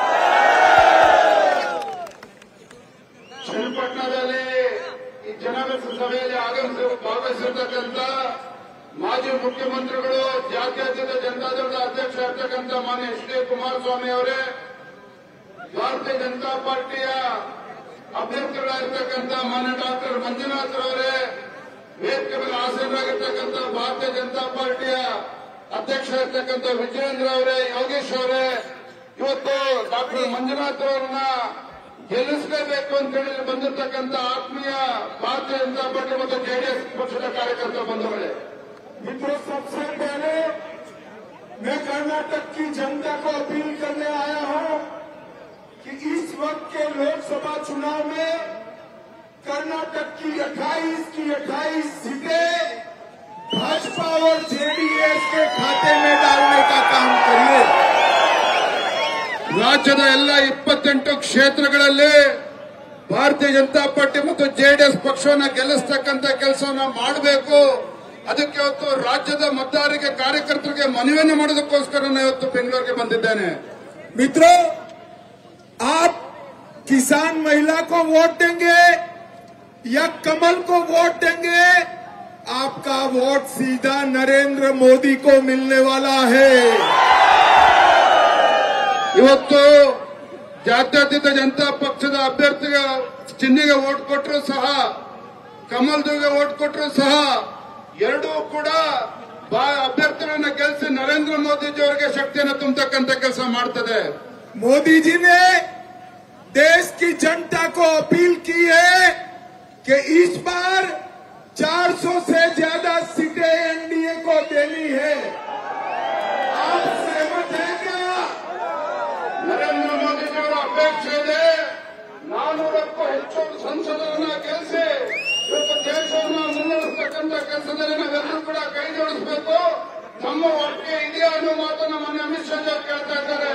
ಚನ್ನಪಟ್ಟಣದಲ್ಲಿ ಈ ಜನಾಂಗ ಸಭೆಯಲ್ಲಿ ಆಗಮಿಸಿ ಭಾಗವಹಿಸಿರ್ತಕ್ಕಂಥ ಮಾಜಿ ಮುಖ್ಯಮಂತ್ರಿಗಳು ಜಾತ್ಯತೀತ ಜನತಾದಳದ ಅಧ್ಯಕ್ಷ ಇರ್ತಕ್ಕಂಥ ಮಾನ್ಯ ಎಚ್ ಡಿ ಕುಮಾರಸ್ವಾಮಿ ಅವರೇ ಭಾರತೀಯ ಜನತಾ ಪಾರ್ಟಿಯ ಅಭ್ಯರ್ಥಿಗಳಾಗಿರ್ತಕ್ಕಂಥ ಮಾನ್ಯ ಡಾಕ್ಟರ್ ಮಂಜುನಾಥ್ ಅವರೇ ವೇದಿಕೆ ಮೇಲೆ ಆಸೀನರಾಗಿರ್ತಕ್ಕಂಥ ಭಾರತೀಯ ಜನತಾ ಪಾರ್ಟಿಯ ಅಧ್ಯಕ್ಷ ಇರ್ತಕ್ಕಂಥ ವಿಜಯೇಂದ್ರ ಅವರೇ ಯೋಗೇಶ್ ಅವರೇ ಇವತ್ತು ಡಾಕ್ಟರ್ ಮಂಜುನಾಥ್ ಅವರನ್ನ ಗೆಲ್ಲಿಸಲೇಬೇಕು ಅಂತ ಹೇಳಿ ಇಲ್ಲಿ ಬಂದಿರತಕ್ಕಂಥ ಆತ್ಮೀಯ ಭಾರತೀಯ ಜನತಾ ಪಾರ್ಟಿ ಮತ್ತು ಜೆಡಿಎಸ್ ಪಕ್ಷದ ಕಾರ್ಯಕರ್ತರ ಬಂಧುಗಳೇ मित्रों सबसे पहले मैं कर्नाटक की जनता को अपील करने आया हूं कि इस वक्त के लोकसभा चुनाव में कर्नाटक की 28 की 28 सीटें भाजपा और जेडीएस के खाते में डालने का काम करिए ರಾಜ್ಯದ ಎಲ್ಲ ಇಪ್ಪತ್ತೆಂಟು ಕ್ಷೇತ್ರಗಳಲ್ಲಿ ಭಾರತೀಯ ಜನತಾ ಪಾರ್ಟಿ ಮತ್ತು ಜೆಡಿಎಸ್ ಪಕ್ಷವನ್ನ ಗೆಲ್ಲಿಸ್ತಕ್ಕಂಥ ಕೆಲಸವನ್ನ ಮಾಡಬೇಕು ಅದಕ್ಕೆ ಇವತ್ತು ರಾಜ್ಯದ ಮತದಾರರಿಗೆ ಕಾರ್ಯಕರ್ತರಿಗೆ ಮನವಿಯನ್ನು ಮಾಡೋದಕ್ಕೋಸ್ಕರ ನಾನು ಇವತ್ತು ಬೆಂಗಳೂರಿಗೆ ಬಂದಿದ್ದೇನೆ मित्रों आप किसान महिला को वोट देंगे या कमल को वोट देंगे आपका वोट सीधा नरेंद्र मोदी को मिलने वाला है ಇವತ್ತು ಜಾತ್ಯತೀತ ಜನತಾ ಪಕ್ಷದ ಅಭ್ಯರ್ಥಿಗೆ ಚಿಹ್ನೆಗೆ ಓಟ್ ಕೊಟ್ಟರು ಸಹ ಕಮಲ್ದುಗೆ ಓಟ್ ಕೊಟ್ಟರು ಸಹ ಎರಡೂ ಕೂಡ ಬಾ- ಅಭ್ಯರ್ಥಿಗಳನ್ನ ಗೆಲ್ಲಿಸಿ ನರೇಂದ್ರ ಮೋದಿಜಿ ಅವರಿಗೆ ಶಕ್ತಿಯನ್ನು ತುಂಬತಕ್ಕಂಥ ಕೆಲಸ ಮಾಡ್ತದೆ मोदी जी ने देश की जनता को अपील की है कि इस बार 400 से ज्यादा सीटें एनडीए को देनी है आप सहमत हैं क्या ನರೇಂದ್ರ ಮೋದಿಜಿಯವರ ಅಪೇಕ್ಷೆ ಇದೆ ನಾನೂರಕ್ಕೂ ಹೆಚ್ಚು ಸಂಸದರನ್ನ ಗೆಲ್ಲಿಸಿ ಇವತ್ತು ದೇಶವನ್ನ ಮುನ್ನಡೆಸತಕ್ಕಂಥ ಕೆಲಸದಲ್ಲಿ ನಾವೆಲ್ಲರೂ ಕೂಡ ಕೈ ಜೋಡಿಸಬೇಕು ನಮ್ಮ ಒಟ್ಟಿಗೆ ಇದೆಯಾ ಅನ್ನೋ ಮಾತನ್ನ ಮೊನ್ನೆ ಅಮಿತ್ ಶಾ ಅವರು ಕೇಳ್ತಾ ಇದ್ದಾರೆ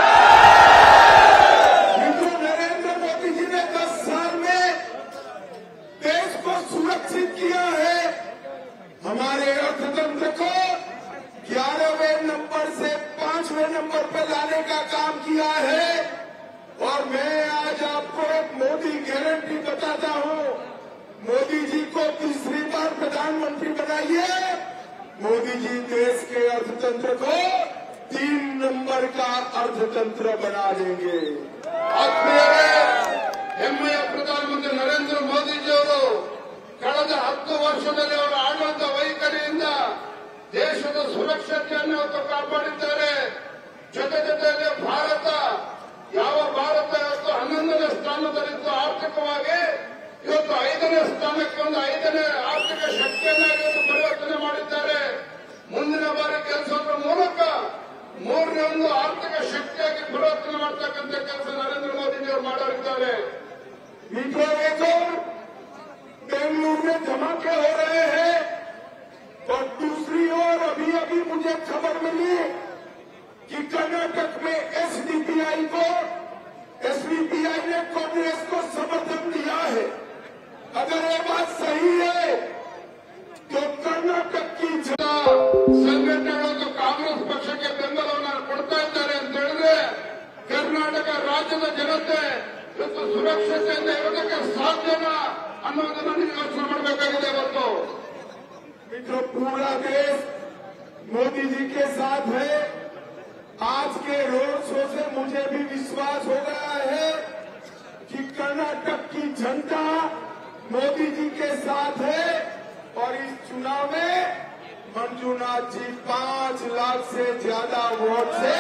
मित्रों नरेंद्र मोदी जी ने 10 साल में देश को सुरक्षित किया है हमारे अर्थतंत्र को ग्यारहवें नंबर से पांचवें नंबर पर लाने का काम किया है और मैं आज आपको एक मोदी गारंटी बताता हूं मोदी जी को तीसरी बार प्रधानमंत्री बनाइए मोदी जी देश के अर्थतंत्र को तीन नंबर का अर्थतंत्र बना देंगे ಆತ್ಮೀಯರೇ ಹೆಮ್ಮೆಯ ಪ್ರಧಾನಮಂತ್ರಿ ನರೇಂದ್ರ ಮೋದಿಜಿಯವರು ಕಳೆದ ಹತ್ತು ವರ್ಷದಲ್ಲಿ ಅವರ ಆಡಳಿತ ವೈಖರಿಯಿಂದ ದೇಶದ ಸುರಕ್ಷತೆಯನ್ನು ಇವತ್ತು ಕಾಪಾಡಿದ್ದಾರೆ ಜೊತೆ ಜೊತೆಯಲ್ಲಿ ಭಾರತ ಯಾವ ಭಾರತ ಇವತ್ತು ಹನ್ನೊಂದನೇ ಸ್ಥಾನದಲ್ಲಿತ್ತು ಆರ್ಥಿಕವಾಗಿ ಇವತ್ತು ಐದನೇ ಸ್ಥಾನಕ್ಕೆ ಒಂದು ಐದನೇ ಆರ್ಥಿಕ ಶಕ್ತಿಯನ್ನಾಗಿ ಇವತ್ತು ಪರಿವರ್ತನೆ ಮಾಡಿದ್ದಾರೆ ಮುಂದಿನ ಬಾರಿ ಕೆಲಸದ ಮೂಲಕ ಮೂರನೇ ಒಂದು ಆರ್ಥಿಕ ಶಕ್ತಿಯಾಗಿ ಪರಿವರ್ತನೆ ಮಾಡ್ತಕ್ಕಂಥ ಕೆಲಸ ನರೇಂದ್ರ ಮೋದಿಜಿಯವರು ಮಾಡೋರಿದ್ದಾರೆ मित्रों देखो बेंगलुरु में धमाके हो रहे हैं और दूसरी ओर अभी अभी मुझे खबर मिली कि कर्नाटक में एसडीपीआई को एसडीपीआई ने कांग्रेस को समर्थन दिया है अगर ये बात सही है तो कर्नाटक की जनता ಸಂಘಟನೆಗಳು ಕಾಂಗ್ರೆಸ್ ಪಕ್ಷಕ್ಕೆ ಬೆಂಬಲವನ್ನು ಕೊಡ್ತಾ ಇದ್ದಾರೆ ಅಂತ ಹೇಳಿದ್ರೆ ಕರ್ನಾಟಕ ರಾಜ್ಯದ ಜನತೆ ಇವತ್ತು ಸುರಕ್ಷತೆಯಿಂದ ಇರೋದಕ್ಕೆ ಸಾಧ್ಯನಾ ಅನ್ನೋದನ್ನ ನೀವು ಯೋಚನೆ ಮಾಡಬೇಕಾಗಿದೆ ಇವತ್ತು मित्रों पूरा देश मोदी जी के साथ है आज के रोड शो से मुझे भी विश्वास हो गया है कि कर्नाटक की जनता मोदी जी के साथ है और इस चुनाव में मंजूनाथ जी पांच लाख से ज्यादा वोट से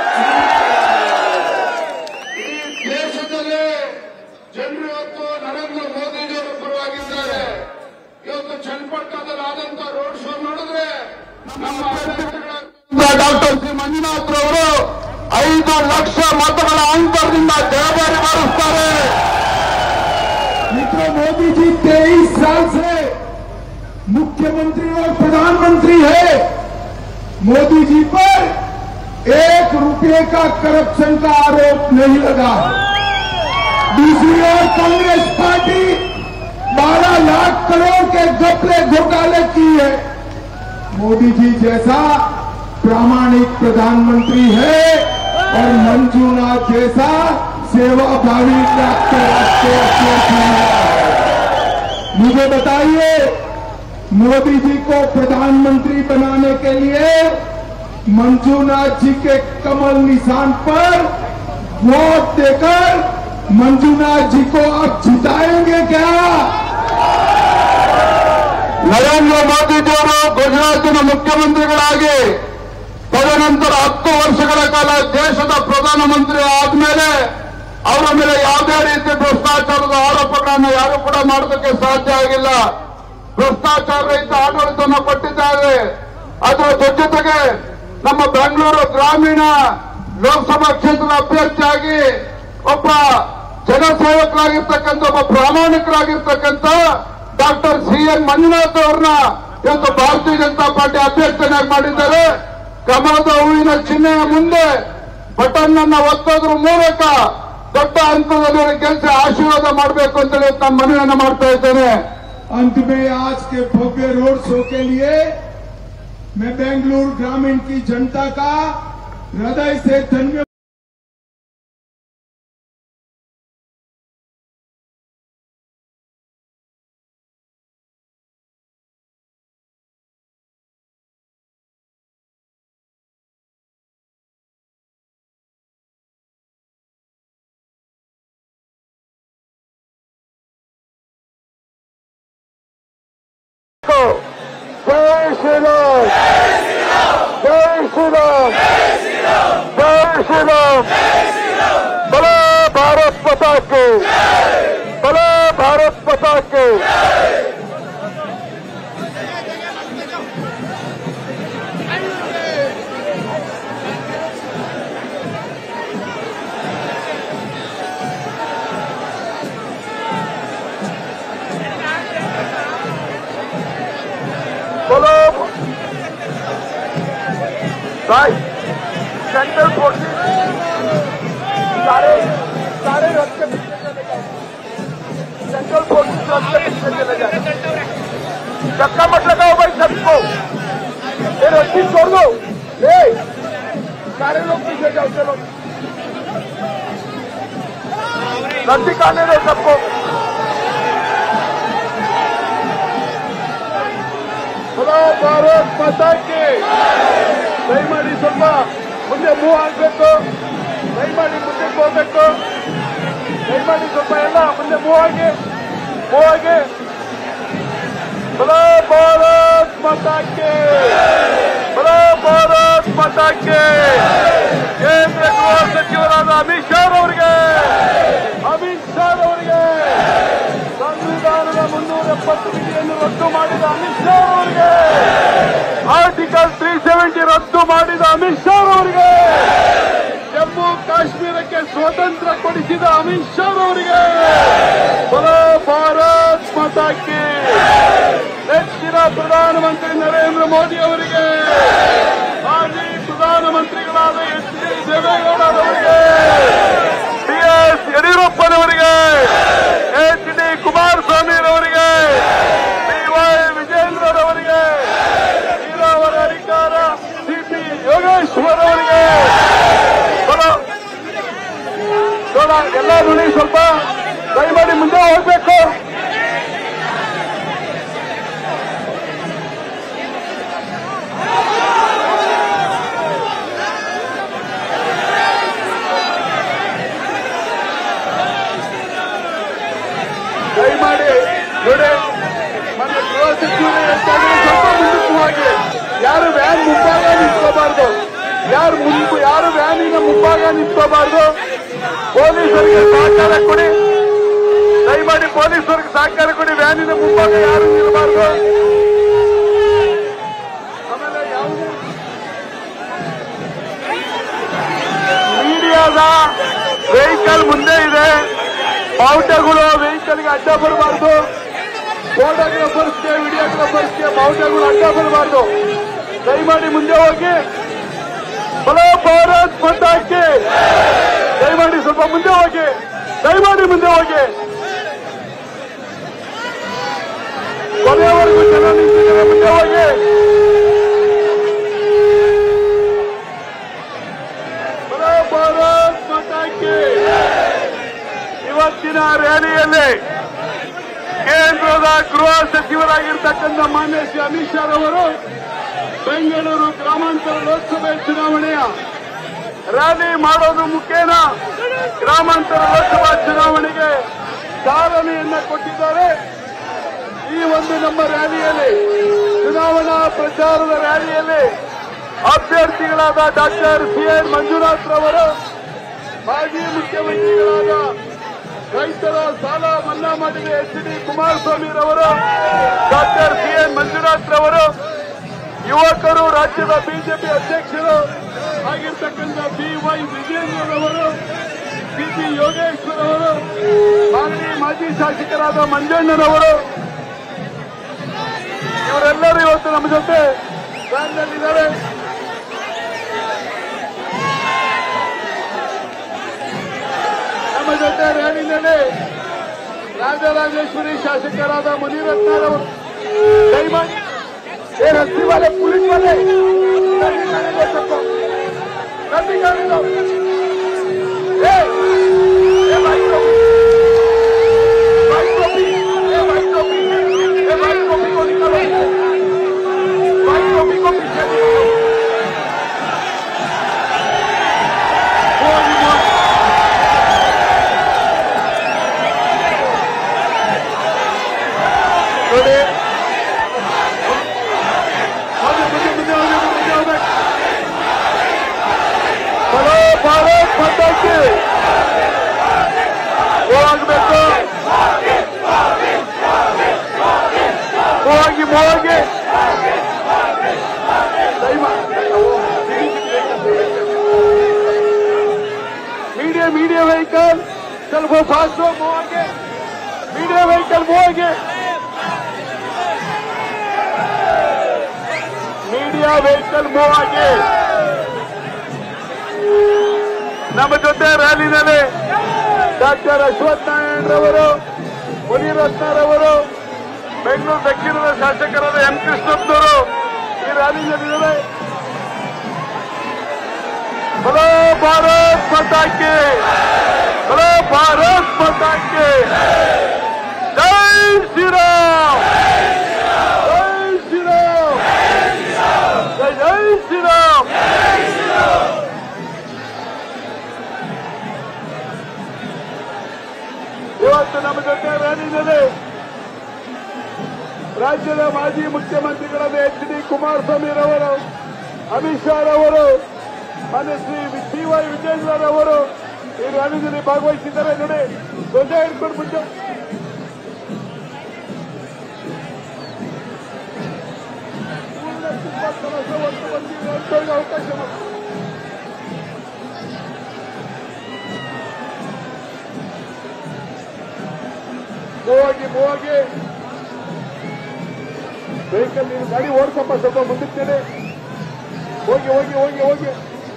ಈ ದೇಶದಲ್ಲಿ ಜನರು ಇವತ್ತು ನರೇಂದ್ರ ಮೋದಿಜಿಯವರ ಪರವಾಗಿದ್ದಾರೆ ಇವತ್ತು ಚನ್ನಪಟ್ಟಣದಲ್ಲಿ ಆದಂತ ರೋಡ್ ಶೋ ನೋಡಿದ್ರೆ ನಮ್ಮ ಡಾಕ್ಟರ್ ಸಿ ಮಂಜುನಾಥ್ ರವರು ಐದು ಲಕ್ಷ ಮತಗಳ ಅಂತರದಿಂದ ಜವಾಬ್ದಾರಿ ಮಾಡಿಸ್ತಾರೆ मित्रों मोदी जी तेईस साल से मुख्यमंत्री और प्रधानमंत्री है मोदी जी पर एक रुपये का करप्शन का आरोप नहीं लगा दूसरी ओर कांग्रेस पार्टी 12 लाख करोड़ के घपले घोटाले की है मोदी जी जैसा प्रामाणिक प्रधानमंत्री है और मंजूनाथ जैसा सेवाभावी डॉक्टर राष्ट्रीय अध्यक्ष है मुझे बताइए मोदी जी को प्रधानमंत्री बनाने के लिए मंजूनाथ जी के कमल निशान पर वोट देकर मंजूनाथ जी को आप जिताएंगे क्या ನರೇಂದ್ರ ಮೋದಿಜಿಯವರು ಗುಜರಾತಿನ ಮುಖ್ಯಮಂತ್ರಿಗಳಾಗಿ ತದನಂತರ ಹತ್ತು ವರ್ಷಗಳ ಕಾಲ ದೇಶದ ಪ್ರಧಾನಮಂತ್ರಿ ಆದ್ಮೇಲೆ ಅವರ ಮೇಲೆ ಯಾವುದೇ ರೀತಿ ಭ್ರಷ್ಟಾಚಾರದ ಆರೋಪಗಳನ್ನು ಯಾರು ಕೂಡ ಮಾಡೋದಕ್ಕೆ ಸಾಧ್ಯ ಆಗಿಲ್ಲ ಭ್ರಷ್ಟಾಚಾರ ರಹಿತ ಆಡಳಿತವನ್ನು ಕೊಟ್ಟಿದ್ದಾರೆ ಅದರ ಜೊತೆಗೆ ನಮ್ಮ ಬೆಂಗಳೂರು ಗ್ರಾಮೀಣ ಲೋಕಸಭಾ ಕ್ಷೇತ್ರದ ಅಭ್ಯರ್ಥಿಯಾಗಿ ಒಬ್ಬ ಜನಸೇವಕರಾಗಿರ್ತಕ್ಕಂಥ ಒಬ್ಬ ಪ್ರಾಮಾಣಿಕರಾಗಿರ್ತಕ್ಕಂಥ ಡಾಕ್ಟರ್ ಸಿ ಎನ್ ಮಂಜುನಾಥ್ ಅವ್ರನ್ನ ಇವತ್ತು ಭಾರತೀಯ ಜನತಾ ಪಾರ್ಟಿ ಅಧ್ಯಕ್ಷನಾಗಿ ಮಾಡಿದ್ದಾರೆ ಕಮಲದ ಹೂವಿನ ಚಿಹ್ನೆಯ ಮುಂದೆ ಬಟನ್ ಅನ್ನ ಒತ್ತೋದ್ರ ಮೂಲಕ ದೊಡ್ಡ ಹಂತದಲ್ಲಿ ಕೆಲಸ ಆಶೀರ್ವಾದ ಮಾಡಬೇಕು ಅಂತೇಳಿ ನಾನು ಮನವಿಯನ್ನು ಮಾಡ್ತಾ ಇದ್ದೇನೆ अंत में आज के भव्य रोड शो के लिए मैं बेंगलुरु ग्रामीण की जनता का हृदय से धन्यवाद जय श्री राम जय श्री राम जय श्री राम बड़ा भारत पता के बड़ा भारत पता के बोलो भाई सेंट्रल फोर्सेस सारे सारे रथ के पीछे चले जाए सेंट्रल फोर्सेस रथ के पीछे चले जाए धक्का मत लगाओ भाई सबको ये रस्सी छोड़ दो ए सारे लोग पीछे जाओ चलो रस्सी काटने दो सबको बोलो ಭಾರತ್ ಮಾತಾಕ್ಕೆ ದಯಮಾಡಿ ಸ್ವಲ್ಪ ಮುಂದೆ ಮೂವ್ ಆಗಬೇಕು ದಯಮಾಡಿ ಮುಂದಕ್ಕೆ ಹೋಗ್ಬೇಕು ದಯಮಾಡಿ ಸ್ವಲ್ಪ ಎಲ್ಲ ಮುಂದೆ ಮೂವ್ ಆಗಿ ಮೂವ್ ಆಗಿ ಬಲೋ ಭಾರತ್ ಮಾತಾಕ್ಕೆ ಬಲೋ ಭಾರತ್ ಮಾತಾಕ್ಕೆ ಕೇಂದ್ರ ಗೃಹ ಸಚಿವರಾದ ಅಮಿತ್ ಶಾ ಅವರಿಗೆ ಅಮಿತ್ ಶಾ ಅವರಿಗೆ ಸಂವಿಧಾನದ ಮುನ್ನೂರ ಎಪ್ಪತ್ತು ವಿಧಿಯನ್ನು ರದ್ದು ಮಾಡಿದ ಅಮಿತ್ ಶಾ ಅವರಿಗೆ ಆರ್ಟಿಕಲ್ ತ್ರೀ ಸೆವೆಂಟಿ ರದ್ದು ಮಾಡಿದ ಅಮಿತ್ ಶಾ ಅವರಿಗೆ ಜಮ್ಮು ಕಾಶ್ಮೀರಕ್ಕೆ ಸ್ವಾತಂತ್ರ್ಯ ಕೊಡಿಸಿದ ಅಮಿತ್ ಶಾ ಅವರಿಗೆ ಬಲೋ ಭಾರತ್ ಮಾತಾಕ್ಕೆ ನೆಚ್ಚಿನ ಪ್ರಧಾನಮಂತ್ರಿ ನರೇಂದ್ರ ಮೋದಿ ಅವರಿಗೆ ಮಾಜಿ ಪ್ರಧಾನಮಂತ್ರಿಗಳಾದ ಎಚ್ ಡಿ ದೇವೇಗೌಡರವರಿಗೆ ಬಿಎಸ್ ಯಡಿಯೂರಪ್ಪನವರಿಗೆ ಎಚ್ ಡಿ ಕುಮಾರಸ್ವಾಮಿರವರಿಗೆ ಡಿವೈ ವಿಜೇಂದ್ರರವರಿಗೆ ನೀರಾವರ ಅಧಿಕಾರ ಸಿಪಿ ಯೋಗೇಶ್ವರ್ ಅವರಿಗೆ ಬರೋ ನೋಡ ಎಲ್ಲ ನೋಡಿ ಸ್ವಲ್ಪ ದಯಮಾಡಿ ಮುಂದೆ ಹೋಗ್ಬೇಕು ದಯಮಾಡಿ ನೋಡಿ మన ಗೃಹ ಸಚಿವರು ಹೇಳ್ತಾರೆ ಸ್ವಲ್ಪ ಮುಂದಕ್ಕೆ ಹೋಗಿ ಯಾರು ವ್ಯಾನ್ ಮುಂಭಾಗ ನಿಂತ್ಕೋಬಾರ್ದು ಯಾರು ಮುಂದೆ ಯಾರು ವ್ಯಾನಿನ ಮುಂಭಾಗ ನಿಂತ್ಕೋಬಾರ್ದು ಪೊಲೀಸರಿಗೆ ಸಹಕಾರ ಕೊಡಿ ದಯಮಾಡಿ ಪೊಲೀಸರಿಗೆ ಸಹಕಾರ ಕೊಡಿ ವ್ಯಾನಿನ ಮುಂಭಾಗ ಯಾರು ನಿಲ್ಲಬಾರ್ದು ಆಮೇಲೆ ಯಾವುದೇ ಮೀಡಿಯಾದ ವೆಹಿಕಲ್ ಮುಂದೆ ಇದೆ ಬಾವುಟಗಳು ವೆಹಿಕಲ್ಗೆ ಅಡ್ಡ ಬರಬಾರ್ದು ಫೋಟೋಗ್ರಾಫರ್ಸ್ಗೆ ವಿಡಿಯೋಗ್ರಾಫರ್ಸ್ಗೆ ಬಾವುಟಗಳು ಅಡ್ಡ ಬರಬಾರ್ದು ದಯಮಾಡಿ ಮುಂದೆ ಹೋಗಿ ಬಲೋ ಭಾರತ್ ಮಾತಾಕ್ಕೆ ದಯಮಾಡಿ ಸ್ವಲ್ಪ ಮುಂದೆ ಹೋಗಿ ದಯಮಾಡಿ ಮುಂದೆ ಹೋಗಿ ಕೊನೆಯವರೆಗೂ ಜನ ನಿಂತಿದ್ದಾರೆ ಮುಂದೆ ಹೋಗಿ ಬಲೋ ಭಾರತ್ ಮಾತಾಕ್ಕೆ ಇವತ್ತಿನ ರ್ಯಾಲಿಯಲ್ಲಿ ಕೇಂದ್ರದ ಗೃಹ ಸಚಿವರಾಗಿರ್ತಕ್ಕಂಥ ಮಾನ್ಯ ಶ್ರೀ ಅಮಿತ್ ಶಾ ಅವರು ಬೆಂಗಳೂರು ಗ್ರಾಮಾಂತರ ಲೋಕಸಭೆ ಚುನಾವಣೆಯ ರ್ಯಾಲಿ ಮಾಡೋದು ಮುಖೇನ ಗ್ರಾಮಾಂತರ ಲೋಕಸಭಾ ಚುನಾವಣೆಗೆ ಚಾಲನೆಯನ್ನ ಕೊಟ್ಟಿದ್ದಾರೆ ಈ ಒಂದು ನಮ್ಮ ರ್ಯಾಲಿಯಲ್ಲಿ ಚುನಾವಣಾ ಪ್ರಚಾರದ ರ್ಯಾಲಿಯಲ್ಲಿ ಅಭ್ಯರ್ಥಿಗಳಾದ ಡಾಕ್ಟರ್ ಸಿ ಎನ್ ಮಂಜುನಾಥ್ ರವರು ಮಾಜಿ ಮುಖ್ಯಮಂತ್ರಿಗಳಾದ ರೈತರ ಸಾಲ ಮನ್ನಾ ಮಾಡಿದ ಎಚ್ ಡಿ ಕುಮಾರಸ್ವಾಮಿ ರವರು ಡಾಕ್ಟರ್ ಸಿ ಎನ್ ಮಂಜುನಾಥ್ ರವರು ಯುವಕರು ರಾಜ್ಯದ ಬಿಜೆಪಿ ಅಧ್ಯಕ್ಷರು ಆಗಿರ್ತಕ್ಕಂಥ ಬಿ ವೈ ವಿಜೇಂದ್ರರವರು ಬಿಪಿ ಯೋಗೇಶ್ವರ್ ಅವರು ಮಾಗಡಿ ಮಾಜಿ ಶಾಸಕರಾದ ಮಂಜಣ್ಣನವರು ಇವರೆಲ್ಲರೂ ಇವತ್ತು ನಮ್ಮ ಜೊತೆ ಬ್ಯಾಂಕ್ನಲ್ಲಿದ್ದಾರೆ ನಮ್ಮ ಜೊತೆ ರ್ಯಾಲಿನಲ್ಲಿ ರಾಜರಾಜೇಶ್ವರಿ ಶಾಸಕರಾದ ಮುನಿರತ್ನರವರು ದಯಮಾಡಿ ಏ ರಸ್ತೆ ವಾಲೆ ಪೊಲೀಸ್ ವಾಲೆ ನದಿ ಕಾಣಿಲ್ಲ ಸ್ವಲ್ಪ. ನದಿ ಕಾಣಿಲ್ಲ. ಏ, ಏ ಬೈಕ್ ಟೋಪಿ. ಬೈಕ್ ಟೋಪಿ. ಏ ಬೈಕ್ ಟೋಪಿ. ಏ ಬೈಕ್ ಟೋಪಿ को निकालो. बाइक टोपी को पीछे निकालो। बोल, बोल। ನೋಡಿ ಹೋಗಿ ಮುಂದೆ ಮುಂದೆ ಹೋಗಿ ಮುಂದೆ ಹೋಗ್ಬೇಕು ಬರೋ ಭಾರತ್ ಮಾತಾಕ್ಕೆ ಹೋಗ್ಬೇಕು ಹೋಗಿ ಹೋಗಿ मीडिया मीडिया व्हीकल चल वो फास्ट हो वो आगे मीडिया व्हीकल वो आगे ಮೀಡಿಯಾ ವೆಹಿಕಲ್ ಮೂವ್ ಆಗಿ ನಮ್ಮ ಜೊತೆ ರ್ಯಾಲಿನಲ್ಲಿ ಡಾಕ್ಟರ್ ಅಶ್ವಥ್ ನಾರಾಯಣ್ ರವರು ಮುನಿರತ್ನರವರು ಬೆಂಗಳೂರು ದಕ್ಷಿಣದ ಶಾಸಕರಾದ ಎಂ ಕೃಷ್ಣಪ್ಪನವರು ಈ ರ್ಯಾಲಿನಲ್ಲಿದ್ದಾರೆ ಬಲೋ ಭಾರತ್ ಮಾತಾಕ್ಕೆ ಬಲೋ ಭಾರತ್ ಮಾತಾಕ್ಕೆ ಜೈ ಶ್ರೀರಾಮ್ ಜೈ ಶ್ರೀರಾಮ್ ಜೈ ಜೈ ಶ್ರೀರಾಮ್ ರಾಜ್ಯದ ಮಾಜಿ ಮುಖ್ಯಮಂತ್ರಿಗಳಾದ ಎಚ್ ಡಿ ಕುಮಾರಸ್ವಾಮಿರವರು ಅಮಿತ್ ಶಾ ರವರು ಮಾನ್ಯ ಶ್ರೀ ಡಿ ವೈ ವಿಜೇಂದ್ರರವರು ಈ ರ್ಯಾಲಿಯಲ್ಲಿ ಭಾಗವಹಿಸಿದ್ದಾರೆ ನೋಡಿ ಧ್ವಜ ಹಿಡ್ಕೊಂಡು ಮುಂಚೆ ಪೂರ್ಣ ತುಂಬ ಕೆಲಸ ಒಟ್ಟು ಬಂದಿದೆ ಅಂತವ್ರಿಗೆ ಅವಕಾಶ ಮಾಡಿ ಹೋಗಿ ಹೋಗಿ ವೆಹಿಕಲ್ ನೀನು ಗಾಡಿ ಓಡಿಸಪ್ಪ ಸ್ವಲ್ಪ ಮುಂದಕ್ಕೆ ನಡೆ. ಹೋಗಿ ಹೋಗಿ ಹೋಗಿ ಹೋಗಿ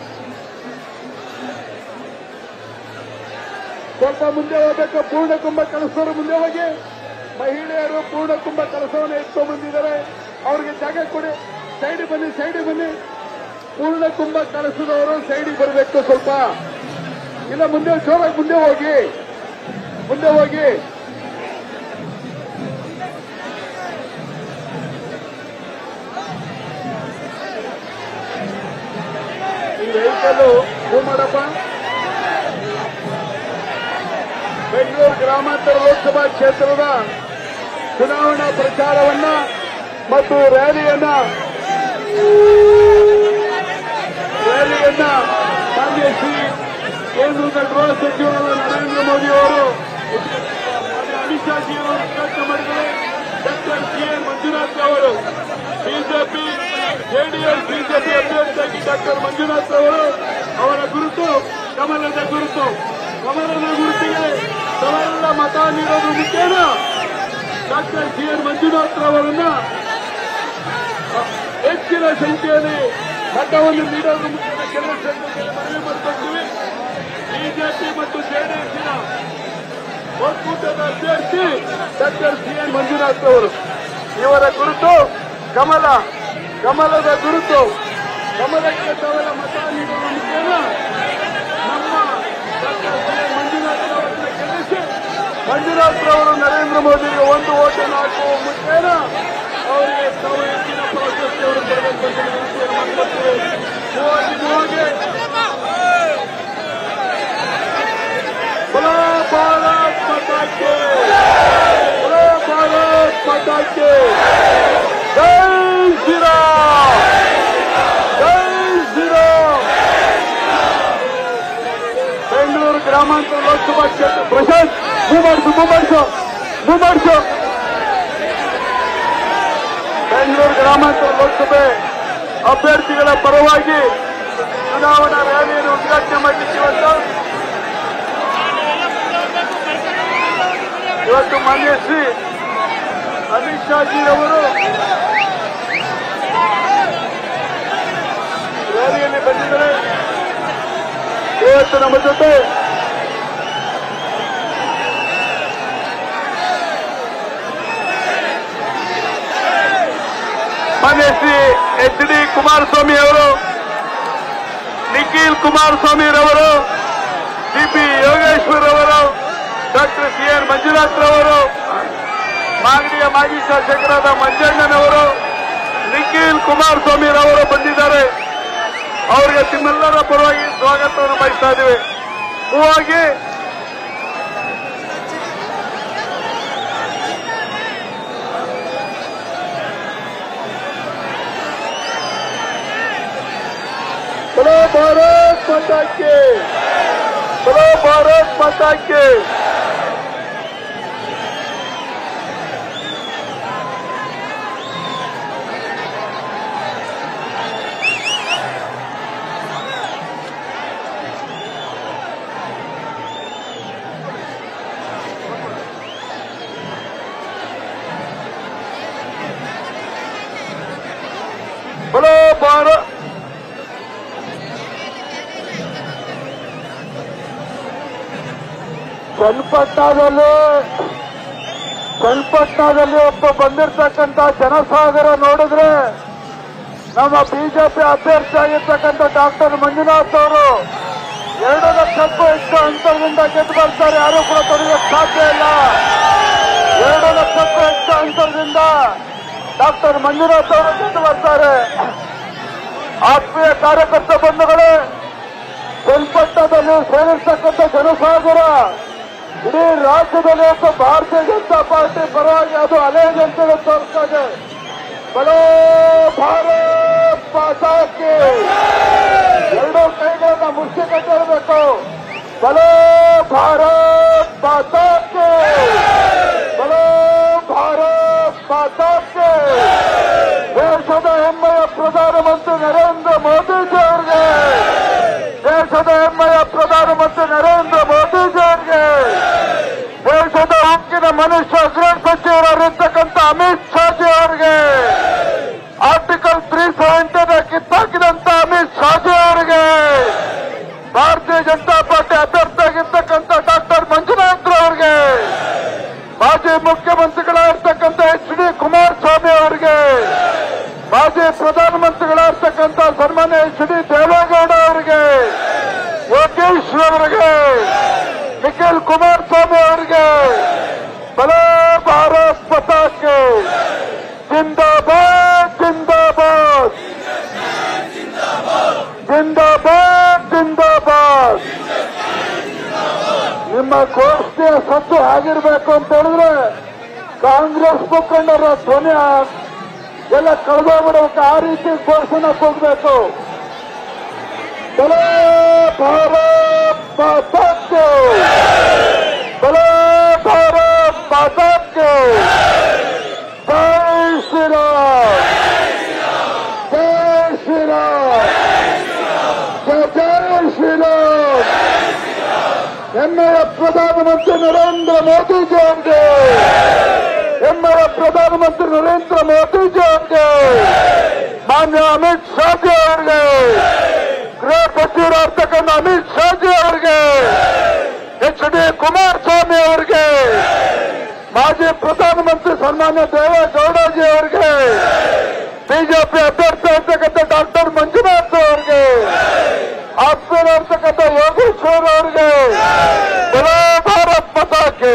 ಸ್ವಲ್ಪ ಮುಂದೆ ಹೋಗ್ಬೇಕು ಪೂರ್ಣ ಕುಂಭ ಕೆಲಸದವರು ಮುಂದೆ ಹೋಗಿ ಮಹಿಳೆಯರು ಪೂರ್ಣ ಕುಂಭ ಕೆಲಸವನ್ನು ಎತ್ಕೊಂಡು ಬಂದಿದ್ದಾರೆ ಅವ್ರಿಗೆ ಜಾಗ ಕೊಡಿ ಸೈಡ್ ಬನ್ನಿ ಸೈಡ್ ಬನ್ನಿ ಪೂರ್ಣ ಕುಂಭ ಕೆಲಸದವರು ಸೈಡಿಗೆ ಬರಬೇಕು ಸ್ವಲ್ಪ ಇಲ್ಲ ಮುಂದೆ ಜೋರಾಗಿ ಮುಂದೆ ಹೋಗಿ ಮುಂದೆ ಹೋಗಿ ಈ ವೆಹಿಕಲ್ ಮೂವ್ ಮಾಡಪ್ಪ ಬೆಂಗಳೂರು ಗ್ರಾಮಾಂತರ ಲೋಕಸಭಾ ಕ್ಷೇತ್ರದ ಚುನಾವಣಾ ಪ್ರಚಾರವನ್ನ ಮತ್ತು ರ್ಯಾಲಿಯನ್ನ ರ್ಯಾಲಿಯನ್ನ ಮಾನ್ಯ ಶ್ರೀ ಕೇಂದ್ರದ ಗೃಹ ಸಚಿವರಾದ ನರೇಂದ್ರ ಮೋದಿ ಅವರು ಮಾನ್ಯ ಅಮಿತ್ ಶಾ ಜಿ ಅವರು ಉದ್ಘಾಟನೆ ಮಾಡಿದ್ದಾರೆ ಡಾಕ್ಟರ್ ಸಿ ಎನ್ ಮಂಜುನಾಥ್ ಅವರು ಬಿಜೆಪಿ ಜೆಡಿಎಸ್ ಬಿಜೆಪಿ ಅಭ್ಯರ್ಥಿಯಾಗಿ ಡಾಕ್ಟರ್ ಮಂಜುನಾಥ್ ಅವರು ಅವರ ಗುರುತು ಕಮಲದ ಗುರುತು ಕಮಲದ ಗುರುತಿಗೆ ತಾವೆಲ್ಲ ಮತ ನೀಡೋದು ಮುಖೇನ ಡಾಕ್ಟರ್ ಸಿ ಎನ್ ಮಂಜುನಾಥ್ ಅವರನ್ನ ಹೆಚ್ಚಿನ ಸಂಖ್ಯೆಯಲ್ಲಿ ಮತವನ್ನು ನೀಡೋದ್ರ ಮುಖೇನ ಕೆಲವು ಸಂಖ್ಯೆಯಲ್ಲಿ ಮನವಿ ಮಾಡಿಕೊಳ್ತೀವಿ ಬಿಜೆಪಿ ಮತ್ತು ಜೆಡಿಎಸ್ನ ಒಕ್ಕೂಟದ ಅಭ್ಯರ್ಥಿ ಡಾಕ್ಟರ್ ಸಿ ಎನ್ ಮಂಜುನಾಥ್ ಅವರು ಇವರ ಗುರುತು ಕಮಲ ಕಮಲದ ಗುರುತು ಕಮಲಕ್ಕೆ ತಾವೆಲ್ಲ ಮತ ನೀಡುವ ಮುಖೇನ ನಮ್ಮ ಡಾಕ್ಟರ್ ಸಿ ಎನ್ ಮಂಜುನಾಥ್ ಅವರನ್ನು ಗೆಲ್ಲಿಸಿ ಮಂಜುನಾಥ್ ಅವರು ನರೇಂದ್ರ ಮೋದಿಗೆ ಒಂದು ಓಟನ್ನು ಹಾಕುವ ಮುಖೇನ ಅವರಿಗೆ ತಾವು ಹೆಚ್ಚಿನ ಪ್ರಾಶಸ್ತ್ಯವನ್ನು ಕೊಡಬೇಕು ಅಂತ ವಿನಂತಿಯನ್ನು ಮಾಡಿಕೊಳ್ತೇವೆ ಹೋಗಿ ಹೋಗಿ बोलो भारत माता के बोलो भारत माता के जय श्री राम जय श्री राम ಬೆಂಗಳೂರು ಗ್ರಾಮಾಂತರ ಲೋಕಸಭಾ ಕ್ಷೇತ್ರ ಪ್ರಶಾಂತ್ ಮೂವ್ ಮಾಡಿಸು ಮೂವ್ ಮಾಡಿಸು ಮೂವ್ ಮಾಡಿಸು ಬೆಂಗಳೂರು ಗ್ರಾಮಾಂತರ ಲೋಕಸಭೆ ಅಭ್ಯರ್ಥಿಗಳ ಪರವಾಗಿ ಚುನಾವಣಾ ರ್ಯಾಲಿಯನ್ನು ಉದ್ಘಾಟನೆ ಮಾಡಲಿಕ್ಕೆ ಇವತ್ತು ಇವತ್ತು ಮಾನ್ಯ ಶ್ರೀ ಅಮಿತ್ ಶಾ ಜಿರವರು ರ್ಯಾಲಿಯಲ್ಲಿ ಬಂದಿದ್ದಾರೆ ಇವತ್ತು ನಮ್ಮ ಜೊತೆ ಮಾನ್ಯ ಶ್ರೀ ಎಚ್ ಡಿ ಕುಮಾರಸ್ವಾಮಿ ಅವರು ನಿಖಿಲ್ ಕುಮಾರಸ್ವಾಮಿರವರು ಸಿಪಿ ಯೋಗೇಶ್ವರ್ ಅವರು ಡಾಕ್ಟರ್ ಸಿ ಎನ್ ಮಂಜುನಾಥ್ ರವರು ಮಾಗಡಿಯ ಮಾಜಿ ಶಾಸಕರಾದ ಮಂಜಣ್ಣನವರು ನಿಖಿಲ್ ಕುಮಾರಸ್ವಾಮಿ ರವರು ಬಂದಿದ್ದಾರೆ ಅವರಿಗೆ ನಿಮ್ಮೆಲ್ಲರ ಪರವಾಗಿ ಸ್ವಾಗತವನ್ನು ಬಯಸ್ತಾ ಇದ್ದೇವೆ ಹೂವಾಗಿ बोलो भारत माता के बोलो भारत माता के बोलो भारत ಚನ್ನಪಟ್ಟಣದಲ್ಲಿ ಚನ್ನಪಟ್ಟಣದಲ್ಲಿ ಒಬ್ಬ ಬಂದಿರ್ತಕ್ಕಂಥ ಜನಸಾಗರ ನೋಡಿದ್ರೆ ನಮ್ಮ ಬಿಜೆಪಿ ಅಭ್ಯರ್ಥಿ ಆಗಿರ್ತಕ್ಕಂಥ ಡಾಕ್ಟರ್ ಮಂಜುನಾಥ್ ಅವರು ಎರಡು ಲಕ್ಷಕ್ಕೂ ಹೆಚ್ಚು ಅಂತರದಿಂದ ಗೆದ್ದು ಬರ್ತಾರೆ ಯಾರು ಕೂಡ ತೊಡಗಕ್ಕೆ ಸಾಧ್ಯ ಇಲ್ಲ ಎರಡು ಲಕ್ಷಕ್ಕೂ ಹೆಚ್ಚು ಅಂತರದಿಂದ ಡಾಕ್ಟರ್ ಮಂಜುನಾಥ್ ಅವರು ಗೆದ್ದು ಬರ್ತಾರೆ ಆತ್ಮೀಯ ಕಾರ್ಯಕರ್ತ ಬಂಧುಗಳೇ ಚನ್ನಪಟ್ಟಣದಲ್ಲಿ ಸೇರಿರ್ತಕ್ಕಂಥ ಜನಸಾಗರ ಇಡೀ ರಾಜ್ಯದಲ್ಲಿ ಇವತ್ತು ಭಾರತೀಯ ಜನತಾ ಪಾರ್ಟಿ ಪರವಾಗಿ ಅದು ಅಲೆ ಜನತೆಗೆ ತೋರಿಸ್ತಾ ಇದೆ ಬಲೋ ಭಾರತ್ ಮಾತಾಕ್ಕೆ ಎರಡೂ ಕೈಗಳನ್ನ ಮುಚ್ಚಿ ಕಟ್ಟಿರಬೇಕು ಬಲೋ ಭಾರತ್ ಮಾತಾಕ್ಕೆ ಬಲೋ ಭಾರತ್ ಮಾತಾಕ್ಕೆ ದೇಶದ ಹೆಮ್ಮೆಯ ಪ್ರಧಾನಮಂತ್ರಿ ನರೇಂದ್ರ ಮೋದಿಜಿ ಅವರಿಗೆ ದೇಶದ ಹೆಮ್ಮೆಯ ಪ್ರಧಾನಮಂತ್ರಿ ನರೇಂದ್ರ ಮೋದಿಜಿ ಅವರಿಗೆ ದೇಶದ ಉಕ್ಕಿನ ಮನುಷ್ಯ ಗೃಹ ಸಚಿವರಾಗಿರ್ತಕ್ಕಂಥ ಅಮಿತ್ ಶಾಜಿ ಅವರಿಗೆ ಆರ್ಟಿಕಲ್ ತ್ರೀ ಸೆವೆಂಟಿನ ಕಿತ್ತಾಕಿದಂತ ಅಮಿತ್ ಶಾಜಿ ಅವರಿಗೆ ಭಾರತೀಯ ಜನತಾ ಪಾರ್ಟಿ ಅಭ್ಯರ್ಥಿಯಾಗಿರ್ತಕ್ಕಂಥ ಡಾಕ್ಟರ್ ಮಂಜುನಾಥ್ ಅವರಿಗೆ ಮಾಜಿ ಮುಖ್ಯಮಂತ್ರಿಗಳಾಗಿರ್ತಕ್ಕಂಥ ಎಚ್ ಡಿ ಕುಮಾರಸ್ವಾಮಿ ಅವರಿಗೆ ಮಾಜಿ ಪ್ರಧಾನಮಂತ್ರಿಗಳಾಗಿರ್ತಕ್ಕಂಥ ಸನ್ಮಾನ್ಯ ಎಚ್ ಡಿ ದೇವೇಗೌಡ ಅವರಿಗೆ ಯೋಗೇಶ್ ಅವರಿಗೆ ನಿಖಿಲ್ ಕುಮಾರಸ್ವಾಮಿ ಅವರಿಗೆ ಬಲೋ ಭಾರತ್ ಪತಾಕೆ ಜಿಂದಾಬಾದ್ ಜಿಂದಾಬಾದ್ ಜಿಂದಾಬಾದ್ ಜಿಂದಾಬಾದ್ ನಿಮ್ಮ ಗೋಷ್ಠಿಯ ಸದ್ದು ಆಗಿರ್ಬೇಕು ಅಂತ ಹೇಳಿದ್ರೆ ಕಾಂಗ್ರೆಸ್ ಮುಖಂಡರ ಧ್ವನಿ ಎಲ್ಲ ಕಳೆದೋಗ್ಬಿಡ್ಬೇಕು ಆ ರೀತಿ ಘೋಷಣೆ ಹೋಗ್ಬೇಕು ಬಲೋ ಭಾರತ್ ಮಾತಾಕ್ಕೆ ಬಲೋ ಭಾರತ್ ಮಾತಾಕ್ಕೆ ಜೈ ಶ್ರೀರಾಮ್ ಜೈ ಶ್ರೀರಾಮ್ ಜೈ ಜೈ ಶ್ರೀರಾಮ್ ಹೆಮ್ಮೆಯ ಪ್ರಧಾನಮಂತ್ರಿ ನರೇಂದ್ರ ಮೋದಿಜಿ ಅವರಿಗೆ ಹೆಮ್ಮೆಯ ಪ್ರಧಾನಮಂತ್ರಿ ನರೇಂದ್ರ ಮೋದಿಜಿ ಅವರಿಗೆ ಮಾನ್ಯ ಅಮಿತ್ ಶಾಜಿ ಅವರಿಗೆ ಗೃಹ ಸಚಿವರಾಗ್ತಕ್ಕಂಥ ಅಮಿತ್ ಶಾಜಿ ಅವರಿಗೆ ಎಚ್ ಡಿ ಕುಮಾರಸ್ವಾಮಿ ಅವರಿಗೆ ಮಾಜಿ ಪ್ರಧಾನಮಂತ್ರಿ ಸನ್ಮಾನ್ಯ ದೇವೇಗೌಡಜಿ ಅವರಿಗೆ ಬಿಜೆಪಿ ಅಭ್ಯರ್ಥಿ ಆಗ್ತಕ್ಕಂಥ ಡಾಕ್ಟರ್ ಮಂಜುನಾಥ್ ಅವರಿಗೆ ಆಪ್ತರಾಗ್ತಕ್ಕಂಥ ಯೋಗೇಶ್ವರ್ ಅವರಿಗೆ ಬಲೋ ಭಾರತ್ ಮತಾಕೆ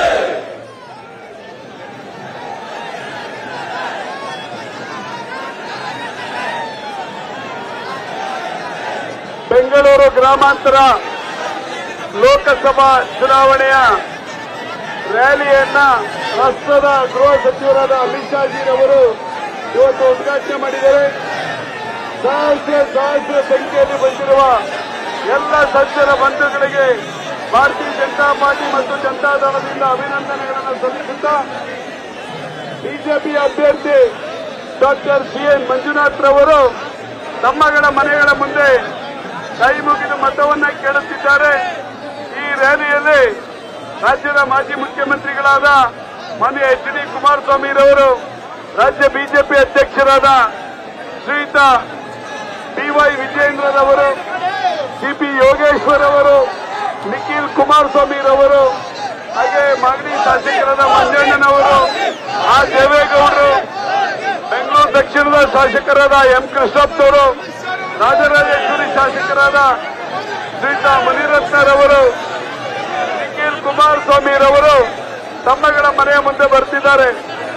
ಬೆಂಗಳೂರು ಗ್ರಾಮಾಂತರ ಲೋಕಸಭಾ ಚುನಾವಣೆಯ ರ್ಯಾಲಿಯನ್ನ ರಾಷ್ಟ್ರದ ಗೃಹ ಸಚಿವರಾದ ಅಮಿತ್ ಶಾಜಿರವರು ಇವತ್ತು ಉದ್ಘಾಟನೆ ಮಾಡಿದ್ದಾರೆ ಸಹಸ್ರ ಸಹಸ್ರ ಸಂಖ್ಯೆಯಲ್ಲಿ ಬಂದಿರುವ ಎಲ್ಲ ಸಜ್ಜನ ಬಂಧುಗಳಿಗೆ ಭಾರತೀಯ ಜನತಾ ಪಾರ್ಟಿ ಮತ್ತು ಜನತಾದಳದಿಂದ ಅಭಿನಂದನೆಗಳನ್ನು ಸಲ್ಲಿಸುತ್ತಾ ಬಿಜೆಪಿ ಅಭ್ಯರ್ಥಿ ಡಾಕ್ಟರ್ ಸಿ ಎನ್ ಮಂಜುನಾಥ್ ರವರು ತಮ್ಮಗಳ ಮನೆಗಳ ಮುಂದೆ ಕೈ ಮುಗಿದು ಮತವನ್ನ ಕೇಳುತ್ತಿದ್ದಾರೆ ಈ ರ್ಯಾಲಿಯಲ್ಲಿ ರಾಜ್ಯದ ಮಾಜಿ ಮುಖ್ಯಮಂತ್ರಿಗಳಾದ ಮಾನ್ಯ ಎಚ್ ಡಿ ಕುಮಾರಸ್ವಾಮಿರವರು ರಾಜ್ಯ ಬಿಜೆಪಿ ಅಧ್ಯಕ್ಷರಾದ ಶ್ರೀಯುತ ಡಿವೈ ವಿಜಯೇಂದ್ರರವರು ಸಿಪಿ ಯೋಗೇಶ್ವರ್ ಅವರು ನಿಖಿಲ್ ಕುಮಾರಸ್ವಾಮಿರವರು ಹಾಗೆ ಮಾಗಡಿ ಶಾಸಕರಾದ ಮಂಜಣ್ಣನವರು ಆರ್ ದೇವೇಗೌಡರು ಬೆಂಗಳೂರು ದಕ್ಷಿಣದ ಶಾಸಕರಾದ ಎಂ ಕೃಷ್ಣಪ್ಪನವರು ರಾಜರಾಜೇಶ್ವರಿ ಶಾಸಕರಾದ ಶ್ರೀಯುತ ಮುನಿರತ್ನರವರು ನಿಖಿಲ್ ಕುಮಾರಸ್ವಾಮಿರವರು ತಮ್ಮಗಳ ಮನೆಯ ಮುಂದೆ ಬರ್ತಿದ್ದಾರೆ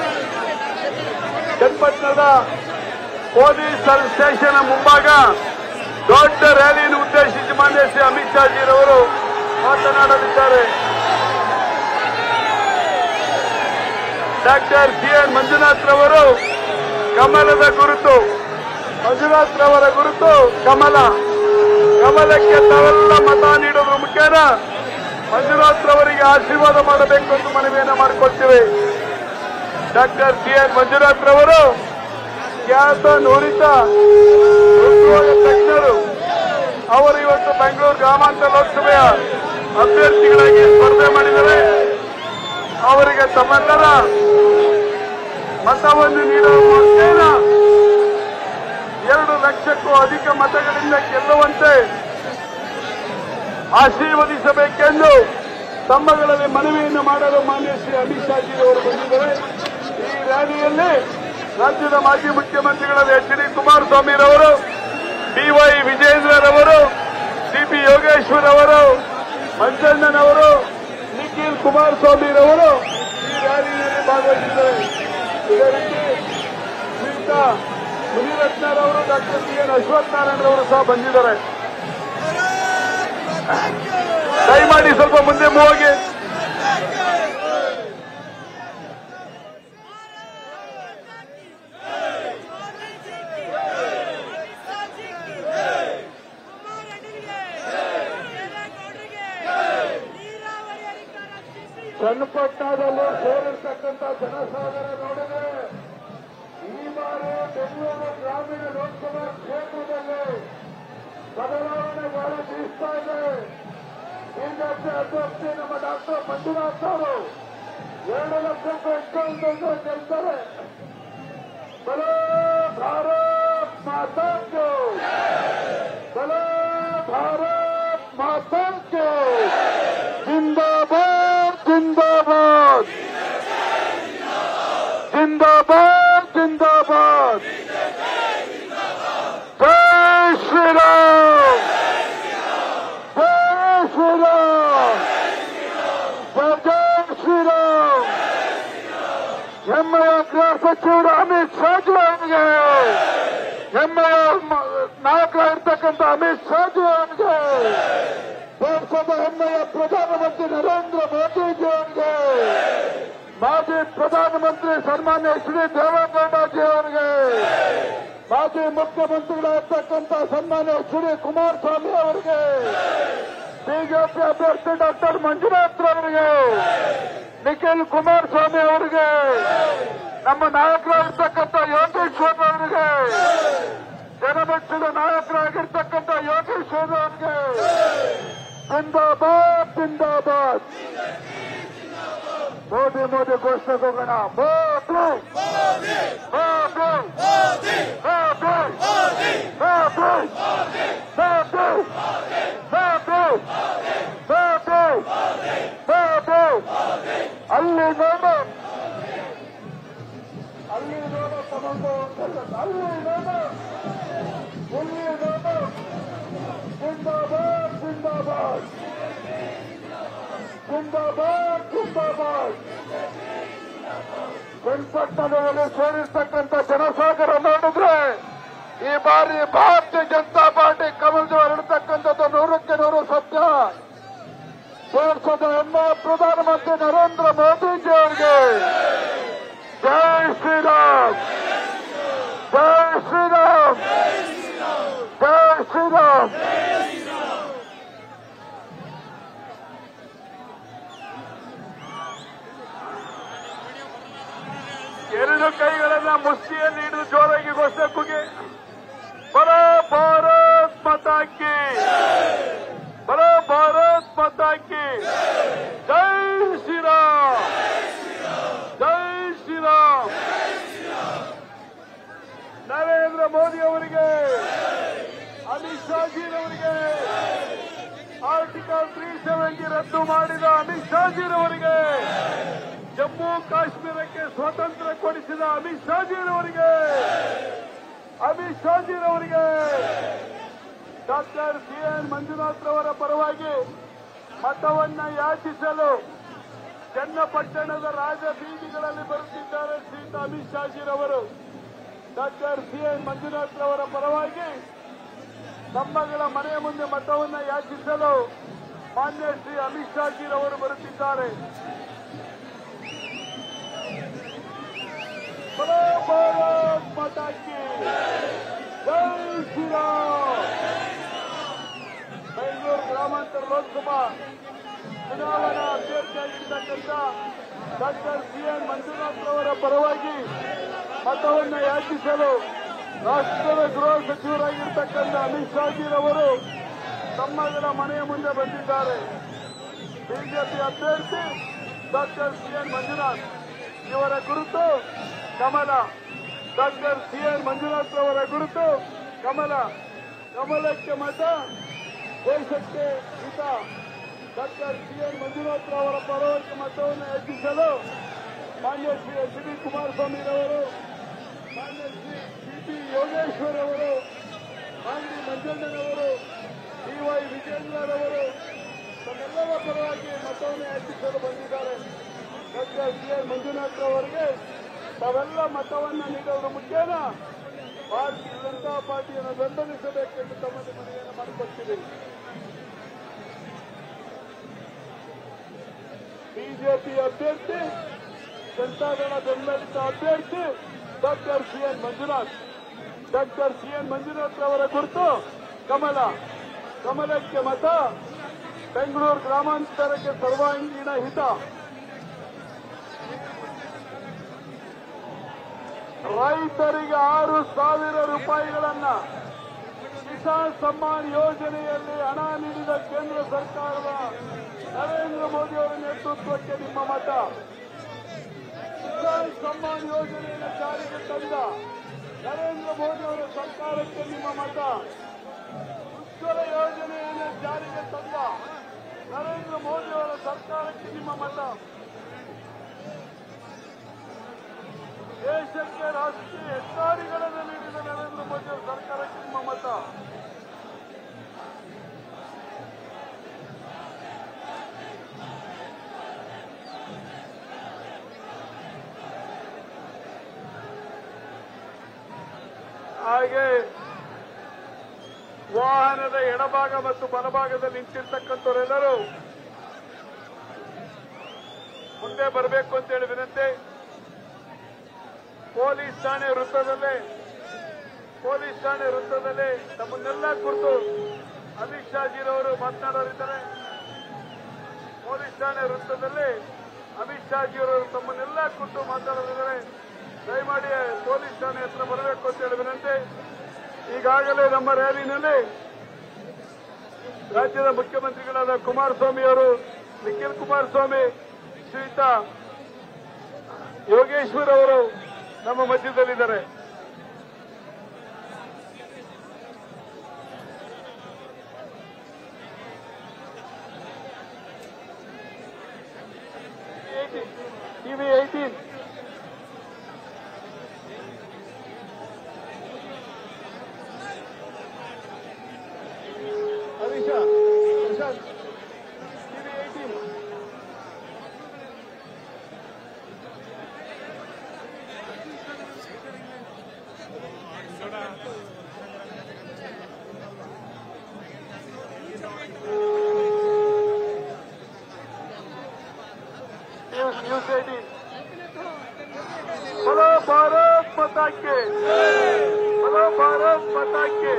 ಚನ್ನಪಟ್ಟಣದ ಪೊಲೀಸ್ ಸಬ್ ಸ್ಟೇಷನ್ ಮುಂಭಾಗ ದೊಡ್ಡ ರ್ಯಾಲಿಯನ್ನು ಉದ್ದೇಶಿಸಿ ಮಾನ್ಯ ಶ್ರೀ ಅಮಿತ್ ಶಾಜಿರವರು ಮಾತನಾಡಲಿದ್ದಾರೆ ಡಾಕ್ಟರ್ ಸಿ ಎನ್ ಮಂಜುನಾಥ್ ರವರು ಕಮಲದ ಗುರುತು ಮಂಜುನಾಥ್ ರವರ ಗುರುತು ಕಮಲ ಕಮಲಕ್ಕೆ ತಾವೆಲ್ಲ ಮತ ನೀಡುವ ಮುಖೇನ ಮಂಜುನಾಥ್ ರವರಿಗೆ ಆಶೀರ್ವಾದ ಮಾಡಬೇಕು ಎಂದು ಮನವಿಯನ್ನು ಮಾಡಿಕೊಳ್ತೀವಿ ಡಾಕ್ಟರ್ ಸಿ ಎನ್ ಮಂಜುನಾಥ್ ರವರು ಖ್ಯಾತ ನುರಿತ ಹೃದ್ರೋಗ ತಜ್ಞರು ಅವರು ಇವತ್ತು ಬೆಂಗಳೂರು ಗ್ರಾಮಾಂತರ ಲೋಕಸಭೆಯ ಅಭ್ಯರ್ಥಿಗಳಾಗಿ ಸ್ಪರ್ಧೆ ಮಾಡಿದ್ದಾರೆ ಅವರಿಗೆ ತಮ್ಮೆಲ್ಲರ ಮತವನ್ನು ನೀಡುವ ಮುಖೇನ ಎರಡು ಲಕ್ಷಕ್ಕೂ ಅಧಿಕ ಮತಗಳಿಂದ ಗೆಲ್ಲುವಂತೆ ಆಶೀರ್ವದಿಸಬೇಕೆಂದು ತಮ್ಮಗಳಲ್ಲಿ ಮನವಿಯನ್ನು ಮಾಡಲು ಮಾನ್ಯ ಶ್ರೀ ಅಮಿತ್ ಶಾಜಿ ಅವರು ಬಂದಿದ್ದಾರೆ ಈ ರ್ಯಾಲಿಯಲ್ಲಿ ರಾಜ್ಯದ ಮಾಜಿ ಮುಖ್ಯಮಂತ್ರಿಗಳಾದ ಎಚ್ ಡಿ ಕುಮಾರಸ್ವಾಮಿರವರು ಡಿವೈ ವಿಜೇಂದ್ರರವರು ಸಿಪಿ ಯೋಗೇಶ್ವರ್ ಅವರು ಮಂಜಣ್ಣನವರು ನಿಖಿಲ್ ಕುಮಾರಸ್ವಾಮಿರವರು ಈ ರ್ಯಾಲಿಯಲ್ಲಿ ಭಾಗವಹಿಸಿದ್ದಾರೆ ಇದೇ ರೀತಿ ಶ್ರೀಯುತ ಮುನಿರತ್ನರವರು ಡಾಕ್ಟರ್ ಸಿ ಎನ್ ಅಶ್ವಥ್ ನಾರಾಯಣರವರು ಸಹ ಬಂದಿದ್ದಾರೆ ದಯಮಾಡಿ ಸ್ವಲ್ಪ ಮುಂದೆ ಹೋಗಿ ಚನ್ನಪಟ್ಟಣದಲ್ಲಿ ಸೇರಿರ್ತಕ್ಕಂಥ ಜನಸಾಗರ ನೋಡಿದ್ರೆ ಈ ಬಾರಿ ಬೆಂಗಳೂರು ಗ್ರಾಮೀಣ ಲೋಕಸಭಾ ಕ್ಷೇತ್ರದಲ್ಲಿ ಬದಲಾವಣೆ ಗಾಳಿ ಬೀಸ್ತಾ ಇದೆ ಬಿಜೆಪಿ ಅಭ್ಯರ್ಥಿ ನಮ್ಮ ಡಾಕ್ಟರ್ ಮಂಜುನಾಥ್ ಅವರು ಎರಡು ಲಕ್ಷಕ್ಕೂ ಹೆಚ್ಚು ಗೆಲ್ತಾರೆ ಬಲೋ ಭಾರತ್ ಮಾತಾ ಕೋ ಬಲೋ ಭಾರತ್ ಮಾತಾ ಕೋ जिंदाबाद जिंदाबाद जिंदाबाद जिंदाबाद जय श्री राम जय श्री राम जय जय श्री राम ಹೆಮ್ಮೆಯ ಗೃಹ ಸಚಿವರು ಅಮಿತ್ ಶಾಜಿ ಅವರಿಗೆ ಹೆಮ್ಮೆಯ ನಾಯಕರಾಗಿರ್ತಕ್ಕಂಥ ಅಮಿತ್ ಶಾಜಿ ಅವರಿಗೆ ದೇಶದ ಹೆಮ್ಮೆಯ ಪ್ರಧಾನಮಂತ್ರಿ ನರೇಂದ್ರ ಮೋದಿಜಿ ಅವರಿಗೆ ಮಾಜಿ ಪ್ರಧಾನಮಂತ್ರಿ ಸನ್ಮಾನ್ಯ ಎಚ್ ಡಿ ದೇವೇಗೌಡಜಿ ಅವರಿಗೆ ಮಾಜಿ ಮುಖ್ಯಮಂತ್ರಿಗಳಾಗಿರ್ತಕ್ಕಂಥ ಸನ್ಮಾನ್ಯ ಎಚ್ ಡಿ ಕುಮಾರಸ್ವಾಮಿ ಅವರಿಗೆ ಬಿಜೆಪಿ ಅಭ್ಯರ್ಥಿ ಡಾಕ್ಟರ್ ಮಂಜುನಾಥ್ ಅವರಿಗೆ ನಿಖಿಲ್ ಕುಮಾರಸ್ವಾಮಿ ಅವರಿಗೆ ನಮ್ಮ ನಾಯಕರಾಗಿರ್ತಕ್ಕಂಥ ಯೋಗೇಶ್ವರ್ ಅವರಿಗೆ ಜನಮೆಚ್ಚಿದ ನಾಯಕರಾಗಿರ್ತಕ್ಕಂಥ ಯೋಗೇಶ್ವರ್ ಅವರಿಗೆ जिंदाबाद जिंदाबाद मोदी मोदी घोषणा को गणा मोदी मोदी मोदी मोदी मोदी मोदी मोदी ಅಲ್ಲಿ ನೋಡು ಅಲ್ಲಿ ನೋಡು ಸಂಬಂಧ ಅಲ್ಲಿ ನೋಡು ಇಲ್ಲಿ ನೋಡು जिंदाबाद जिंदाबाद जिंदाबाद जिंदाबाद ಚನ್ನಪಟ್ಟಣದಲ್ಲಿ ಸೇರಿರ್ತಕ್ಕಂಥ ಜನಸಾಗರ ನೋಡಿದ್ರೆ ಈ ಬಾರಿ ಭಾರತೀಯ ಜನತಾ ಪಾರ್ಟಿ ಕಮಲದ ಹರಡ್ತಕ್ಕಂಥದ್ದು ನೂರಕ್ಕೆ ನೂರು ಸತ್ಯ ದೇಶದ ಹೆಮ್ಮೆ ಪ್ರಧಾನಮಂತ್ರಿ ನರೇಂದ್ರ ಮೋದಿಜಿ ಅವರಿಗೆ ಜೈ ಶ್ರೀರಾಮ್ ಜೈ ಶ್ರೀರಾಮ್ ಜೈ ಶ್ರೀರಾಮ್ ಎರಡು ಕೈಗಳನ್ನ ಮುಷ್ಟಿಯಲ್ಲಿ ಹಿಡಿದು ಜೋರಾಗಿ ಘೋಷಣೆ ಕೂಗಿ ಬರ ಭಾರತ್ ಮತಾಕಿ ಬರ ಭಾರತ್ ಮತಾಕಿ ಜೈ ಶ್ರೀರಾಮ್ ಜೈ ಶ್ರೀರಾಮ್ ನರೇಂದ್ರ ಮೋದಿ ಅವರಿಗೆ ಅಮಿತ್ ಶಾಜಿರವರಿಗೆ ಆರ್ಟಿಕಲ್ ತ್ರೀ ಸೆವೆಂಟಿ ರದ್ದು ಮಾಡಿದ ಅಮಿತ್ ಶಾಜಿರವರಿಗೆ ಜಮ್ಮು ಕಾಶ್ಮೀರಕ್ಕೆ ಸ್ವಾತಂತ್ರ್ಯ ಕೊಡಿಸಿದ ಅಮಿತ್ ಶಾಜಿರವರಿಗೆ ಅಮಿತ್ ಶಾಜಿರವರಿಗೆ ಡಾಕ್ಟರ್ ಸಿ ಎನ್ ಮಂಜುನಾಥ್ ರವರ ಪರವಾಗಿ ಮತವನ್ನ ಯಾಚಿಸಲು ಚನ್ನಪಟ್ಟಣದ ರಾಜ ಬೀದಿಗಳಲ್ಲಿ ಬರುತ್ತಿದ್ದಾರೆ ಶ್ರೀಯುತ ಅಮಿತ್ ಶಾಜಿರವರು ಡಾಕ್ಟರ್ ಸಿ ಎನ್ ಮಂಜುನಾಥ್ ರವರ ಪರವಾಗಿ ತಮ್ಮಗಳ ಮನೆಯ ಮುಂದೆ ಮತವನ್ನ ಯಾಚಿಸಲು ಮಾನ್ಯ ಶ್ರೀ ಅಮಿತ್ ಶಾಜಿರವರು ಬರುತ್ತಿದ್ದಾರೆ ಬಲೋ ಭಾರತ್ ಮಾತಾ ಕಿ ಜೈ ಶ್ರೀರಾಮ್ ಬೆಂಗಳೂರು ಗ್ರಾಮಾಂತರ ಲೋಕಸಭಾ ಚುನಾವಣಾ ಅಭ್ಯರ್ಥಿಯಾಗಿರ್ತಕ್ಕಂಥ ಡಾಕ್ಟರ್ ಸಿ ಎನ್ ಮಂಜುನಾಥ್ ಅವರ ಪರವಾಗಿ ಮತವನ್ನ ಯಾಚಿಸಲು ರಾಷ್ಟ್ರದ ಗೃಹ ಸಚಿವರಾಗಿರ್ತಕ್ಕಂಥ ಅಮಿತ್ ಶಾಜಿರವರು ತಮ್ಮಗಳ ಮನೆಯ ಮುಂದೆ ಬಂದಿದ್ದಾರೆ ಬಿಜೆಪಿ ಅಭ್ಯರ್ಥಿ ಡಾಕ್ಟರ್ ಸಿ ಎನ್ ಮಂಜುನಾಥ್ ಇವರ ಗುರುತು ಕಮಲ ಡಾಕ್ಟರ್ ಸಿ ಎನ್ ಮಂಜುನಾಥ್ ಅವರ ಗುರುತು ಕಮಲ ಕಮಲಕ್ಕೆ ಮತ ದೇಶಕ್ಕೆ ಹಿತ ಡಾಕ್ಟರ್ ಸಿ ಎನ್ ಮಂಜುನಾಥ್ ಅವರ ಪರವಾಗಿ ಮತವನ್ನು ಹೆಚ್ಚಿಸಲು ಮಾನ್ಯ ಶ್ರೀ ಎಚ್ ಡಿ ಕುಮಾರಸ್ವಾಮಿರವರು ಮಾನ್ಯ ಶ್ರೀ ಸಿ ಪಿ ಯೋಗೇಶ್ವರ್ ಅವರು ಮಾನ್ಯ ಮಂಜಣ್ಣನವರು ಡಿ ವೈ ವಿಜೇಂದ್ರರವರು ತಮ್ಮೆಲ್ಲರ ಪರವಾಗಿ ಮತವನ್ನು ಹೆಚ್ಚಿಸಲು ಬಂದಿದ್ದಾರೆ ಡಾಕ್ಟರ್ ಸಿ ಎನ್ ಮಂಜುನಾಥ್ ಅವರಿಗೆ ತಾವೆಲ್ಲ ಮತವನ್ನು ನೀಡುವುದರ ಮುಖೇನ ಭಾರತೀಯ ಜನತಾ ಪಾರ್ಟಿಯನ್ನು ಬೆಂಬಲಿಸಬೇಕೆಂದು ತಮ್ಮಲ್ಲಿ ಮನವಿಯನ್ನು ಮಾಡಿಕೊಡ್ತಿದ್ದೀವಿ ಬಿಜೆಪಿ ಅಭ್ಯರ್ಥಿ ಜನತಾದಳ ಬೆಂಬಲಿತ ಅಭ್ಯರ್ಥಿ doctor C N Manjunath doctor C N Manjunath ಅವರ ಕುರಿತು ಕಮಲ ಕಮಲಕ್ಕೆ ಮತ ಬೆಂಗಳೂರು ಗ್ರಾಮಾಂತರಕ್ಕೆ ಸರ್ವಾಂಗೀಣ ಹಿತ ರೈತರಿಗೆ ಆರು ಸಾವಿರ ರೂಪಾಯಿಗಳನ್ನ ಕಿಸಾನ್ ಸಮ್ಮಾನ್ ಯೋಜನೆಯಲ್ಲಿ ಹಣ ನೀಡಿದ ಕೇಂದ್ರ ಸರ್ಕಾರದ ನರೇಂದ್ರ ಮೋದಿ ಅವರ ನೇತೃತ್ವಕ್ಕೆ ನಿಮ್ಮ ಮತ ಕಿಸಾನ್ ಸಮ್ಮಾನ್ ಯೋಜನೆಯನ್ನು ಜಾರಿಗೆ ತಂದ ನರೇಂದ್ರ ಮೋದಿ ಅವರ ಸರ್ಕಾರಕ್ಕೆ ನಿಮ್ಮ ಮತ ಉಜ್ವಲ ಯೋಜನೆಯನ್ನು ಜಾರಿಗೆ ತಂದ ನರೇಂದ್ರ ಮೋದಿ ಅವರ ಸರ್ಕಾರಕ್ಕೆ ನಿಮ್ಮ ಮತ ದೇಶಕ್ಕೆ ರಾಷ್ಟ್ರೀಯ ಹೆದ್ದಾರಿಗಳನ್ನು ನೀಡಿದ ನರೇಂದ್ರ ಮೋದಿ ಅವರ ಸರ್ಕಾರಕ್ಕೆ ನಿಮ್ಮ ಮತ ಹಾಗೆ ವಾಹನದ ಎಡಭಾಗ ಮತ್ತು ಬಲಭಾಗದಲ್ಲಿ ನಿಂತಿರ್ತಕ್ಕಂಥವರೆಲ್ಲರೂ ಮುಂದೆ ಬರಬೇಕು ಅಂತೇಳಿ ವಿನಂತಿ ಪೊಲೀಸ್ ಠಾಣೆ ವೃತ್ತದಲ್ಲೇ ಪೊಲೀಸ್ ಠಾಣೆ ವೃತ್ತದಲ್ಲಿ ತಮ್ಮನ್ನೆಲ್ಲ ಕುರಿತು ಅಮಿತ್ ಶಾಜಿರವರು ಮಾತನಾಡೋರಿದ್ದಾರೆ ಪೊಲೀಸ್ ಠಾಣೆ ವೃತ್ತದಲ್ಲಿ ಅಮಿತ್ ಶಾಜಿಯವರು ತಮ್ಮನ್ನೆಲ್ಲ ಕುರಿತು ಮಾತನಾಡೋರಿದ್ದಾರೆ ದಯಮಾಡಿ ಪೊಲೀಸ್ ಠಾಣೆ ಹತ್ರ ಬರಬೇಕು ಅಂತ ಹೇಳಿ ವಿನಂತಿ ಈಗಾಗಲೇ ನಮ್ಮ ರ್ಯಾಲಿನಲ್ಲಿ ರಾಜ್ಯದ ಮುಖ್ಯಮಂತ್ರಿಗಳಾದ ಕುಮಾರಸ್ವಾಮಿ ಅವರು ನಿಖಿಲ್ ಕುಮಾರಸ್ವಾಮಿ ಶ್ರೀಯುತ ಯೋಗೇಶ್ವರ್ ಅವರು ನಮ್ಮ ಮಧ್ಯದಲ್ಲಿದ್ದಾರೆ TV eighteen Harisha Prashanth TV eighteen news news eighteen बोलो भारत माता के बोलो भारत माता के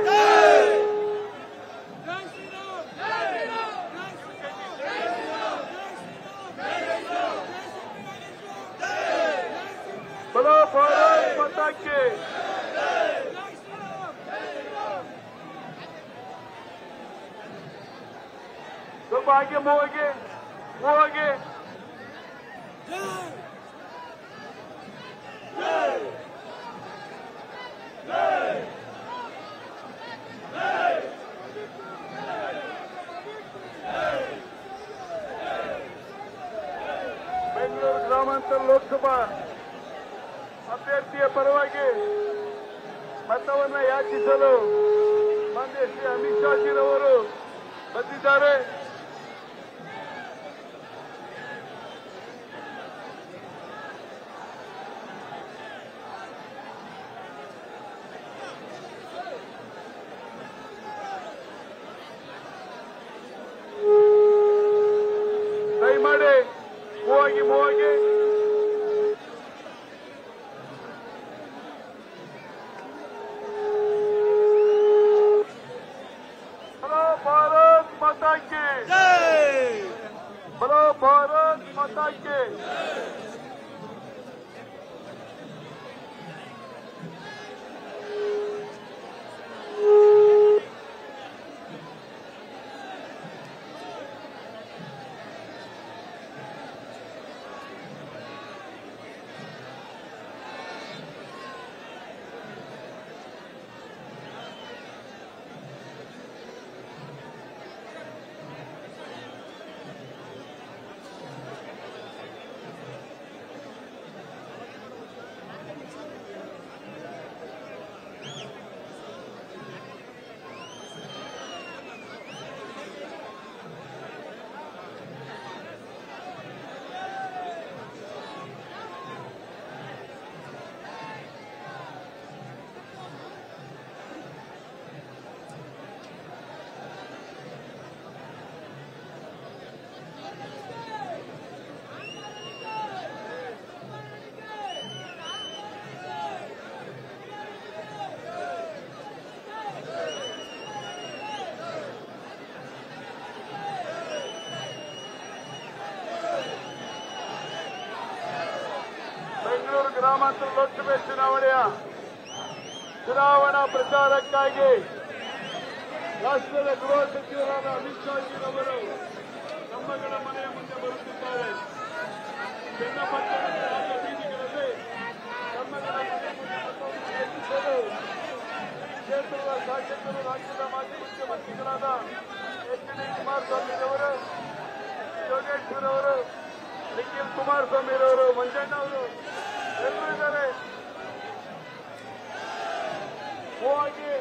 बोलो भारत माता के ಸ್ವಲ್ಪ ಆगे ಮೂವ್ ಆಗಿ ಮೂವ್ ಆಗಿ ಬೆಂಗಳೂರು ಗ್ರಾಮಾಂತರ ಲೋಕಸಭಾ ಅಭ್ಯರ್ಥಿಯ ಪರವಾಗಿ ಮತವನ್ನ ಯಾಚಿಸಲು ಮಾನ್ಯ ಶ್ರೀ ಅಮಿತ್ ಶಾಜಿರವರು ಬಂದಿದ್ದಾರೆ ದಯಮಾಡಿ ಮೂವಾಗಿ ಮೂವಾಗಿ ಬಲೋ ಭಾರತ್ ಮಾತಾ ಕೆ ಬಲೋ ಭಾರತ್ ಮಾತಾ ಕೆ ಗ್ರಾಮಾಂತರ ಲೋಕಸಭೆ ಚುನಾವಣೆಯ ಚುನಾವಣಾ ಪ್ರಚಾರಕ್ಕಾಗಿ ರಾಷ್ಟ್ರದ ಗೃಹ ಸಚಿವರಾದ ಅಮಿತ್ ಶಾ ಅವರು ತಮ್ಮಗಳ ಮನೆಯ ಮುಂದೆ ಬರುತ್ತಿದ್ದಾರೆ ಚನ್ನಪಟ್ಟಣದ ರಾಜ್ಯ ಬೀದಿಗಳಲ್ಲಿ ತಮ್ಮಗಳ ಮನೆಯ ಮುಂದೆ ಬಂದು ಕ್ಷೇತ್ರದ ಶಾಸಕರು ರಾಜ್ಯದ ಮಾಜಿ ಮುಖ್ಯಮಂತ್ರಿಗಳಾದ ಎಚ್ ಡಿ ಕುಮಾರಸ್ವಾಮಿರವರು ಯೋಗೇಶ್ವರ್ ಅವರು ನಿಖಿಲ್ ಕುಮಾರಸ್ವಾಮಿರವರು ಮಂಜಣ್ಣ ಅವರು ಎಲ್ಲರೂ ಇದ್ದಾರೆ ಹೋಗಿ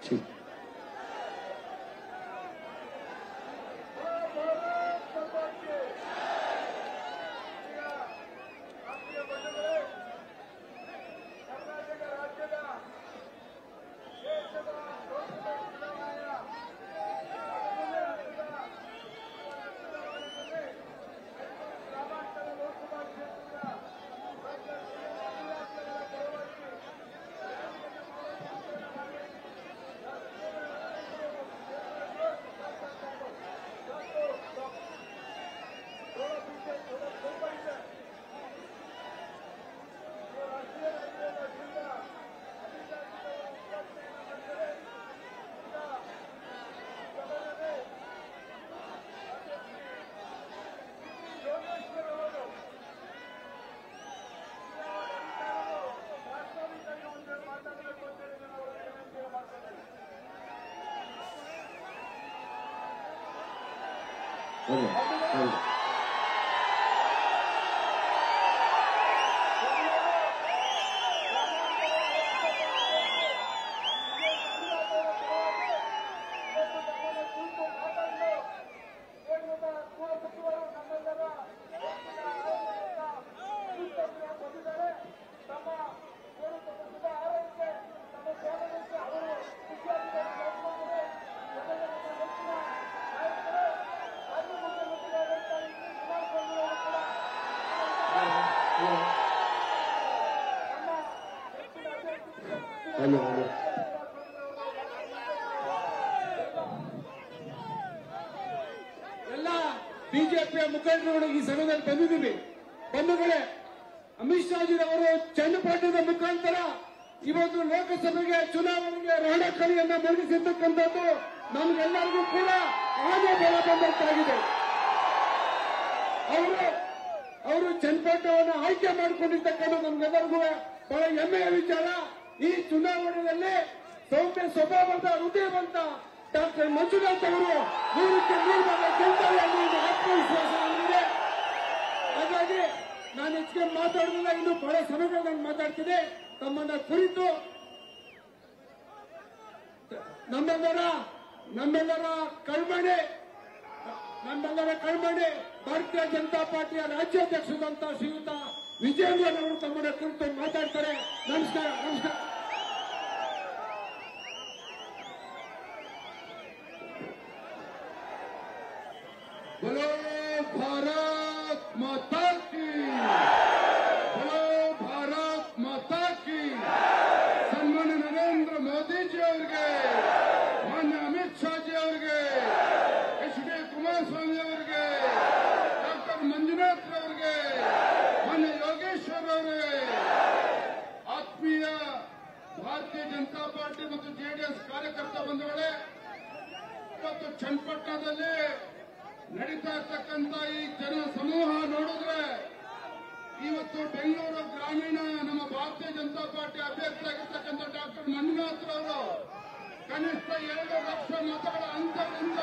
ಛೀ. ಕರ್ನಾಟಕ ರಾಜ್ಯದ ದೇಶದ ಲೋಕಸಭೆ ಚುನಾವಣೆಯ ಮೊದಲನೇ ಹಂತದ ಚುನಾವಣೆಯಲ್ಲಿ ಗ್ರಾಮಾಂತರ ಲೋಕಸಭಾ ಕ್ಷೇತ್ರದ ರಾಜ್ಯ ಅಭಿಲಾಷೆಗಳ ಪರವಾಗಿ ಯೋಗೇಶ್ವರ್ ಅವರು ರಾಷ್ಟ್ರವಿದ್ದಲ್ಲಿ ಒಂದು ಮಾತಾಡಬೇಕು ಅಂತೇಳಿ ನಾನು ಅವರಿಗೆ ವಿನಂತಿ ಮಾಡ್ತೇನೆ ಹೌದು ಹೌದು ಹಲೋ ಹಲೋ ಎಲ್ಲ ಬಿಜೆಪಿಯ ಮುಖಂಡರುಗಳು ಈ ಸಭೆಯಲ್ಲಿ ಬಂದಿದ್ದೀವಿ ಬಂಧುಗಳೇ ಅಮಿತ್ ಶಾಜಿರವರು ಚನ್ನಪಟ್ಟಣದ ಮುಖಾಂತರ ಇವತ್ತು ಲೋಕಸಭೆಗೆ ಚುನಾವಣೆಗೆ ರಣಕಲಿಯನ್ನ ಮಂಡಿಸಿರ್ತಕ್ಕಂಥದ್ದು ನಮ್ಗೆಲ್ಲರಿಗೂ ಕೂಡ ಆನೆ ಬಲ ಬಂದಂತಾಗಿದೆ ಅವರು ಅವರು ಚನ್ನಪಟ್ಟಣವನ್ನು ಆಯ್ಕೆ ಮಾಡಿಕೊಂಡಿರ್ತಕ್ಕಂಥ ನಮ್ಗೆಲ್ಲರಿಗೂ ಬಹಳ ಹೆಮ್ಮೆಯ ವಿಚಾರ ಈ ಚುನಾವಣೆಯಲ್ಲಿ ಸೌಮ್ಯ ಸ್ವಭಾವದ ಹೃದಯವಂತ ಡಾಕ್ಟರ್ ಮಂಜುನಾಥ್ ಅವರು ನೂರಕ್ಕೆ ನೂರು ಭಾಗ ಗೆಲ್ತಾರೆ ಅನ್ನೋ ಒಂದು ಆತ್ಮವಿಶ್ವಾಸ ನಮಗಿದೆ ಹಾಗಾಗಿ ನಾನು ಹೆಚ್ಚಿಗೆ ಮಾತಾಡೋದಿಲ್ಲ ಇನ್ನು ಬಹಳ ಸಮಯಗಳು ನಾನು ಮಾತಾಡ್ತೀನಿ ತಮ್ಮನ್ನ ಕುರಿತು ನಮ್ಮೆಲ್ಲರ ನಮ್ಮೆಲ್ಲರ ಕಳ್ಮಣೆ ನಮ್ಮೆಲ್ಲರ ಕಳ್ಮಣೆ ಭಾರತೀಯ ಜನತಾ ಪಾರ್ಟಿಯ ರಾಜ್ಯಾಧ್ಯಕ್ಷರಂತ ಶ್ರೀಯುತ ವಿಜಯೇಂದ್ರನ್ ಅವರು ತಮ್ಮನ್ನ ಕುರಿತು ಮಾತಾಡ್ತಾರೆ ನಮಸ್ಕಾರ ನಮಸ್ಕಾರ बोलो भारत माता की बोलो भारत माता की ಸನ್ಮಾನ್ಯ ನರೇಂದ್ರ ಮೋದಿಜಿ ಅವರಿಗೆ ಮಾನ್ಯ ಅಮಿತ್ ಶಾಜಿ ಅವರಿಗೆ ಎಚ್ ಡಿ ಕುಮಾರಸ್ವಾಮಿ ಅವರಿಗೆ ಡಾಕ್ಟರ್ ಮಂಜುನಾಥ್ ಅವರಿಗೆ ಮಾನ್ಯ ಯೋಗೇಶ್ವರ್ ಅವರಿಗೆ ಆತ್ಮೀಯ ಭಾರತೀಯ ಜನತಾ ಪಾರ್ಟಿ ಮತ್ತು ಜೆಡಿಎಸ್ ಕಾರ್ಯಕರ್ತ ಬಂಧುಗಳೇ ಇವತ್ತು ಚನ್ನಪಟ್ಟಣದಲ್ಲಿ ನಡೀತಾ ಇರ್ತಕ್ಕಂಥ ಈ ಜನ ಸಮೂಹ ನೋಡಿದ್ರೆ ಇವತ್ತು ಬೆಂಗಳೂರು ಗ್ರಾಮೀಣ ನಮ್ಮ ಭಾರತೀಯ ಜನತಾ ಪಾರ್ಟಿ ಅಭ್ಯರ್ಥಿಯಾಗಿರ್ತಕ್ಕಂಥ ಡಾಕ್ಟರ್ ಮಂಜುನಾಥ್ ಅವರು ಕನಿಷ್ಠ ಎರಡು ಲಕ್ಷ ಮತಗಳ ಅಂತರದಿಂದ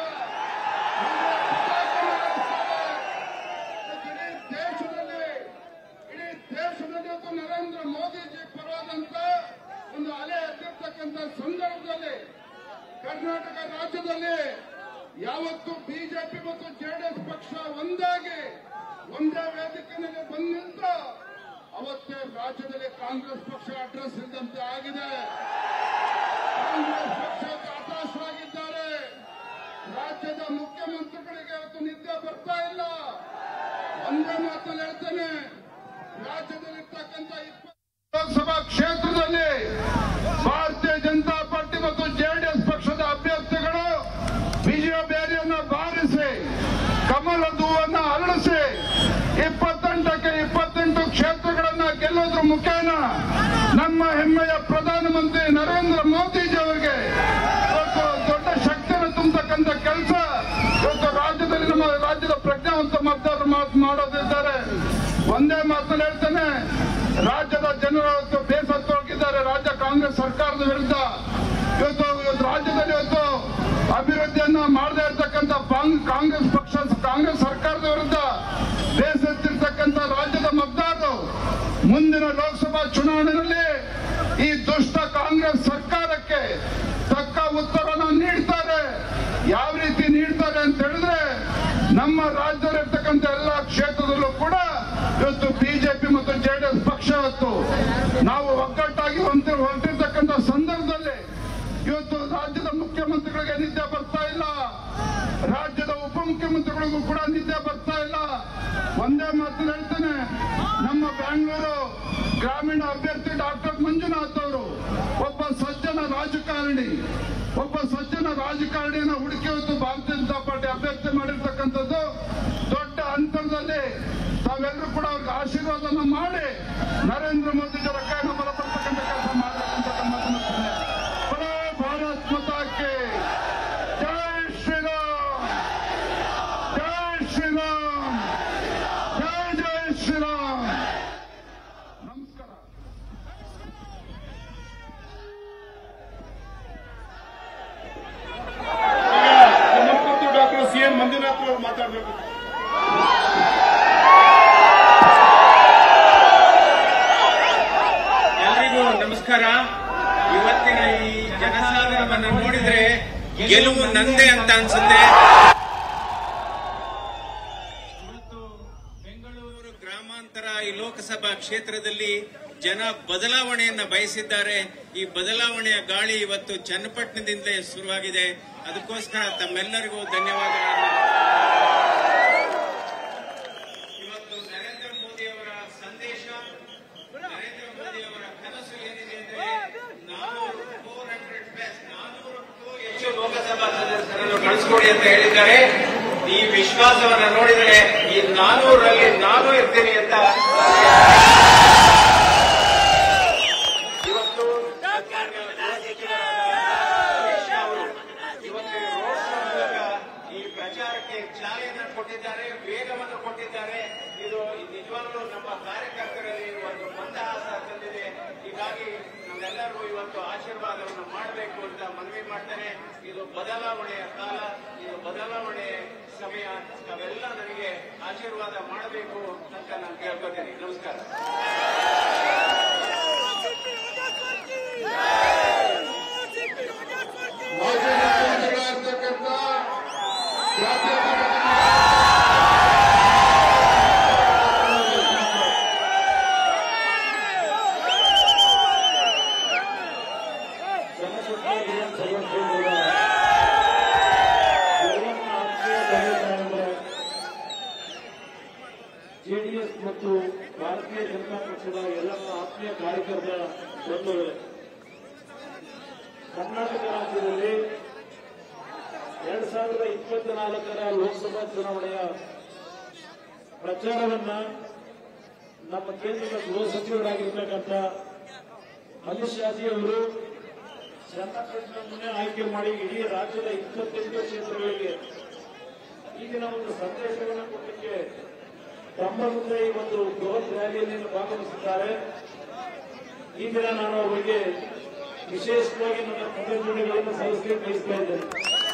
ಇಡೀ ದೇಶದಲ್ಲಿ ಇಡೀ ದೇಶದಲ್ಲಿ ಇವತ್ತು ನರೇಂದ್ರ ಮೋದಿಜಿ ಪರವಾದಂತ ಒಂದು ಅಲೆ ಎದ್ದಿರ್ತಕ್ಕಂಥ ಸಂದರ್ಭದಲ್ಲಿ ಕರ್ನಾಟಕ ರಾಜ್ಯದಲ್ಲಿ ಯಾವತ್ತು ಬಿಜೆಪಿ ಮತ್ತು ಜೆಡಿಎಸ್ ಪಕ್ಷ ಒಂದಾಗಿ ಒಂದೇ ವೇದಿಕೆಯಲ್ಲಿ ಬಂದು ನಿಂತ ಅವತ್ತೇ ರಾಜ್ಯದಲ್ಲಿ ಕಾಂಗ್ರೆಸ್ ಪಕ್ಷ ಅಡ್ರೆಸ್ ಇದ್ದಂತೆ ಆಗಿದೆ ಕಾಂಗ್ರೆಸ್ ಪಕ್ಷಕ್ಕೆ ಹತಾಶರಾಗಿದ್ದಾರೆ ರಾಜ್ಯದ ಮುಖ್ಯಮಂತ್ರಿಗಳಿಗೆ ಇವತ್ತು ನಿದ್ದೆ ಬರ್ತಾ ಇಲ್ಲ ಒಂದೇ ಮಾತಲ್ಲಿ ಹೇಳ್ತೇನೆ ರಾಜ್ಯದಲ್ಲಿರ್ತಕ್ಕಂಥ ಇಪ್ಪತ್ತು ಲೋಕಸಭಾ ಕ್ಷೇತ್ರದಲ್ಲಿ ಭಾರತೀಯ ಜನತಾ ಪಾರ್ಟಿ ಮತ್ತು ಜೆಡಿಎಸ್ ಪಕ್ಷದ ಅಭ್ಯರ್ಥಿಗಳು ವಿಜಯ ಬೇರಿಯನ್ನು ಬಾರಿಸಿ ಕಮಲ ಹೂವನ್ನ ಅರಳಿಸಿ ಇಪ್ಪತ್ತೆಂಟಕ್ಕೆ ಇಪ್ಪತ್ತೆಂಟು ಕ್ಷೇತ್ರಗಳನ್ನ ಗೆಲ್ಲೋದ್ರ ಮುಖೇನ ನಮ್ಮ ಹೆಮ್ಮೆಯ ಪ್ರಧಾನಮಂತ್ರಿ ನರೇಂದ್ರ ಮೋದಿಜಿ ಅವರಿಗೆ ಇವತ್ತು ದೊಡ್ಡ ಶಕ್ತಿಯನ್ನು ತುಂಬತಕ್ಕಂಥ ಕೆಲಸ ಇವತ್ತು ರಾಜ್ಯದಲ್ಲಿ ನಮ್ಮ ರಾಜ್ಯದ ಪ್ರಜ್ಞಾವಂತ ಮತದಾರರು ಮಾತು ಮಾಡೋದಿದ್ದಾರೆ ಒಂದೇ ಮಾತನ್ನು ಹೇಳ್ತೇನೆ ರಾಜ್ಯದ ಜನರು ಇವತ್ತು ಬೇಸತ್ತೋಗಿದ್ದಾರೆ ರಾಜ್ಯ ಕಾಂಗ್ರೆಸ್ ಸರ್ಕಾರದ ವಿರುದ್ಧ ಇವತ್ತು ಇವತ್ತು ರಾಜ್ಯದಲ್ಲಿ ಇವತ್ತು ಅಭಿವೃದ್ಧಿಯನ್ನ ಮಾಡದೇ ಇರತಕ್ಕಂಥ ಕಾಂಗ್ರೆಸ್ ಪಕ್ಷ ಕಾಂಗ್ರೆಸ್ ಸರ್ಕಾರದ ವಿರುದ್ಧ ಬೇಸತ್ತಿರ್ತಕ್ಕಂಥ ರಾಜ್ಯದ ಮತದಾರರು ಮುಂದಿನ ಲೋಕಸಭಾ ಚುನಾವಣೆಯಲ್ಲಿ ಈ ದುಷ್ಟ ಕಾಂಗ್ರೆಸ್ ಸರ್ಕಾರಕ್ಕೆ ತಕ್ಕ ಅಂತ ಹೇಳಿದ್ರೆ ನಮ್ಮ ರಾಜ್ಯದಲ್ಲಿರ್ತಕ್ಕಂಥ ಎಲ್ಲಾ ಕ್ಷೇತ್ರದಲ್ಲೂ ಕೂಡ ಇವತ್ತು ಬಿಜೆಪಿ ಮತ್ತು ಜೆಡಿಎಸ್ ಪಕ್ಷ ಇವತ್ತು ನಾವು ಒಗ್ಗಟ್ಟಾಗಿ ಹೊಂದಿ ಹೊರಟಿರ್ತಕ್ಕಂಥ ಸಂದರ್ಭದಲ್ಲಿ ಇವತ್ತು ರಾಜ್ಯದ ಮುಖ್ಯಮಂತ್ರಿಗಳಿಗೆ ನಿದ್ದೆ ಬರ್ತಾ ಇಲ್ಲ ರಾಜ್ಯದ ಉಪಮುಖ್ಯಮಂತ್ರಿಗಳಿಗೂ ಕೂಡ ನಿದ್ದೆ ಬರ್ತಾ ಇಲ್ಲ ಒಂದೇ ಮಾತು ಹೇಳ್ತೇನೆ ನಮ್ಮ ಬೆಂಗಳೂರು ಗ್ರಾಮೀಣ ಅಭ್ಯರ್ಥಿ ಡಾಕ್ಟರ್ ಮಂಜುನಾಥ್ ಅವರು ಒಬ್ಬ ಸಜ್ಜನ ರಾಜಕಾರಣಿ ಒಬ್ಬ ಸಜ್ಜನ ರಾಜಕಾರಣಿಯನ್ನ ಹುಡುಕಿ ಇವತ್ತು ಭಾರತೀಯ ಜನತಾ ಪಾರ್ಟಿ ಅಭ್ಯರ್ಥಿ ಮಾಡಿರ್ತಕ್ಕಂಥದ್ದು ದೊಡ್ಡ ಅಂತರದಲ್ಲಿ ತಾವೆಲ್ಲರೂ ಕೂಡ ಅವ್ರಿಗೆ ಆಶೀರ್ವಾದನ ಮಾಡಿ ನರೇಂದ್ರ ಮೋದಿ ಅವರ ಕೈನ ಬಲಪಡ್ತಕ್ಕಂಥ ಕೆಲಸ ಮಾಡಬೇಕಂತ ಮಾತನ್ನ ಹೇಳ್ತೇನೆ. ಬರೋ ಭಾರತ್ ಮಾತಾಕ್ಕೆ ಜೈ ಶ್ರೀರಾಮ್ ಜೈ ಶ್ರೀರಾಮ್ ಜೈ ಜೈ ಶ್ರೀರಾಮ್ ನಮಸ್ಕಾರ ಮತ್ತು ಡಾಕ್ಟರ್ ಸಿ ಎನ್ ಮಂಜುನಾಥ್ ಅವರು ಮಾತಾಡಬೇಕು ಎಲ್ರಿಗೂ ನಮಸ್ಕಾರ ಇವತ್ತಿನ ಈ ಜನಸಾಗರವನ್ನು ನೋಡಿದ್ರೆ ಗೆಲುವು ನಂದೇ ಅಂತ ಅನ್ಸುತ್ತೆ ಇವತ್ತು ಬೆಂಗಳೂರು ಗ್ರಾಮಾಂತರ ಈ ಲೋಕಸಭಾ ಕ್ಷೇತ್ರದಲ್ಲಿ ಜನ ಬದಲಾವಣೆಯನ್ನ ಬಯಸಿದ್ದಾರೆ ಈ ಬದಲಾವಣೆಯ ಗಾಳಿ ಇವತ್ತು ಚನ್ನಪಟ್ಟಣದಿಂದಲೇ ಶುರುವಾಗಿದೆ ಅದಕ್ಕೋಸ್ಕರ ತಮ್ಮೆಲ್ಲರಿಗೂ ಧನ್ಯವಾದಗಳನ್ನು ಇವತ್ತು ನರೇಂದ್ರ ಮೋದಿ ಅವರ ಸಂದೇಶ ನರೇಂದ್ರ ಮೋದಿ ಅವರ ಕನಸು ಏನಿದೆ ಅಂದ್ರೆ ನಾನೂರು ಫೋರ್ ಹಂಡ್ರೆಡ್ ಪ್ಲಸ್ ನಾನೂರಕ್ಕೂ ಹೆಚ್ಚು ಲೋಕಸಭಾ ಸದಸ್ಯರನ್ನು ಕಳಿಸ್ಕೊಡಿ ಅಂತ ಹೇಳಿದ್ದಾರೆ ಈ ವಿಶ್ವಾಸವನ್ನ ನೋಡಿದರೆ ಈ ನಾನೂರಲ್ಲಿ ನಾನು ಇರ್ತೀನಿ ಅಂತ ಇವತ್ತು ಸನ್ಮಾನ್ಯ ಗೃಹ ಸಚಿವರಾದ ಅಮಿತ್ ಶಾ ಅವರು ಇವತ್ತು ಈ ರೋಡ್ ಶೋ ಮೂಲಕ ಈ ಪ್ರಚಾರಕ್ಕೆ ಚಾಲನೆ ಕೊಟ್ಟಿದ್ದಾರೆ ವೇಗವನ್ನು ಕೊಟ್ಟಿದ್ದಾರೆ ಇದು ನಿಜವಾಗ್ಲೂ ನಮ್ಮ ಕಾರ್ಯಕರ್ತರಲ್ಲಿ ಒಂದು ಮಂದಹಾಸ ತಂದಿದೆ ಹೀಗಾಗಿ ನಮ್ಮೆಲ್ಲರಿಗೂ ಇವತ್ತು ಆಶೀರ್ವಾದವನ್ನು ಮಾಡಬೇಕು ಅಂತ ಮನವಿ ಮಾಡ್ತೇನೆ ಇದು ಬದಲಾವಣೆಯ ಕಾಲ ಇದು ಬದಲಾವಣೆಯ ಸಮಯ ತಾವೆಲ್ಲ ನನಗೆ ಆಶೀರ್ವಾದ ಮಾಡಬೇಕು ಅಂತ ನಾನು ಕೇಳ್ಕೊತೇನೆ ನಮಸ್ಕಾರ ಮಾಜಿ ಮುಖ್ಯಮಂತ್ರಿಗಳಾಗಿರ್ತಕ್ಕಂಥ ಜಾತ್ಯತೀತ ಚನ್ನಪಟ್ಟಣ ವಿಧಾನಸಭಾ ಕ್ಷೇತ್ರದ ಜೆಡಿಎಸ್ ಮತ್ತು ಭಾರತೀಯ ಜನತಾ ಪಕ್ಷದ ಎಲ್ಲ ಆತ್ಮೀಯ ಕಾರ್ಯಕರ್ತರ ಬಂಧುಗಳೇ ಕರ್ನಾಟಕ ರಾಜ್ಯದಲ್ಲಿ ಎರಡ್ ಸಾವಿರದ ಇಪ್ಪತ್ನಾಲ್ಕರ ಲೋಕಸಭಾ ಚುನಾವಣೆಯ ಪ್ರಚಾರವನ್ನ ನಮ್ಮ ಕೇಂದ್ರದ ಗೃಹ ಸಚಿವರಾಗಿರ್ತಕ್ಕಂಥ ಅಮಿತ್ ಶಾಜಿ ಅವರು ಚನ್ನಪಟ್ಟಣವನ್ನೇ ಆಯ್ಕೆ ಮಾಡಿ ಇಡೀ ರಾಜ್ಯದ ಇಪ್ಪತ್ತೆಂಟು ಕ್ಷೇತ್ರಗಳಿಗೆ ಈ ದಿನ ಒಂದು ಸಂದೇಶವನ್ನು ಕೊಡಲಿಕ್ಕೆ ತಮ್ಮ ಮುಂದೆ ಈ ಒಂದು ಬೃಹತ್ ರ್ಯಾಲಿಯಲ್ಲಿ ಭಾಗವಹಿಸಿದ್ದಾರೆ ಈ ದಿನ ನಾನು ಅವರಿಗೆ ವಿಶೇಷವಾಗಿ ನನ್ನ ಕೃತಜ್ಞತೆಗಳನ್ನು ಸಲ್ಲಿಸಲಿಕ್ಕೆ ಬಯಸ್ತಾ ಇದ್ದೇನೆ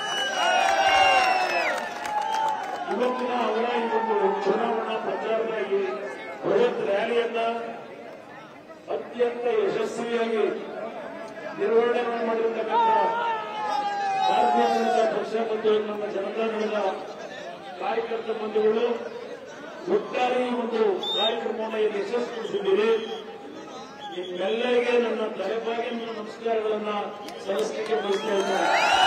ಇವತ್ತಿನ ಅವರ ಈ ಒಂದು ಚುನಾವಣಾ ಪ್ರಚಾರದ ಈ ಬೃಹತ್ ರ್ಯಾಲಿಯನ್ನ ಅತ್ಯಂತ ಯಶಸ್ವಿಯಾಗಿ ನಿರ್ವಹಣೆ ಮಾಡಿರ್ತಕ್ಕಂಥ ಭಾರತೀಯ ಜನತಾ ಪಕ್ಷ ಮತ್ತು ನಮ್ಮ ಜನತಾದಳದ ಕಾರ್ಯಕರ್ತ ಬಂಧುಗಳು ಒಟ್ಟಾರೆ ಈ ಒಂದು ಕಾರ್ಯಕ್ರಮವನ್ನು ಇಲ್ಲಿ ಯಶಸ್ವಿಗೊಳಿಸಿದ್ದೀರಿ ನಿಮ್ಮೆಲ್ಲರಿಗೆ ನನ್ನ ತಲೆಬಾಗಿನ ನಮಸ್ಕಾರಗಳನ್ನ ಸಲ್ಲಿಸಲಿಕ್ಕೆ ಬಯಸ್ತಾ ಇದ್ದೇನೆ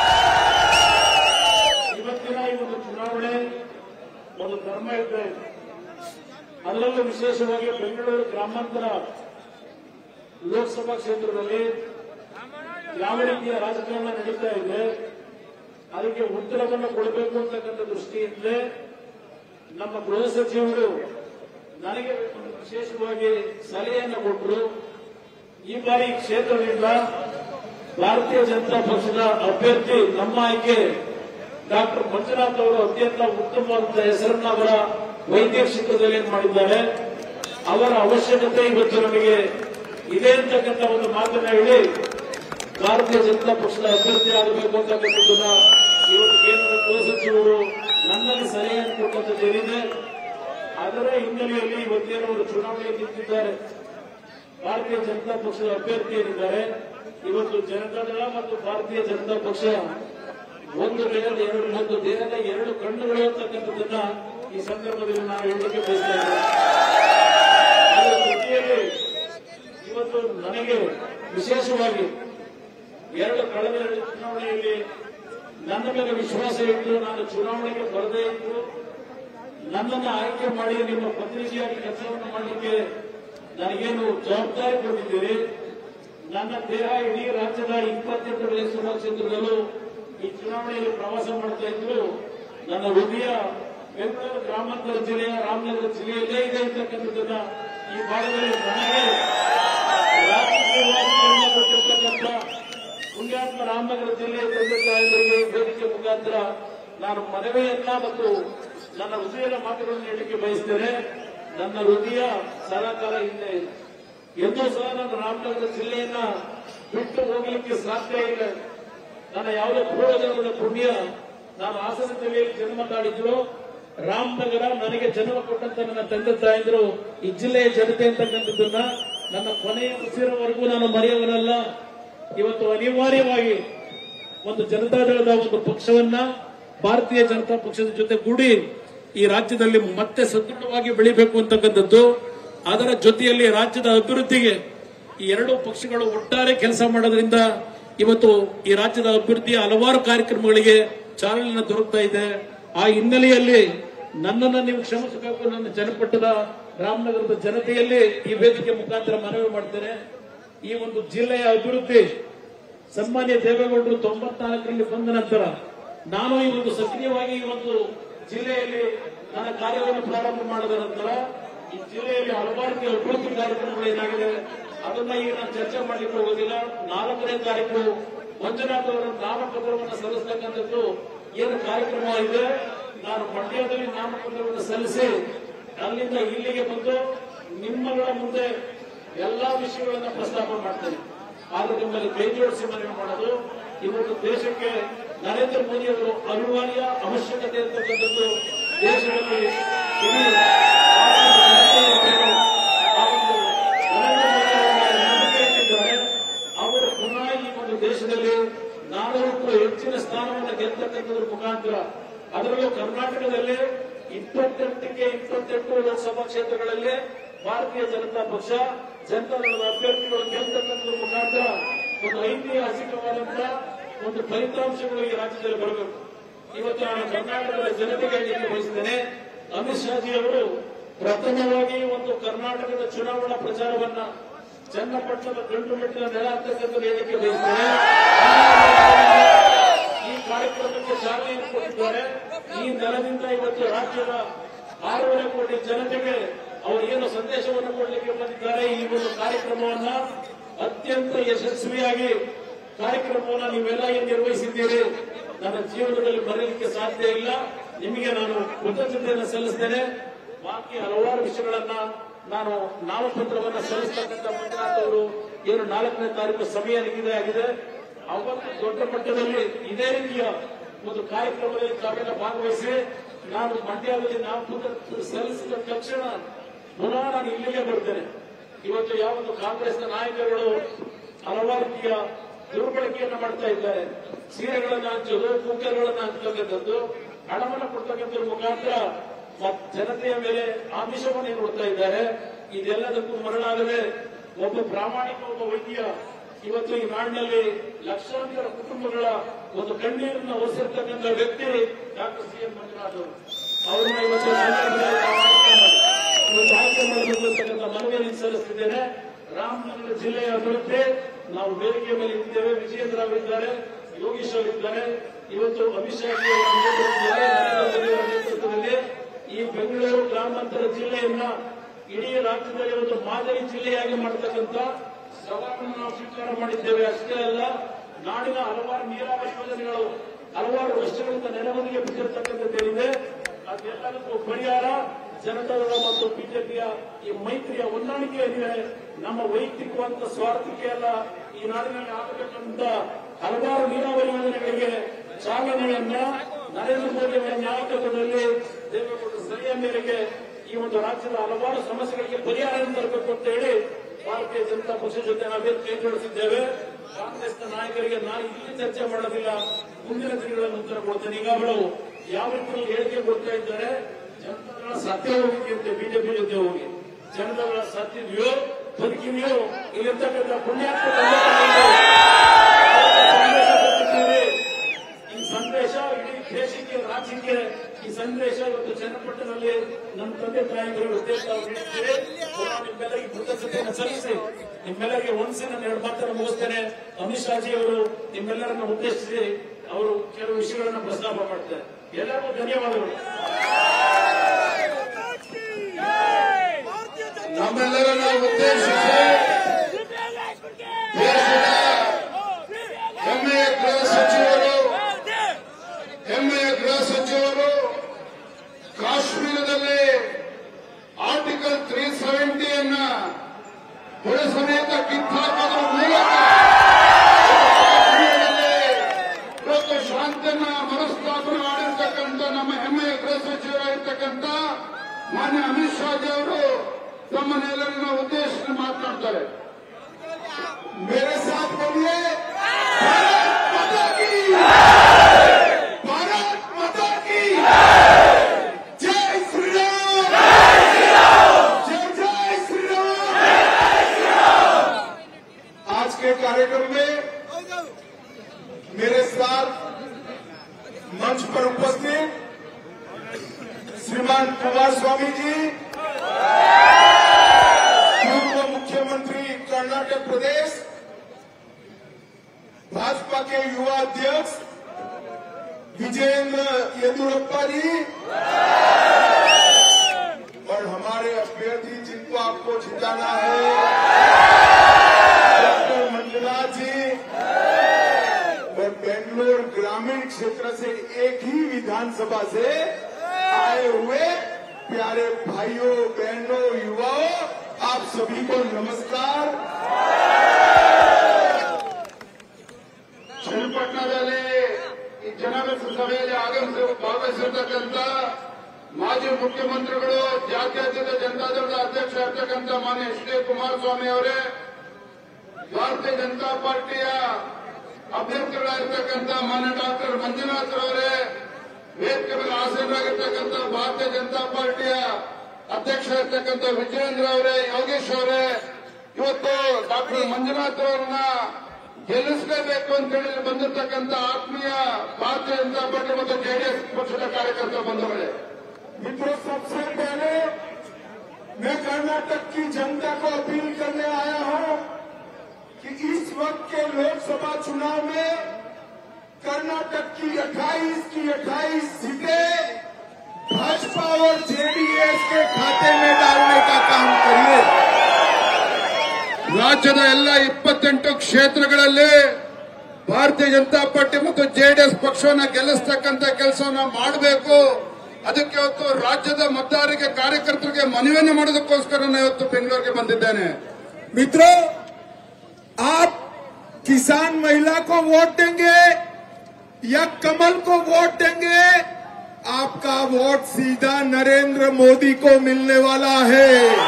ಇವತ್ತಿನ ಈ ಒಂದು ಚುನಾವಣೆ ಒಂದು ಧರ್ಮ ಇದೆ ಅದರಲ್ಲೂ ವಿಶೇಷವಾಗಿ ಬೆಂಗಳೂರು ಗ್ರಾಮಾಂತರ ಲೋಕಸಭಾ ಕ್ಷೇತ್ರದಲ್ಲಿ ಯಾವ ರೀತಿಯ ರಾಜಕಾರಣ ನಡೀತಾ ಇದೆ ಅದಕ್ಕೆ ಉತ್ತರವನ್ನು ಕೊಡಬೇಕು ಅಂತಕ್ಕಂಥ ದೃಷ್ಟಿಯಿಂದಲೇ ನಮ್ಮ ಗೃಹ ಸಚಿವರು ನನಗೆ ಒಂದು ವಿಶೇಷವಾಗಿ ಸಲಹೆಯನ್ನು ಕೊಟ್ಟರು ಈ ಬಾರಿ ಕ್ಷೇತ್ರದಿಂದ ಭಾರತೀಯ ಜನತಾ ಪಕ್ಷದ ಅಭ್ಯರ್ಥಿ ನಮ್ಮ ಆಯ್ಕೆ ಡಾಕ್ಟರ್ ಮಂಜುನಾಥ್ ಅವರು ಅತ್ಯಂತ ಉತ್ತಮವಾದ ಹೆಸರನ್ನ ಅವರ ವೈದ್ಯ ಕ್ಷೇತ್ರದಲ್ಲಿ ಏನ್ ಮಾಡಿದ್ದಾರೆ ಅವರ ಅವಶ್ಯಕತೆ ಇವತ್ತು ನಮಗೆ ಇದೆ ಅಂತಕ್ಕಂಥ ಒಂದು ಮಾತನ್ನ ಹೇಳಿ ಭಾರತೀಯ ಜನತಾ ಪಕ್ಷದ ಅಭ್ಯರ್ಥಿ ಆಗಬೇಕು ಅಂತಕ್ಕಂಥದ್ದನ್ನ ಇವತ್ತು ಕೇಂದ್ರದ ಗೃಹ ಸಚಿವರು ನನ್ನಲ್ಲಿ ಸಲಹೆಯನ್ನು ಕೊಟ್ಟಂತದ್ದು ಏನಿದೆ ಅದರ ಹಿನ್ನೆಲೆಯಲ್ಲಿ ಇವತ್ತೇನು ಅವರು ಚುನಾವಣೆಗೆ ನಿಂತಿದ್ದಾರೆ ಭಾರತೀಯ ಜನತಾ ಪಕ್ಷದ ಅಭ್ಯರ್ಥಿ ಏನಿದ್ದಾರೆ ಇವತ್ತು ಜನತಾದಳ ಮತ್ತು ಭಾರತೀಯ ಜನತಾ ಪಕ್ಷ ಒಂದು ದೇಹದ ಎರಡು ಒಂದು ದೇಹದ ಎರಡು ಕಣ್ಣುಗಳು ಅಂತಕ್ಕಂಥದ್ದನ್ನ ಈ ಸಂದರ್ಭದಲ್ಲಿ ನಾವು ಹೇಳಲಿಕ್ಕೆ ಬಯಸ್ತಾ ಇದ್ದೇವೆ ಅದರ ಜೊತೆಯಲ್ಲಿ ಇವತ್ತು ನನಗೆ ವಿಶೇಷವಾಗಿ ಎರಡು ಕಳೆದ ಎರಡು ಚುನಾವಣೆಯಲ್ಲಿ ನನ್ನ ಮೇಲೆ ವಿಶ್ವಾಸ ಇಟ್ಟು ನಾನು ಚುನಾವಣೆಗೆ ಬರದೇ ಇದ್ದು ನನ್ನನ್ನು ಆಯ್ಕೆ ಮಾಡಿ ನಿಮ್ಮ ಪ್ರತಿನಿಧಿಯಾಗಿ ಕೆಲಸವನ್ನು ಮಾಡಲಿಕ್ಕೆ ನನಗೇನು ಜವಾಬ್ದಾರಿ ಕೊಟ್ಟಿದ್ದೀರಿ ನನ್ನ ದೇಹ ಇಡೀ ರಾಜ್ಯದ ಇಪ್ಪತ್ತೆಂಟು ವಿಧಾನಸಭಾ ಕ್ಷೇತ್ರದಲ್ಲೂ ಈ ಚುನಾವಣೆಯಲ್ಲಿ ಪ್ರವಾಸ ಮಾಡ್ತಾ ಇದ್ರು ನನ್ನ ಹೃದಯ ಬೆಂಗಳೂರು ಗ್ರಾಮಾಂತರ ಜಿಲ್ಲೆಯ ರಾಮನಗರ ಜಿಲ್ಲೆಯಲ್ಲೇ ಇದೆ ಅಂತಕ್ಕಂಥದ್ದನ್ನ ಈ ಭಾಗದಲ್ಲಿ ನನಗೆ ರಾಜಕೀಯವಾಗಿ ಜನ್ಮ ಕೊಟ್ಟಿರ್ತಕ್ಕಂಥ ಪುಣ್ಯಾತ್ಮ ರಾಮನಗರ ಜಿಲ್ಲೆಯ ತಂದೆ ತಾಯಿಗಳಿಗೆ ವೇದಿಕೆ ಮುಖಾಂತರ ನಾನು ಮನವಿಯನ್ನ ಮತ್ತು ನನ್ನ ಹೃದಯದ ಮಾತುಗಳನ್ನು ಹೇಳಲಿಕ್ಕೆ ಬಯಸ್ತೇನೆ ನನ್ನ ಹೃದಯ ಸದಾಕಾಲ ಹಿಂದೆ ಇದೆ. ಎಂದೂ ಸಹ ನಾನು ರಾಮನಗರ ಜಿಲ್ಲೆಯನ್ನ ಬಿಟ್ಟು ಹೋಗಲಿಕ್ಕೆ ಸಾಧ್ಯ ಇಲ್ಲ ನನ್ನ ಯಾವುದೇ ಪೂರ್ವಜನ್ಮದ ಪುಣ್ಯ ನಾನು ಹಾಸನ ಜಿಲ್ಲೆಯಲ್ಲಿ ಜನ್ಮ ತಾಳಿದ್ರು ರಾಮನಗರ ನನಗೆ ಜನ್ಮ ಕೊಟ್ಟಂತ ನನ್ನ ತಂದೆ ತಾಯಂದ್ರು ಈ ಜಿಲ್ಲೆಯ ಜನತೆ ಅಂತಕ್ಕಂಥದ್ದನ್ನ ನನ್ನ ಕೊನೆಯ ಉಸಿರವರೆಗೂ ನಾನು ಮರೆಯುವನಲ್ಲ ಇವತ್ತು ಅನಿವಾರ್ಯವಾಗಿ ಒಂದು ಜನತಾದಳದ ಒಂದು ಪಕ್ಷವನ್ನ ಭಾರತೀಯ ಜನತಾ ಪಕ್ಷದ ಜೊತೆ ಕೂಡಿ ಈ ರಾಜ್ಯದಲ್ಲಿ ಮತ್ತೆ ಸದೃಢವಾಗಿ ಬೆಳಿಬೇಕು ಅಂತಕ್ಕಂಥದ್ದು ಅದರ ಜೊತೆಯಲ್ಲಿ ರಾಜ್ಯದ ಅಭಿವೃದ್ಧಿಗೆ ಈ ಎರಡು ಪಕ್ಷಗಳು ಒಟ್ಟಾರೆ ಕೆಲಸ ಮಾಡೋದ್ರಿಂದ ಇವತ್ತು ಈ ರಾಜ್ಯದ ಅಭಿವೃದ್ಧಿಯ ಹಲವಾರು ಕಾರ್ಯಕ್ರಮಗಳಿಗೆ ಚಾಲನೆ ದೊರಕ್ತಾ ಇದೆ ಆ ಹಿನ್ನೆಲೆಯಲ್ಲಿ ನನ್ನನ್ನು ನೀವು ಕ್ಷಮಿಸಬೇಕು ನನ್ನ ಜನಪಟ್ಟದ ರಾಮನಗರದ ಜನತೆಯಲ್ಲಿ ಈ ವೇದಿಕೆ ಮುಖಾಂತರ ಮನವಿ ಮಾಡ್ತೇನೆ ಈ ಒಂದು ಜಿಲ್ಲೆಯ ಅಭಿವೃದ್ಧಿ ಸನ್ಮಾನ್ಯ ದೇವೇಗೌಡರು ತೊಂಬತ್ನಾಲ್ಕರಲ್ಲಿ ಬಂದ ನಂತರ ನಾನು ಈ ಒಂದು ಸಕ್ರಿಯವಾಗಿ ಈ ಒಂದು ಜಿಲ್ಲೆಯಲ್ಲಿ ನನ್ನ ಕಾರ್ಯವನ್ನು ಪ್ರಾರಂಭ ಮಾಡಿದ ನಂತರ ಈ ಜಿಲ್ಲೆಯಲ್ಲಿ ಹಲವಾರು ಅಭಿವೃದ್ಧಿ ಕಾರ್ಯಕ್ರಮಗಳು ಏನಾಗಿದೆ ಅದನ್ನ ಈಗ ನಾನು ಚರ್ಚೆ ಮಾಡಲಿಕ್ಕೆ ಹೋಗೋದಿಲ್ಲ ನಾಲ್ಕನೇ ತಾರೀಕು ಮಂಜುನಾಥ್ ಅವರ ನಾಮಪತ್ರವನ್ನು ಸಲ್ಲಿಸ್ತಕ್ಕಂಥದ್ದು ಏನು ಕಾರ್ಯಕ್ರಮ ಇದೆ ನಾನು ಮಂಡ್ಯದಲ್ಲಿ ನಾಮಪತ್ರವನ್ನು ಸಲ್ಲಿಸಿ ಅಲ್ಲಿಂದ ಇಲ್ಲಿಗೆ ಬಂದು ನಿಮ್ಮಗಳ ಮುಂದೆ ಎಲ್ಲಾ ವಿಷಯಗಳನ್ನ ಪ್ರಸ್ತಾಪ ಮಾಡ್ತೇನೆ ಆದ್ರೆ ನಿಮ್ಮಲ್ಲಿ ಕೈ ಜೋಡಿಸಿ ಮನವಿ ಮಾಡೋದು ಇವತ್ತು ದೇಶಕ್ಕೆ ನರೇಂದ್ರ ಮೋದಿ ಅವರು ಅನಿವಾರ್ಯ ಅವಶ್ಯಕತೆ ಇರ್ತಕ್ಕಂಥದ್ದು ದೇಶದಲ್ಲಿ ಇಡೀ ಆ ಒಂದು ನರೇಂದ್ರ ಮೋದಿ ಅವರನ್ನ ನಂಬಿಕೆ ಇಟ್ಟಿದ್ದಾರೆ. ಅವರು ಪುನಃ ಈ ಒಂದು ದೇಶದಲ್ಲಿ ನಾಲ್ಕು ಹೆಚ್ಚಿನ ಸ್ಥಾನವನ್ನು ಗೆದ್ದತಕ್ಕಂಥದ್ರ ಮುಖಾಂತರ ಅದರಲ್ಲೂ ಕರ್ನಾಟಕದಲ್ಲಿ ಇಪ್ಪತ್ತೆಂಟಕ್ಕೆ ಇಪ್ಪತ್ತೆಂಟು ಲೋಕಸಭಾ ಕ್ಷೇತ್ರಗಳಲ್ಲಿ ಭಾರತೀಯ ಜನತಾ ಪಕ್ಷ ಜನತಾದಳದ ಅಭ್ಯರ್ಥಿಗಳು ಗೆಲ್ತಕ್ಕಂಥದ್ರ ಮುಖಾಂತರ ಒಂದು ಐತಿಹಾಸಿಕವಾದಂತಹ ಒಂದು ಫಲಿತಾಂಶಗಳು ಈ ರಾಜ್ಯದಲ್ಲಿ ಬರಬೇಕು ಇವತ್ತು ನಾನು ಕರ್ನಾಟಕದ ಜನತೆಗೆ ಹೇಳಲಿಕ್ಕೆ ಬಯಸ್ತೇನೆ ಅಮಿತ್ ಶಾಜಿ ಅವರು ಪ್ರಥಮವಾಗಿ ಒಂದು ಕರ್ನಾಟಕದ ಚುನಾವಣಾ ಪ್ರಚಾರವನ್ನ ಚನ್ನಪಟ್ಟಣದ ಗಂಟು ಮೆಟ್ಟಿನ ನೆಲ ಅಂತಕ್ಕಂಥ ಹೇಳಿಕೆ ಬಯಸ್ತೇನೆ ಈ ಕಾರ್ಯಕ್ರಮಕ್ಕೆ ಚಾಲನೆ ಕೊಟ್ಟಿದ್ದಾರೆ ಈ ನೆಲದಿಂದ ಇವತ್ತು ರಾಜ್ಯದ ಆರೂವರೆ ಕೋಟಿ ಜನತೆಗೆ ಅವರು ಏನು ಸಂದೇಶವನ್ನು ಕೊಡಲಿಕ್ಕೆ ಬಂದಿದ್ದಾರೆ ಈ ಒಂದು ಕಾರ್ಯಕ್ರಮವನ್ನ ಅತ್ಯಂತ ಯಶಸ್ವಿಯಾಗಿ ಕಾರ್ಯಕ್ರಮವನ್ನು ನೀವೆಲ್ಲ ಏನು ನಿರ್ವಹಿಸಿದ್ದೀರಿ ನನ್ನ ಜೀವನದಲ್ಲಿ ಬರಲಿಕ್ಕೆ ಸಾಧ್ಯ ಇಲ್ಲ ನಿಮಗೆ ನಾನು ಕೃತಜ್ಞತೆಯನ್ನು ಸಲ್ಲಿಸ್ತೇನೆ ಬಾಕಿ ಹಲವಾರು ವಿಷಯಗಳನ್ನ ನಾನು ನಾಮಪತ್ರವನ್ನ ಸಲ್ಲಿಸ್ತಕ್ಕಂಥ ಮಂಜುನಾಥ್ ಅವರು ಏನು ನಾಲ್ಕನೇ ತಾರೀಕು ಸಮಯ ನಿಗದಿ ಆಗಿದೆ ಅವತ್ತು ದೊಡ್ಡ ಮಟ್ಟದಲ್ಲಿ ಇದೇ ರೀತಿಯ ಒಂದು ಕಾರ್ಯಕ್ರಮದಲ್ಲಿ ತಾವೆಲ್ಲ ಭಾಗವಹಿಸಿ ನಾನು ಮಂಡ್ಯದಲ್ಲಿ ನಾಮಪತ್ರ ಸಲ್ಲಿಸಿದ ತಕ್ಷಣ ಪುನಃ ನಾನು ಇಲ್ಲಿಗೆ ಬರ್ತೇನೆ ಇವತ್ತು ಯಾವೊಂದು ಕಾಂಗ್ರೆಸ್ನ ನಾಯಕರುಗಳು ಹಲವಾರು ರೀತಿಯ ದುರ್ಬಳಕೆಯನ್ನ ಮಾಡ್ತಾ ಇದ್ದಾರೆ ಸೀರೆಗಳನ್ನ ಹಂಚೋದು ಕುಕ್ಕರ್ಗಳನ್ನ ಹಂಚತಕ್ಕಂಥದ್ದು ಹಣವನ್ನು ಕೊಡ್ತಕ್ಕಂಥದ್ರ ಮುಖಾಂತರ ಮತ್ ಜನತೆಯ ಮೇಲೆ ಆಮಿಷವನ್ನು ನೋಡ್ತಾ ಇದ್ದಾರೆ ಇದೆಲ್ಲದಕ್ಕೂ ಮರಳಾಗದೆ ಒಬ್ಬ ಪ್ರಾಮಾಣಿಕ ಒಬ್ಬ ವೈದ್ಯ ಇವತ್ತು ಈ ನಾಡಿನಲ್ಲಿ ಲಕ್ಷಾಂತರ ಕುಟುಂಬಗಳ ಒಂದು ಕಣ್ಣೀರನ್ನು ಒರೆಸಿರ್ತಕ್ಕಂಥ ವ್ಯಕ್ತಿ ಡಾಕ್ಟರ್ ಸಿ ಎಂ ಮಂಜುನಾಥ್ ಅವರು ಅವ್ರನ್ನ ಇವತ್ತು ನಾವೆಲ್ಲ ಆಯ್ಕೆ ಮಾಡಿ ಇವತ್ತು ಆಯ್ಕೆ ಮಾಡಬೇಕು ಅಂತಕ್ಕಂಥ ಮನವಿಯನ್ನು ಸಲ್ಲಿಸ್ತಿದ್ದೇನೆ ರಾಮನಗರ ಜಿಲ್ಲೆಯ ಅಭಿವೃದ್ಧಿ ನಾವು ವೇದಿಕೆ ಮೇಲೆ ಇದ್ದೇವೆ ವಿಜಯೇಂದ್ರ ಅವರಿದ್ದಾರೆ ಯೋಗೀಶ್ ಅವರಿದ್ದಾರೆ ಇವತ್ತು ಅಮಿತ್ ಶಾ ಜಿ ಅವರ ನೇತೃತ್ವದಲ್ಲಿ ನರೇಂದ್ರ ಮೋದಿ ಅವರ ನೇತೃತ್ವದಲ್ಲಿ ಈ ಬೆಂಗಳೂರು ಗ್ರಾಮಾಂತರ ಜಿಲ್ಲೆಯನ್ನ ಇಡೀ ರಾಜ್ಯದಲ್ಲಿ ಒಂದು ಮಾದರಿ ಜಿಲ್ಲೆಯಾಗಿ ಮಾಡತಕ್ಕಂಥ ಸವಾಲನ್ನು ನಾವು ಸ್ವೀಕಾರ ಮಾಡಿದ್ದೇವೆ ಅಷ್ಟೇ ಅಲ್ಲ ನಾಡಿನ ಹಲವಾರು ನೀರಾವರಿ ಯೋಜನೆಗಳು ಹಲವಾರು ವರ್ಷಗಳಿಂದ ನೆರವಣಿಗೆ ಬಿಟ್ಟಿರ್ತಕ್ಕಂಥದ್ದೇನಿದೆ ಅದೆಲ್ಲದಕ್ಕೂ ಪರಿಹಾರ ಜನತಾದಳ ಮತ್ತು ಬಿಜೆಪಿಯ ಈ ಮೈತ್ರಿಯ ಹೊಂದಾಣಿಕೆ ಏನಿದೆ ನಮ್ಮ ವೈಯಕ್ತಿಕವಾದ ಸ್ವಾರ್ಥಕ್ಕೆ ಅಲ್ಲ ಈ ನಾಡಿನಲ್ಲಿ ಆಗಬೇಕಂತ ಹಲವಾರು ನೀರಾವರಿ ಯೋಜನೆಗಳಿಗೆ ಚಾಲನೆಯನ್ನ ನರೇಂದ್ರ ಮೋದಿ ಅವರ ನಾಯಕತ್ವದಲ್ಲಿ ದೇವೇಗೌಡರ ಸಲಹೆಯ ಮೇರೆಗೆ ಈ ಒಂದು ರಾಜ್ಯದ ಹಲವಾರು ಸಮಸ್ಯೆಗಳಿಗೆ ಪರಿಹಾರ ತರಬೇಕು ಅಂತ ಹೇಳಿ ಭಾರತೀಯ ಜನತಾ ಪಕ್ಷ ಜೊತೆ ನಾವೇನು ಕೈ ಜೋಡಿಸಿದ್ದೇವೆ ಕಾಂಗ್ರೆಸ್ನ ನಾಯಕರಿಗೆ ನಾನು ಇಲ್ಲಿ ಚರ್ಚೆ ಮಾಡೋದಿಲ್ಲ ಮುಂದಿನ ದಿನಗಳಲ್ಲಿ ಉತ್ತರ ಕೊಡ್ತೇನೆ ಈಗ ಅವಳು ಯಾವ ರೀತಿಯಲ್ಲಿ ಹೇಳಿಕೆ ಕೊಡ್ತಾ ಇದ್ದಾರೆ ಜನತಾದಳ ಸತ್ಯ ಹೋಗಿದೆಯಂತೆ ಬಿಜೆಪಿ ಜೊತೆ ಹೋಗಿ ಜನತಾದಳ ಸತ್ತಿದೆಯೋ ಬದುಕಿದೆಯೋ ಇಲ್ಲಿರ್ತಕ್ಕಂಥ ಪುಣ್ಯಾತ್ಮ ತಂದೆ ಸಂದೇಶ ಕೊಟ್ಟಿದ್ದೀರಿ. ಈ ಸಂದೇಶ ಇಡೀ ದೇಶಕ್ಕೆ ರಾಜ್ಯಕ್ಕೆ ಈ ಸಂದೇಶ ಇವತ್ತು ಚನ್ನಪಟ್ಟಣದಲ್ಲಿ ನಮ್ಮ ತಂದೆ ತಾಯಿಗಳು ಉದ್ದೇಶ ನೀಡಿದ್ದೀರಿ ಪುನಃ ನಿಮ್ಮೆಲ್ಲರಿಗೆ ಕೃತಜ್ಞತೆಯನ್ನು ಸಲ್ಲಿಸಿ ನಿಮ್ಮೆಲ್ಲರಿಗೆ ಒಂದ್ಸಿ ನಾನು ಎರಡು ಮಾತನ್ನು ಮುಗಿಸ್ತೇನೆ ಅಮಿತ್ ಶಾಜಿ ಅವರು ನಿಮ್ಮೆಲ್ಲರನ್ನು ಉದ್ದೇಶಿಸಿ ಅವರು ಕೆಲವು ವಿಷಯಗಳನ್ನು ಪ್ರಸ್ತಾಪ ಮಾಡ್ತಾರೆ ಎಲ್ಲರಿಗೂ ಧನ್ಯವಾದಗಳು ನಮ್ಮೆಲ್ಲರನ್ನ ಉದ್ದೇಶಿಸಿ ದೇಶದ ಹೆಮ್ಮೆಯ ಗೃಹ ಸಚಿವರು ಹೆಮ್ಮೆಯ ಗೃಹ ಸಚಿವರು ಕಾಶ್ಮೀರದಲ್ಲಿ ಆರ್ಟಿಕಲ್ ತ್ರೀ ಸೆವೆಂಟಿಯನ್ನ ಹೊರ ಸಮೇತ ಕಿತ್ತಾಕೋದ್ರ ಮೂಲಕ ಕಾಶ್ಮೀರದಲ್ಲಿ ಇವತ್ತು ಶಾಂತಿಯನ್ನ ಮನಸ್ತಾಪನೆ ಮಾಡಿರ್ತಕ್ಕಂಥ ನಮ್ಮ ಹೆಮ್ಮೆಯ ಗೃಹ ಸಚಿವರಾಗಿರ್ತಕ್ಕಂಥ ಮಾನ್ಯ ಅಮಿತ್ ಶಾಜಿ ಅವರು ತಮ್ಮನ್ನೆಲ್ಲರನ್ನ ಉದ್ದೇಶಿಸಿ ಮಾತನಾಡ್ತಾರೆ मेरे साथ बोलिए भारत माता की भारत माता की जय श्री राम जय जय श्री राम आज के कार्यक्रम में मेरे साथ मंच पर उपस्थित श्रीमान कुमार स्वामी जी पूर्व मुख्यमंत्री कर्नाटक प्रदेश भाजपा के युवा अध्यक्ष विजयेंद्र येदुरप्पा जी और हमारे अभ्यर्थी जिनको आपको जिताना है डॉक्टर मंजुनाथ जी और बेंगलोर ग्रामीण क्षेत्र से एक ही विधानसभा से आए हुए प्यारे भाइयों बहनों युवाओं आप सभी को नमस्कार ಚನ್ನಪಟ್ಟಣದಲ್ಲಿ ಈ ಜನಾಂಗ ಸಭೆಯಲ್ಲಿ ಆಗಮಿಸಿ ಭಾಗವಹಿಸಿರ್ತಕ್ಕಂಥ ಮಾಜಿ ಮುಖ್ಯಮಂತ್ರಿಗಳು ಜಾತ್ಯತೀತ ಜನತಾದಳದ ಅಧ್ಯಕ್ಷ ಇರ್ತಕ್ಕಂಥ ಮಾನ್ಯ ಎಚ್ ಡಿ ಕುಮಾರಸ್ವಾಮಿ ಅವರೇ ಭಾರತೀಯ ಜನತಾ ಪಾರ್ಟಿಯ ಅಭ್ಯರ್ಥಿಗಳಾಗಿರ್ತಕ್ಕಂಥ ಮಾನ್ಯ ಡಾಕ್ಟರ್ ಮಂಜುನಾಥ್ ಅವರೇ ವೇದಿಕೆ ಮೇಲೆ ಆಸೀನರಾಗಿರ್ತಕ್ಕಂಥ ಭಾರತೀಯ ಜನತಾ ಪಾರ್ಟಿಯ ಅಧ್ಯಕ್ಷ ಇರ್ತಕ್ಕಂಥ ವಿಜಯೇಂದ್ರ ಅವರೇ ಯೋಗೇಶ್ ಅವರೇ ಇವತ್ತು ಡಾಕ್ಟರ್ ಮಂಜುನಾಥ್ ಅವರನ್ನ ಗೆಲ್ಲಿಸಲೇಬೇಕು ಅಂತ ಹೇಳಿ ಇಲ್ಲಿ ಬಂದಿರತಕ್ಕಂಥ ಆತ್ಮೀಯ ಭಾರತೀಯ ಜನತಾ ಪಾರ್ಟಿ ಮತ್ತು ಜೆಡಿಎಸ್ ಪಕ್ಷದ ಕಾರ್ಯಕರ್ತ ಬಂಧುಗಳೇ मित्रों सबसे पहले मैं कर्नाटक की जनता को अपील करने आया हूं कि इस वक्त के लोकसभा चुनाव में कर्नाटक की 28 की 28 सीटें भाजपा और जेडीएस के खाते में डालने का काम करिए ರಾಜ್ಯದ ಎಲ್ಲ ಇಪ್ಪತ್ತೆಂಟು ಕ್ಷೇತ್ರಗಳಲ್ಲಿ ಭಾರತೀಯ ಜನತಾ ಪಾರ್ಟಿ ಮತ್ತು ಜೆಡಿಎಸ್ ಪಕ್ಷವನ್ನ ಗೆಲ್ಲಿಸ್ತಕ್ಕಂಥ ಕೆಲಸವನ್ನ ಮಾಡಬೇಕು ಅದಕ್ಕೆ ಇವತ್ತು ರಾಜ್ಯದ ಮತದಾರರಿಗೆ ಕಾರ್ಯಕರ್ತರಿಗೆ ಮನವಿಯನ್ನು ಮಾಡೋದಕ್ಕೋಸ್ಕರ ನಾನು ಇವತ್ತು ಬೆಂಗಳೂರಿಗೆ ಬಂದಿದ್ದೇನೆ मित्रों आप किसान महिला को वोट देंगे या कमल को वोट देंगे आपका वोट सीधा नरेंद्र मोदी को मिलने वाला है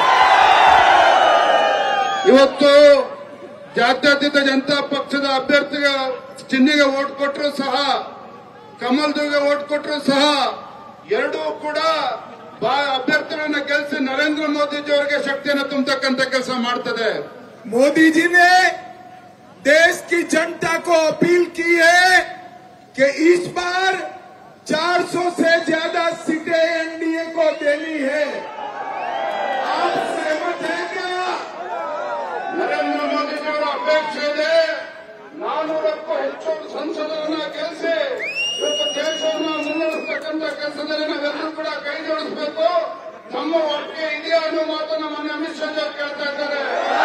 ಇವತ್ತು ಜಾತ್ಯತೀತ ಜನತಾ ಪಕ್ಷದ ಅಭ್ಯರ್ಥಿಗೆ ಚಿಹ್ನೆಗೆ ಓಟ್ ಕೊಟ್ಟರು ಸಹ ಕಮಲ್ದುಗೆ ಓಟ್ ಕೊಟ್ಟರು ಸಹ ಎರಡೂ ಕೂಡ ಬಾ- ಅಭ್ಯರ್ಥಿಗಳನ್ನ ಗೆಲ್ಲಿಸಿ ನರೇಂದ್ರ ಮೋದಿಜಿ ಅವರಿಗೆ ಶಕ್ತಿಯನ್ನು ತುಂಬತಕ್ಕಂಥ ಕೆಲಸ ಮಾಡ್ತದೆ मोदी जी ने देश की जनता को अपील की है कि इस बार 400 से ज्यादा सीटें एनडीए को देनी है आप सहमत हैं क्या ನರೇಂದ್ರ ಮೋದಿಜಿ ಅವರ ಅಪೇಕ್ಷೆ ಇದೆ ನಾನೂರಕ್ಕೂ ಹೆಚ್ಚು ಸಂಸದರನ್ನ ಗೆಲ್ಲಿಸಿ ಇವತ್ತು ದೇಶವನ್ನ ಮುನ್ನಡೆಸ್ತಕ್ಕಂಥ ಕೆಲಸದಲ್ಲಿ ನಾವೆಲ್ಲರೂ ಕೂಡ ಕೈ ಜೋಡಿಸಬೇಕು ನಮ್ಮ ಒಟ್ಟಿಗೆ ಇದೆಯಾ ಅನ್ನೋ ಮಾತನ್ನ ಮೊನ್ನೆ ಅಮಿತ್ ಶಾ ಅವರು ಕೇಳ್ತಾ ಇದ್ದಾರೆ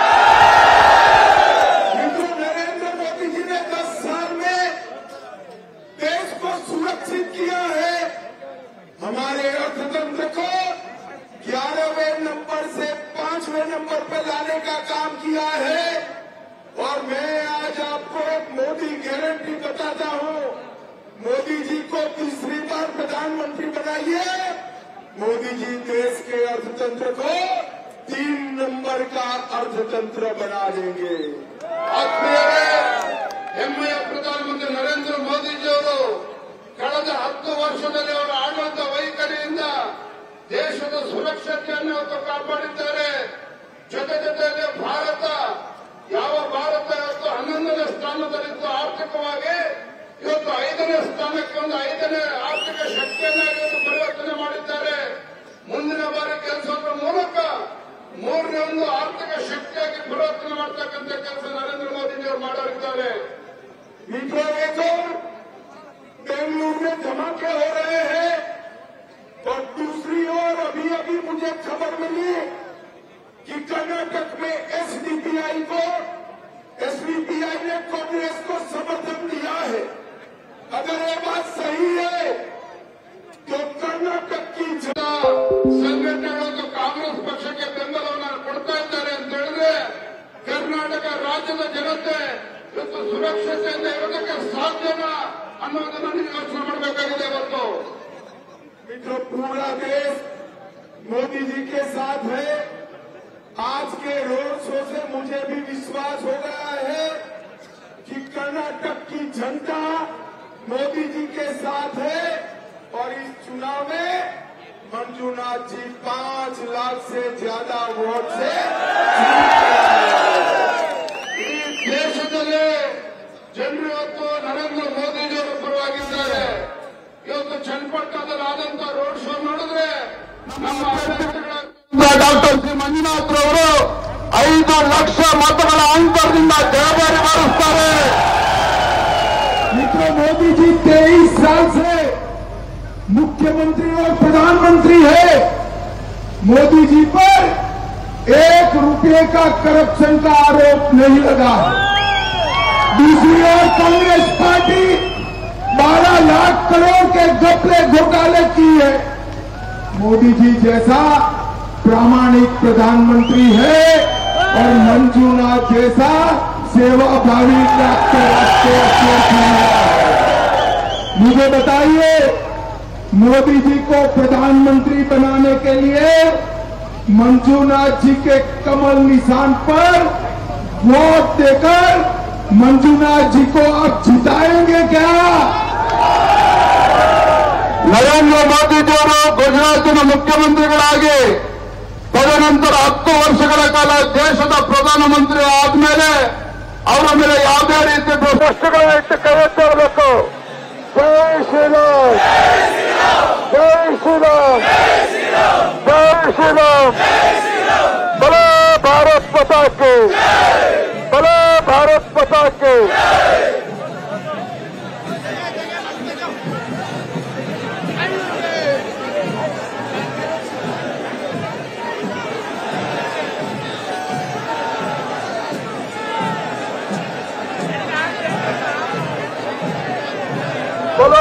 मित्रों नरेंद्र मोदी जी ने 10 साल में देश को सुरक्षित किया है हमारे अर्थतंत्र को ग्यारहवें नंबर से पांचवें नंबर पर लाने का काम किया है और मैं आज आपको एक मोदी गारंटी बताता हूं मोदी जी को तीसरी बार प्रधानमंत्री बनाइए मोदी जी देश के अर्थतंत्र को तीन नंबर का अर्थतंत्र बना देंगे ಆತ್ಮೀಯರೇ ಹೆಮ್ಮೆಯ ಪ್ರಧಾನಮಂತ್ರಿ ನರೇಂದ್ರ ಮೋದಿಜಿ ಅವರು ಸುರಕ್ಷತೆಯನ್ನು ಇವತ್ತು ಕಾಪಾಡಿದ್ದಾರೆ ಜೊತೆ ಜೊತೆಯಲ್ಲಿ ಭಾರತ ಯಾವ ಭಾರತ ಇವತ್ತು ಹನ್ನೊಂದನೇ ಸ್ಥಾನದಲ್ಲಿತ್ತು ಆರ್ಥಿಕವಾಗಿ ಇವತ್ತು ಐದನೇ ಸ್ಥಾನಕ್ಕೆ ಒಂದು ಐದನೇ ಆರ್ಥಿಕ ಶಕ್ತಿಯನ್ನಾಗಿ ಇವತ್ತು ಪರಿವರ್ತನೆ ಮಾಡಿದ್ದಾರೆ ಮುಂದಿನ ಬಾರಿ ಕೆಲಸದ ಮೂಲಕ ಮೂರನೇ ಒಂದು ಆರ್ಥಿಕ ಶಕ್ತಿಯಾಗಿ ಪರಿವರ್ತನೆ ಮಾಡ್ತಕ್ಕಂಥ ಕೆಲಸ ನರೇಂದ್ರ ಮೋದಿಜಿಯವರು ಮಾಡೋರಿದ್ದಾರೆ मित्रों देखो बेंगलुरु में धमाके हो रहे हैं और दूसरी ओर अभी अभी मुझे खबर मिली कि कर्नाटक में एसडीपीआई को एसडीपीआई ने कांग्रेस को समर्थन दिया है अगर ये बात सही है तो कर्नाटक की जनता ಸಂಘಟನೆಗಳು ಕಾಂಗ್ರೆಸ್ ಪಕ್ಷಕ್ಕೆ ಬೆಂಬಲವನ್ನು ಕೊಡ್ತಾ ಇದ್ದಾರೆ ಅಂತ ಹೇಳಿದ್ರೆ ಕರ್ನಾಟಕ ರಾಜ್ಯದ ಜನತೆ ಇವತ್ತು ಸುರಕ್ಷತೆಯಿಂದ ಇರೋದಕ್ಕೆ ಸಾಧ್ಯನಾ ಅನ್ನೋದನ್ನ ನೀವು ಯೋಚನೆ ಮಾಡಬೇಕಾಗಿದೆ ಇವತ್ತು मित्रों पूरा देश मोदी जी के साथ है आज के रोड शो से मुझे भी विश्वास हो गया है कि कर्नाटक की जनता मोदी जी के साथ है और इस चुनाव में मंजूनाथ जी पांच लाख से ज्यादा वोट से ಈ ದೇಶದಲ್ಲಿ ಜನರು ಇವತ್ತು ನರೇಂದ್ರ ಮೋದಿಜಿಯವರ ಪರವಾಗಿದ್ದಾರೆ ಇವತ್ತು ಚನ್ನಪಟ್ಟಣದಲ್ಲಿ ಆದಂತ ರೋಡ್ ಶೋ ನೋಡಿದ್ರೆ ನಮ್ಮ ಡಾಕ್ಟರ್ ಸಿ ಮಂಜುನಾಥ್ ರವರು ಐದು ಲಕ್ಷ ಮತಗಳ ಅಂತರದಿಂದ ಜವಾಬ್ದಾರಿ ಮಾಡಿಸ್ತಾರೆ मित्रों मोदी जी तेईस साल से मुख्यमंत्री और प्रधानमंत्री है मोदी जी पर एक रुपए का करप्शन का आरोप नहीं लगा दूसरी ओर कांग्रेस पार्टी 12 लाख करोड़ के घपले घोटाले की है मोदी जी जैसा प्रामाणिक प्रधानमंत्री है और मंजूनाथ जैसा सेवाभावी राष्ट्रीय राष्ट्रीय अध्यक्ष है मुझे बताइए मोदी जी को प्रधानमंत्री बनाने के लिए मंजूनाथ जी के कमल निशान पर वोट देकर मंजूनाथ जी को आप जिताएंगे क्या ನರೇಂದ್ರ ಮೋದಿಜಿಯವರು ಗುಜರಾತಿನ ಮುಖ್ಯಮಂತ್ರಿಗಳಾಗಿ ತದನಂತರ ಹತ್ತು ವರ್ಷಗಳ ಕಾಲ ದೇಶದ ಪ್ರಧಾನಮಂತ್ರಿ ಆದ್ಮೇಲೆ ಅವರ ಮೇಲೆ ಯಾವುದೇ ರೀತಿ ಪ್ರಶ್ನೆಗಳನ್ನ ಇಟ್ಟು ಕೈ ಎತ್ತಿ ಇರಬೇಕು ಜೈ ಶ್ರೀರಾಮ್ ಜೈ ಶ್ರೀರಾಮ್ ಜೈ ಶ್ರೀರಾಮ್ ಬಲ ಭಾರತ್ ಪತಾಕೆ ಬಲ ಭಾರತ್ ಪತಾಕೆ बोलो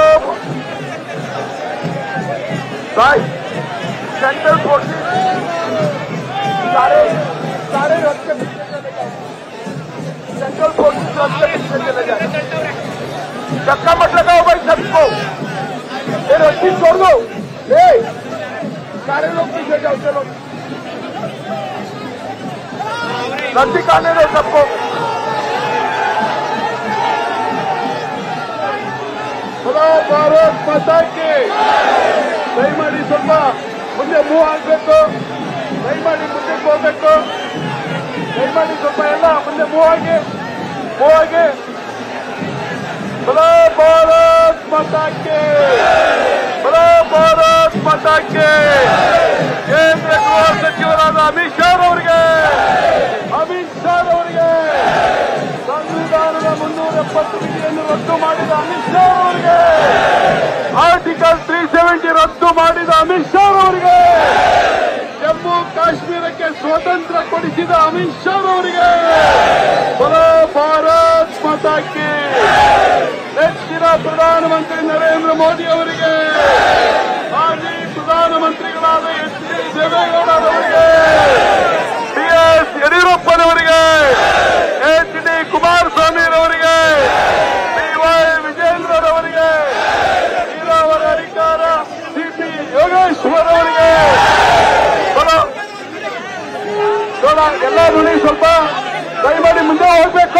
भाई सेंट्रल फोर्सेस सारे सारे रस्ते पीछे चले जाए सेंट्रल फोर्सेस रस्ते पीछे चले जाए धक्का मत लगाओ भाई सबको ये रस्सी छोड़ दो ए सारे लोग पीछे जाओ चलो रस्सी खाने दो सबको ಬಲ ಭಾರತ್ ಮಾತಾಕ್ಕೆ ದಯಮಾಡಿ ಸ್ವಲ್ಪ ಮುಂದೆ ಮೂವ್ ಆಗಬೇಕು ದಯಮಾಡಿ ಮುಂದೆ ಹೋಗ್ಬೇಕು ದಯಮಾಡಿ ಸ್ವಲ್ಪ ಎಲ್ಲ ಮುಂದೆ ಮೂವ್ ಆಗಿ ಮೂವ್ ಆಗಿ ಬಲ ಭಾರತ್ ಮಾತಾಕ್ಕೆ ಬಲ ಭಾರತ್ ಮಾತಾಕ್ಕೆ ಕೇಂದ್ರ ಗೃಹ ಸಚಿವರಾದ ಅಮಿತ್ ಶಾ ಅವರಿಗೆ ಅಮಿತ್ ಶಾ ಅವರಿಗೆ ಸಂವಿಧಾನದ ಮುನ್ನೂರ ಎಪ್ಪತ್ತು ವಿಧಿಯನ್ನು ರದ್ದು ಮಾಡಿದ ಅಮಿತ್ ಶಾ ಅವರಿಗೆ ಆರ್ಟಿಕಲ್ ತ್ರೀ ಸೆವೆಂಟಿ ರದ್ದು ಮಾಡಿದ ಅಮಿತ್ ಶಾ ಅವರಿಗೆ ಜಮ್ಮು ಕಾಶ್ಮೀರಕ್ಕೆ ಸ್ವಾತಂತ್ರ್ಯ ಕೊಡಿಸಿದ ಅಮಿತ್ ಶಾ ಅವರಿಗೆ ಬಲ ಭಾರತ್ ಮಾತಾಕ್ಕೆ ನೆಚ್ಚಿನ ಪ್ರಧಾನಮಂತ್ರಿ ನರೇಂದ್ರ ಮೋದಿ ಅವರಿಗೆ ಮಾಜಿ ಪ್ರಧಾನಮಂತ್ರಿಗಳಾದ ಎಚ್ ಡಿ ದೇವೇಗೌಡರವರಿಗೆ ಬಿಎಸ್ ಯಡಿಯೂರಪ್ಪನವರಿಗೆ ಎಚ್ ಡಿ ಕುಮಾರಸ್ವಾಮಿರವರಿಗೆ ಡಿವೈ ವಿಜೇಂದ್ರರವರಿಗೆ ನೀರಾವರಿ ಅಧಿಕಾರ ಸಿಪಿ ಯೋಗೇಶ್ವರ್ ಅವರಿಗೆ ನೋಡ ಎಲ್ಲ ನೋಡಿ ಸ್ವಲ್ಪ ದಯಮಾಡಿ ಮುಂದೆ ಹೋಗ್ಬೇಕು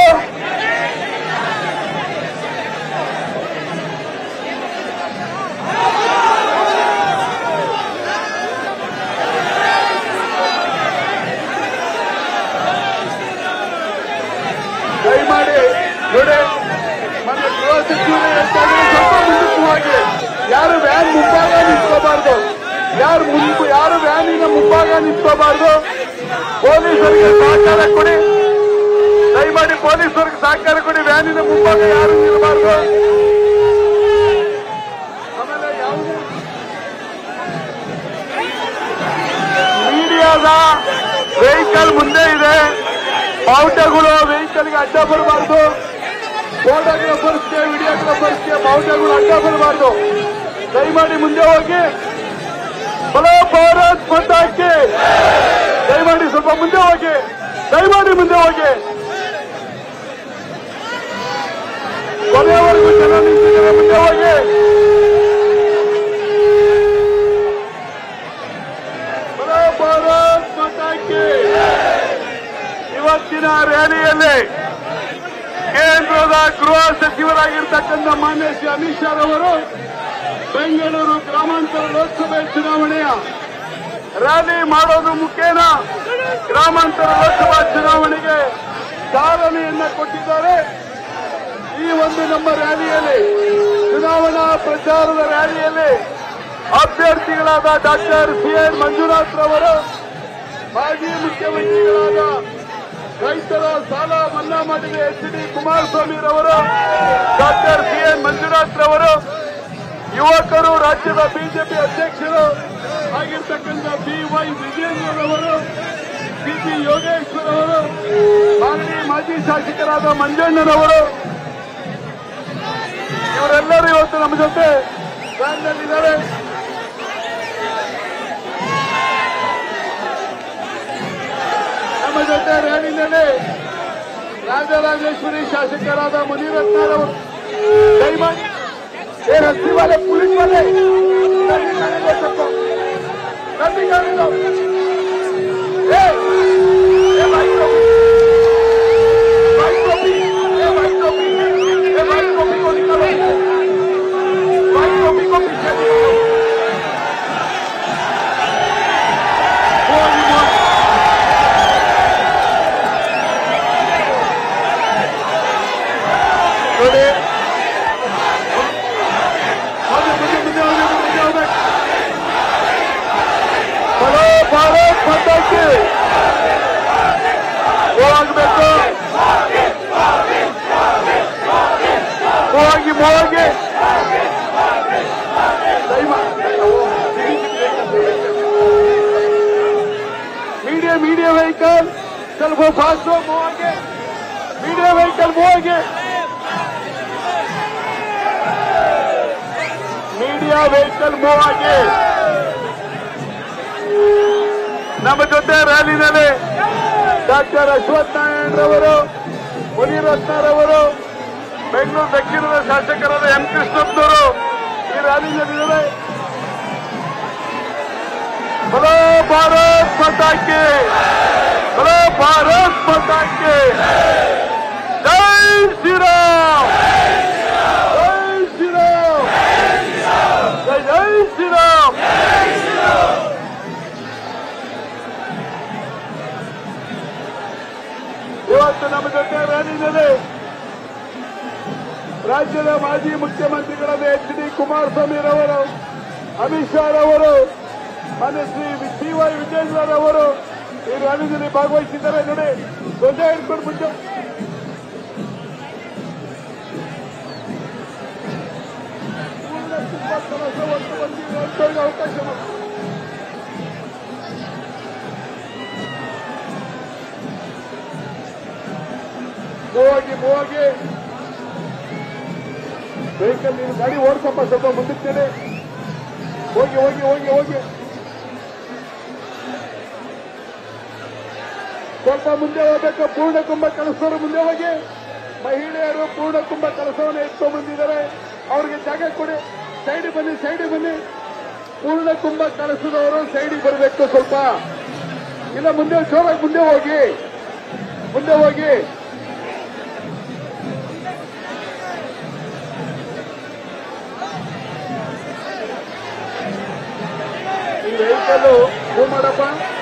ಯಾರು ಮುಂದೆ ಯಾರು ವ್ಯಾನಿನ ಮುಂಭಾಗ ನಿಂತ್ಕೋಬಾರ್ದು ಪೊಲೀಸರಿಗೆ ಸಹಕಾರ ಕೊಡಿ ದಯಮಾಡಿ ಪೊಲೀಸರಿಗೆ ಸಹಕಾರ ಕೊಡಿ ವ್ಯಾನಿನ ಮುಂಭಾಗ ಯಾರು ನಿಲ್ಲಬಾರ್ದು ಆಮೇಲೆ ಯಾವುದೇ ಮೀಡಿಯಾದ ವೆಹಿಕಲ್ ಮುಂದೆ ಇದೆ ಬಾವುಟಗಳು ವೆಹಿಕಲ್ಗೆ ಅಡ್ಡ ಬರಬಾರ್ದು ಫೋಟೋಗ್ರಾಫರ್ಸ್ಗೆ ವಿಡಿಯೋಗ್ರಾಫರ್ಸ್ಗೆ ಬಾವುಟಗಳು ಅಡ್ಡ ಬರಬಾರ್ದು ದಯಮಾಡಿ ಮುಂದೆ ಹೋಗಿ ಬಲೋ ಭಾರತ್ ಮತಾಕ್ಕೆ ದಯಮಾಡಿ ಸ್ವಲ್ಪ ಮುಂದೆ ಹೋಗಿ ದಯಮಾಡಿ ಮುಂದೆ ಹೋಗಿ ಕೊನೆಯವರೆಗೂ ಜನ ನಿಂತಿದ್ದಾರೆ ಮುಂದೆ ಹೋಗಿ ಬಲೋ ಭಾರತ್ ಮತಾಕ್ಕೆ ಇವತ್ತಿನ ರ್ಯಾಲಿಯಲ್ಲಿ ಕೇಂದ್ರದ ಗೃಹ ಸಚಿವರಾಗಿರ್ತಕ್ಕಂಥ ಮಾನ್ಯ ಶ್ರೀ ಅಮಿತ್ ಶಾ ರವರು ಬೆಂಗಳೂರು ಗ್ರಾಮಾಂತರ ಲೋಕಸಭೆ ಚುನಾವಣೆಯ ರ್ಯಾಲಿ ಮಾಡೋದು ಮುಖೇನ ಗ್ರಾಮಾಂತರ ಲೋಕಸಭಾ ಚುನಾವಣೆಗೆ ಚಾಲನೆಯನ್ನ ಕೊಟ್ಟಿದ್ದಾರೆ ಈ ಒಂದು ನಮ್ಮ ರ್ಯಾಲಿಯಲ್ಲಿ ಚುನಾವಣಾ ಪ್ರಚಾರದ ರ್ಯಾಲಿಯಲ್ಲಿ ಅಭ್ಯರ್ಥಿಗಳಾದ ಡಾಕ್ಟರ್ ಸಿ ಎನ್ ಮಂಜುನಾಥ್ ರವರು ಮಾಜಿ ಮುಖ್ಯಮಂತ್ರಿಗಳಾದ ರೈತರ ಸಾಲ ಮನ್ನಾ ಮಾಡಿದ ಎಚ್ ಡಿ ಕುಮಾರಸ್ವಾಮಿ ರವರು ಡಾಕ್ಟರ್ ಸಿ ಎನ್ ಮಂಜುನಾಥ್ ರವರು ಯುವಕರು ರಾಜ್ಯದ ಬಿಜೆಪಿ ಅಧ್ಯಕ್ಷರು ಆಗಿರ್ತಕ್ಕಂಥ ಬಿ ವೈ ವಿಜೇಂದ್ರರವರು ಸಿಪಿ ಯೋಗೇಶ್ವರ್ ಅವರು ಮಾಗಡಿ ಮಾಜಿ ಶಾಸಕರಾದ ಮಂಜಣ್ಣನವರು ಇವರೆಲ್ಲರೂ ಇವತ್ತು ನಮ್ಮ ಜೊತೆ ಬ್ಯಾಂಕ್ನಲ್ಲಿದ್ದಾರೆ ನಮ್ಮ ಜೊತೆ ರ್ಯಾಲಿನಲ್ಲಿ ರಾಜರಾಜೇಶ್ವರಿ ಶಾಸಕರಾದ ಮುನಿರತ್ನರವರು ದಯಮಾಡಿ ये रस्सी वाले पुलिस वाले नहीं जाने दे सबको नहीं जाने दो ए ए भाई टोपी भाई टोपी ए भाई टोपी ए भाई टोपी को निकालो भाई टोपी को पीछे निकालो कोई मत ನೋಡಿ ಹೋಗಿ ಮುಂದೆ ಮುಂದೆ ಹೋಗಿ ಮುಂದೆ ಹೋಗ್ಬೇಕು ಬಲೋ ಭಾರತ್ ಮಾತಾಕ್ಕೆ ಹೋಗ್ಬೇಕು ಹೋಗಿ ಹೋಗಿ ಮೀಡಿಯಾ ಮೀಡಿಯಾ ವೆಹಿಕಲ್ ಸ್ವಲ್ಪ ಫಾಸ್ಟ್ ಹೋಗಿ ಮೀಡಿಯಾ ವೆಹಿಕಲ್ ಹೋಗಿ ಮೀಡಿಯಾ ವೆಹಿಕಲ್ ಮೂವ್ ಆಗಿ ನಮ್ಮ ಜೊತೆ ರ್ಯಾಲಿನಲ್ಲಿ ಡಾಕ್ಟರ್ ಅಶ್ವಥ್ ನಾರಾಯಣ್ ರವರು ಮುನಿರತ್ನರವರು ಬೆಂಗಳೂರು ದಕ್ಷಿಣದ ಶಾಸಕರಾದ ಎಂ ಕೃಷ್ಣಪ್ಪನವರು ಈ ರ್ಯಾಲಿನಲ್ಲಿದ್ದಾರೆ ಬಲೋ ಭಾರತ್ ಮತಾಕ್ಕೆ ಬಲೋ ಭಾರತ್ ಮತಾಕ್ಕೆ ಜೈ ಶ್ರೀರಾಮ್ ಜೈ ಶ್ರೀರಾಮ್ ಜೈ ಜೈ ಶ್ರೀರಾಮ್ ಇವತ್ತು ನಮ್ಮ ಜೊತೆ ರ್ಯಾಲಿನಲ್ಲಿ ರಾಜ್ಯದ ಮಾಜಿ ಮುಖ್ಯಮಂತ್ರಿಗಳಾದ ಎಚ್ ಡಿ ಕುಮಾರಸ್ವಾಮಿ ರವರು ಅಮಿತ್ ಶಾ ರವರು ಮಾನ್ಯ ಶ್ರೀ ಡಿ ವೈ ವಿಜೇಂದ್ರರವರು ಈ ರ್ಯಾಲಿನಲ್ಲಿ ಭಾಗವಹಿಸಿದ್ದಾರೆ ನೋಡಿ ಧ್ವಜ ಹಿಡ್ಕೊಂಡು ಮುಂಚೆ ಪೂರ್ಣ ತುಂಬ ಕೆಲಸವನ್ನು ಬಂದು ನೋಡ್ಕೊಳ್ಳೋ ಅವಕಾಶ ಮಾಡಿ. ಹೋಗಿ ಹೋಗಿ ವೆಹಿಕಲ್ ನೀನು ಗಾಡಿ ಓಡಿಸಪ್ಪ ಸ್ವಲ್ಪ ಮುಂದಕ್ಕೆ ನಡೆ. ಹೋಗಿ ಹೋಗಿ ಹೋಗಿ ಹೋಗಿ ಸ್ವಲ್ಪ ಮುಂದೆ ಹೋಗ್ಬೇಕು ಪೂರ್ಣ ಕುಂಭ ಕಳಿಸೋರು ಮುಂದೆ ಹೋಗಿ ಮಹಿಳೆಯರು ಪೂರ್ಣ ಕುಂಭ ಕಲಸವನ್ನು ಎತ್ಕೊಂಡು ಬಂದಿದ್ದಾರೆ ಅವ್ರಿಗೆ ಜಾಗ ಕೊಡಿ ಸೈಡ್ ಬನ್ನಿ ಸೈಡ್ ಬನ್ನಿ ಪೂರ್ಣ ಕುಂಭ ಕಲಸದವರು ಸೈಡಿಗೆ ಬರಬೇಕು ಸ್ವಲ್ಪ ಇಲ್ಲ ಮುಂದೆ ಜೋರಾಗಿ ಮುಂದೆ ಹೋಗಿ ಮುಂದೆ ಹೋಗಿ ಈ ವೆಹಿಕಲ್ ಮೂವ್ ಮಾಡಪ್ಪ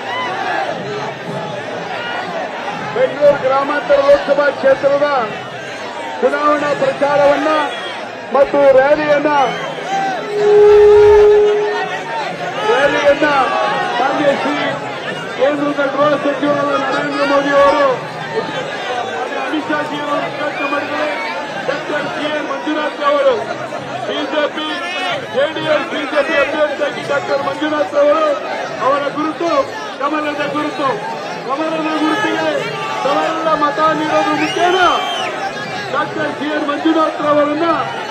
ಬೆಂಗಳೂರು ಗ್ರಾಮಾಂತರ ಲೋಕಸಭಾ ಕ್ಷೇತ್ರದ ಚುನಾವಣಾ ಪ್ರಚಾರವನ್ನ ಮತ್ತು ರ್ಯಾಲಿಯನ್ನ ರ್ಯಾಲಿಯನ್ನ ಮಾನ್ಯ ಶ್ರೀ ಕೇಂದ್ರದ ಗೃಹ ಸಚಿವರಾದ ನರೇಂದ್ರ ಮೋದಿ ಅವರು ಮಾನ್ಯ ಅಮಿತ್ ಶಾ ಜಿ ಅವರು ಉದ್ಘಾಟನೆ ಮಾಡಿದ್ದಾರೆ ಡಾಕ್ಟರ್ ಸಿ ಎನ್ ಮಂಜುನಾಥ್ ಅವರು ಬಿಜೆಪಿ ಜೆಡಿಎಸ್ ಬಿಜೆಪಿ ಅಭ್ಯರ್ಥಿಯಾಗಿ ಡಾಕ್ಟರ್ ಮಂಜುನಾಥ್ ಅವರು ಅವರ ಗುರುತು ಕಮಲದ ಗುರುತು ಕಮಲದ ಗುರುತಿಗೆ ತಾವೆಲ್ಲ ಮತ ನೀಡೋದು ಮುಖೇನ ಡಾಕ್ಟರ್ ಸಿ ಎನ್ ಮಂಜುನಾಥ್ ಅವರನ್ನ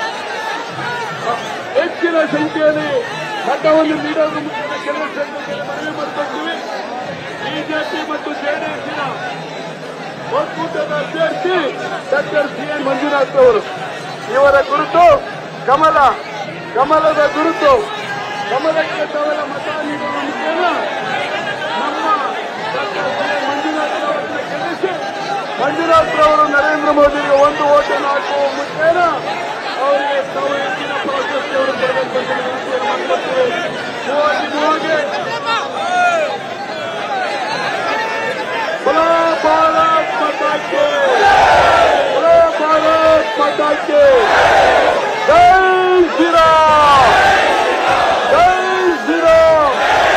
ಹೆಚ್ಚಿನ ಸಂಖ್ಯೆಯಲ್ಲಿ ಮತವನ್ನು ನೀಡೋದ್ರ ಮುಖೇನ ಕೆಲವು ಸಂಖ್ಯೆಯಲ್ಲಿ ಮನವಿ ಮಾಡಿಕೊಳ್ತೀವಿ ಬಿಜೆಪಿ ಮತ್ತು ಜೆಡಿಎಸ್ನ ಒಕ್ಕೂಟದ ಅಭ್ಯರ್ಥಿ ಡಾಕ್ಟರ್ ಸಿ ಎನ್ ಮಂಜುನಾಥ್ ಅವರು ಇವರ ಗುರುತು ಕಮಲ ಕಮಲದ ಗುರುತು ಕಮಲಕ್ಕೆ ತಾವೆಲ್ಲ ಮತ ನೀಡುವ ಮುಖೇನ ನಮ್ಮ ಡಾಕ್ಟರ್ ಸಿ ಎನ್ ಮಂಜುನಾಥ್ ಅವರನ್ನು ಗೆಲ್ಲಿಸಿ ಮಂಜುನಾಥ್ ಅವರು ನರೇಂದ್ರ ಮೋದಿಗೆ ಒಂದು ಓಟನ್ನು ಹಾಕುವ ಮುಖೇನ ಅವರಿಗೆ ತಾವು ಹೆಚ್ಚಿನ ಪ್ರಾಶಸ್ತ್ಯವನ್ನು ಕೊಡಬೇಕು ಅಂತ ವಿನಂತಿಯನ್ನು ಮಾಡಿಕೊಳ್ತೇವೆ ಮೂವಾಗಿ ಮೂವಾಗಿ बोलो भारत माता के बोलो भारत माता के जय श्री राम जय श्री राम